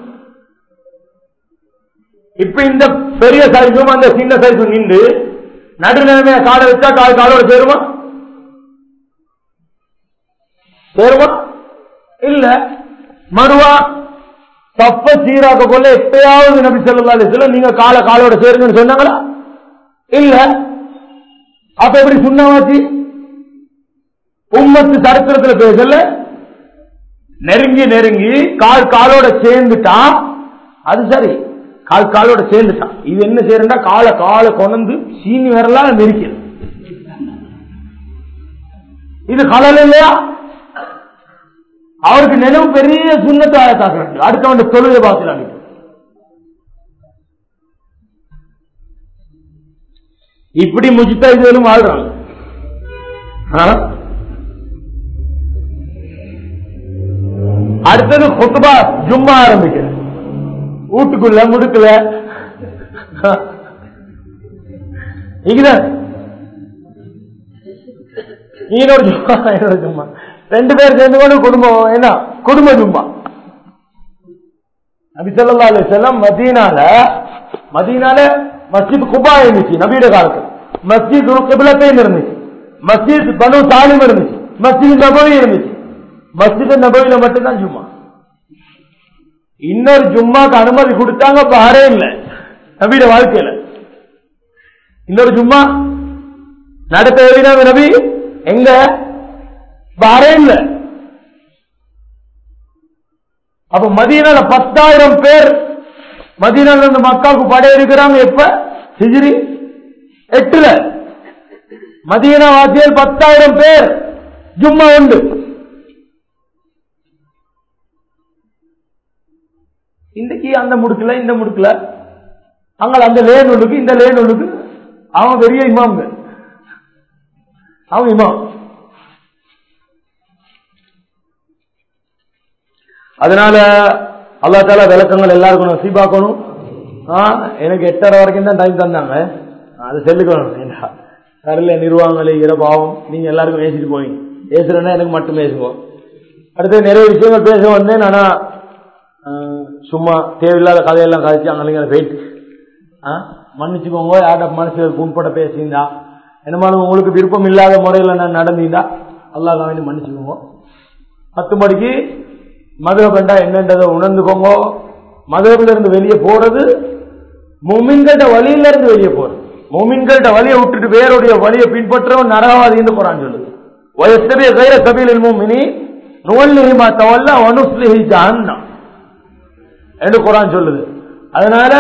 S1: இப்ப இந்த பெரிய சைஸும் அந்த சின்ன சைஸும் நின்று நடு நிலைமையா காலை வச்சா கால் காலோட சேருமா சேருமா இல்ல மறுவா தப்ப சீராக்க கொள்ள எப்பயாவது நபி ஸல்லல்லாஹு அலைஹி வஸல்லம் நீங்க கால காலோட சேருங்கன்னு சொன்னாங்களா இல்ல அப்ப எப்படி சுண்ணாவாச்சு உம்மத்து சரித்திரத்துல பேசல நெருங்கி நெருங்கி கால் காலோட சேர்ந்துட்டா அது சரி கால் காலோட சேர்ந்துட்டான் இது என்ன செய்யறா காலை காலை கொண்டு சீனி வரலாம் நெரிக்கிறது இது கலல் இல்லையா அவருக்கு நினைவு பெரிய சுண்ணத்தாய தாக்குறது அடுத்தவன் தொழுகை பார்த்து இப்படி முஜித்தா இதுவரும் வாழ்றாங்க ஆ? அடுத்தது குத்துபா ஜும்மா ஆரம்பிக்கிற வீட்டுக்குள்ள முடுக்கல இங்கதான் இன்னொரு ஜும்மா இன்னொரு ஜும்மா ரெண்டு பேர் சேர்ந்து கூட குடும்பம் என்ன குடும்ப ஜும்மா நபி ஸல்லல்லாஹு அலைஹி வஸல்லம் மதீனால மதீனால மஸ்ஜித் குபா இருந்துச்சு நபியோட காலத்துல மஸ்ஜித் கிபிலத்தையும் இருந்துச்சு மஸ்ஜித் பனு சாலிம் இருந்துச்சு மஸ்ஜித் நபவி இருந்துச்சு மஸ்ஜித் நபவியில மட்டும்தான் ஜும்மா இன்னொரு ஜும்மாக்கு அனுமதி கொடுத்தாங்க பாரே இல்ல நபியோட வாழ்க்கையில இன்னொரு ஜும்மா நடத்த எழுதினாங்க நபி எங்க பாரே இல்ல அப்ப மதீனால பத்தாயிரம் பேர் மதீனால இருந்து மக்காவுக்கு படையெடுக்கிறாங்க எப்ப ஹிஜ்ரி எட்டுல மதீனா வாசியல் பத்தாயிரம் பேர் ஜும்மா உண்டு இன்றைக்கு அந்த முடுக்கல இந்த முடுக்கல அங்க அந்த லேன் ஒண்ணுக்கு இந்த லேன் ஒண்ணுக்கு அவன் பெரிய இமாம்கள் அவன் இமாம் அதனால அல்லா தால விளக்கங்கள் எல்லாருக்கும் நசீபாக்கணும் ஆ, எனக்கு எட்டரை வரைக்கும் தான் டைம் தந்தாங்க அது சொல்லிக்கணும் ஏண்டா கரையில் நிர்வாகங்கள் இர பாவம் நீங்க எல்லாருக்கும் பேசிட்டு போவீங்க பேசுறேன்னா எனக்கு மட்டும் பேசுவோம் அடுத்து நிறைய விஷயங்கள் பேச வந்தேன் ஆனா ஆ, சும்மா தேவையில்லாத கதையெல்லாம் கதைச்சு அங்கே போயிட்டு ஆ, மன்னிச்சுக்கோங்க யார்ட மனசுக்கு புண்பட பேசியிருந்தா என்னமாலும் உங்களுக்கு விருப்பம் இல்லாத முறையில் நான் நடந்தீண்டா அல்லாஹ் வேண்டி மன்னிச்சுக்கோங்க மற்றபடிக்கு மதுகண்டா என்னன்றதை உணர்ந்துக்கோங்க மதுகபில இருந்து வெளியே போறது மூமின்கள்ட வழியில இருந்து வெளியே போறது மூமின்கள்ட வழியை விட்டுட்டு வேறுடைய வழியை பின்பற்றவன் நரகவாதின்னு போறான் சொல்லுது வயசரிய கைர சபையில் மூமினி நுவல்லிஹிமா தவல்ல வனுஸ்லிஹி ஜஹன்னம் என்று குரான் சொல்லுது அதனால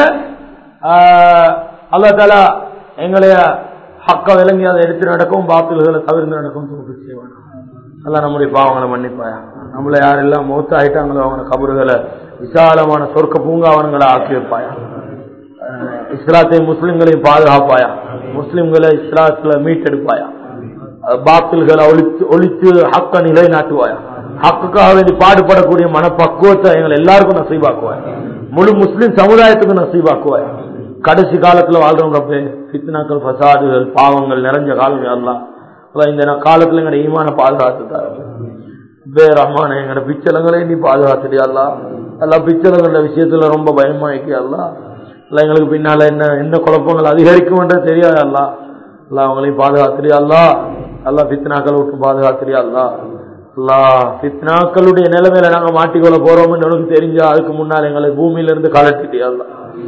S1: அல்லா தாலா எங்களைய ஹக்க விளங்கி அதை எடுத்து நடக்கும் பாத்தில்களை தவிர்த்து நடக்கும் தோப்பிக் செய்வான் அல்லா நம்முடைய பாவங்களை மன்னிப்பாயா நம்மள யாரெல்லாம் மூத்த ஆயிட்டாங்களோ அவங்க கபறுகளை விசாலமான சொர்க்க பூங்காவனங்களை ஆக்கி வைப்பாயா அஹ் இஸ்லாத்தையும் முஸ்லிம்களையும் பாதுகாப்பாயா முஸ்லிம்களை இஸ்லாத்துல மீட்டெடுப்பாயா அஹ் பாத்தில்களை ஒழித்து ஒழித்து ஹக்க நிலை நாட்டுவாயா ஹக்குக்காக வேண்டி பாடுபடக்கூடிய மனப்பக்குவத்தை எங்களை எல்லாருக்கும் நசீபாக்குவாய் முழு முஸ்லிம் சமுதாயத்துக்கும் நசீபாக்குவாய் கடைசி காலத்துல வாழ்றவங்க அப்பே ஃபித்னாக்கள் ஃபசாதுகள் பாவங்கள் நிறைஞ்ச காலம் எல்லாம் இந்த காலத்துல எங்கட ஈமான பாதுகாத்து தர பே ரஹ்மானே எங்கட பிச்சலங்களே நீ பாதுகாத்துடியாங்களா எல்லாம் பிச்சலங்கள விஷயத்துல ரொம்ப பயமா இருக்கியாங்களா இல்ல எங்களுக்கு பின்னால என்ன என்ன குழப்பங்கள் அதிகரிக்கும்ன்றது தெரியாதல்லா எல்லாம் அவங்களையும் பாதுகாத்துறியாங்களா எல்லாம் பித்னாக்களை விட்டு பாதுகாத்துறியாங்களா அல்லா பித்னாக்களுடைய நிலைமையில நாங்க மாட்டிக்கொள்ள போறோம்னு உனக்கு தெரிஞ்சா அதுக்கு முன்னால் எங்களை பூமியில இருந்து கலட்டிட்டியாங்களா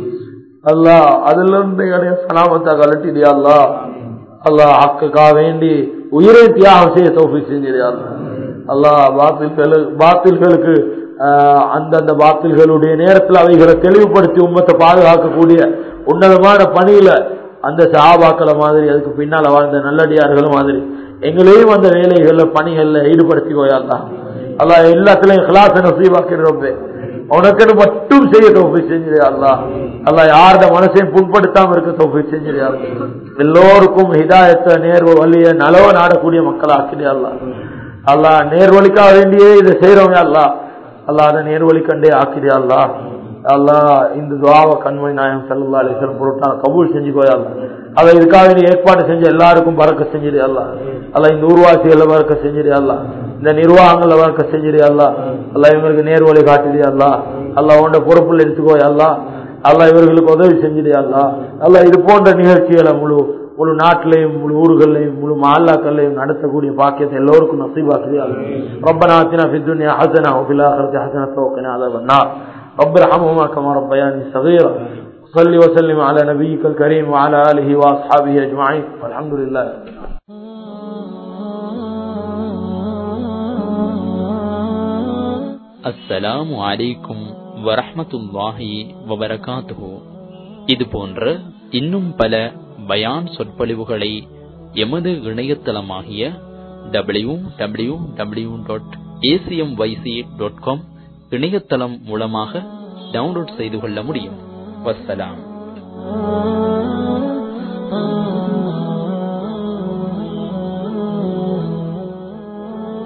S1: அல்லா அதுல இருந்து எங்களுடைய சலாமத்தை கலட்டிடியா அல்லா அல்லா ஹக்குக்கா வேண்டி உயிரை தியாகம் செய்ய தோஃபி செஞ்சிடியா அல்லா பாத்தில்களு பாத்தில்களுக்கு ஆஹ், அந்தந்த பாத்தில்களுடைய நேரத்தில் அவைகளை தெளிவுபடுத்தி உம்மத்தை பாதுகாக்கக்கூடிய உன்னதமான பணியில அந்த சஹாபாக்களை மாதிரி அதுக்கு பின்னால வாழ்ந்த நல்லடியார்கள் மாதிரி எங்களையும் அந்த வேலைகள்ல பணிகள்ல ஈடுபடுத்தி போயாள்தான் அல்லா எல்லாத்துலயும் கிளாஸ் நசீவாக்கிறோம் உனக்குன்னு மட்டும் செய்ய தோஃபி செஞ்சிரியா அல்லா அல்லா யாரோட மனசையும் புண்படுத்தாம இருக்க தோஃபி செஞ்சிரியா எல்லோருக்கும் ஹிதாயத்தை நேர்வ வழிய நலவ நாடக்கூடிய மக்கள் ஆக்கிறியா அல்லா அல்லா நேர்வழிக்காக வேண்டியே இதை செய்யறவங்க அல்லா அல்லா அதை நேர்வழி கண்டே ஆக்கிறியா அல்லா அல்லா இந்த துவாவ கண்மை நாயம் சல்லா அலிஸ்வரம் பொருட்டா கபூல் செஞ்சு போயாள் அதை இதுக்காக வேண்டி ஏற்பாடு செஞ்ச எல்லாருக்கும் பறக்க செஞ்சிரு அல்லா அல்ல இந்த ஊர்வாசிகளை பறக்க செஞ்சிரு அல்லா இந்த நிர்வாகங்களை பறக்க செஞ்சிரு அல்லா அல்ல இவங்களுக்கு நேர்வழி காட்டுது அல்லா அல்ல உண்ட பொறுப்புல எடுத்துக்கோ அல்லா அல்ல இவர்களுக்கு உதவி செஞ்சிரு அல்லா அல்ல இது போன்ற நிகழ்ச்சிகளை முழு முழு நாட்டிலையும் முழு ஊர்களையும் முழு மால்லாக்கள்லையும் நடத்தக்கூடிய பாக்கியத்தை எல்லோருக்கும் நசீபாக்குது ربنا آتنا في الدنيا حسنة وفي الآخرة حسنة وقنا عذاب النار رب ارحمهما كما ربياني صغيرا صل وسلم على نبيك الكريم وعلى آله وأصحابه أجمعين والحمد لله رب العالمين
S3: அஸ்ஸலாமு அலைக்கும் வரஹ்மத்துல்லாஹி வபரகாத்துஹு இது போன்ற இன்னும் பல பயான் சொற்பொழிவுகளை எமது இணையதளமாகிய W W W dot ACM YC dot com இணையதளம் மூலமாக டவுன்லோட் செய்து கொள்ள முடியும் வஸ்ஸலாம்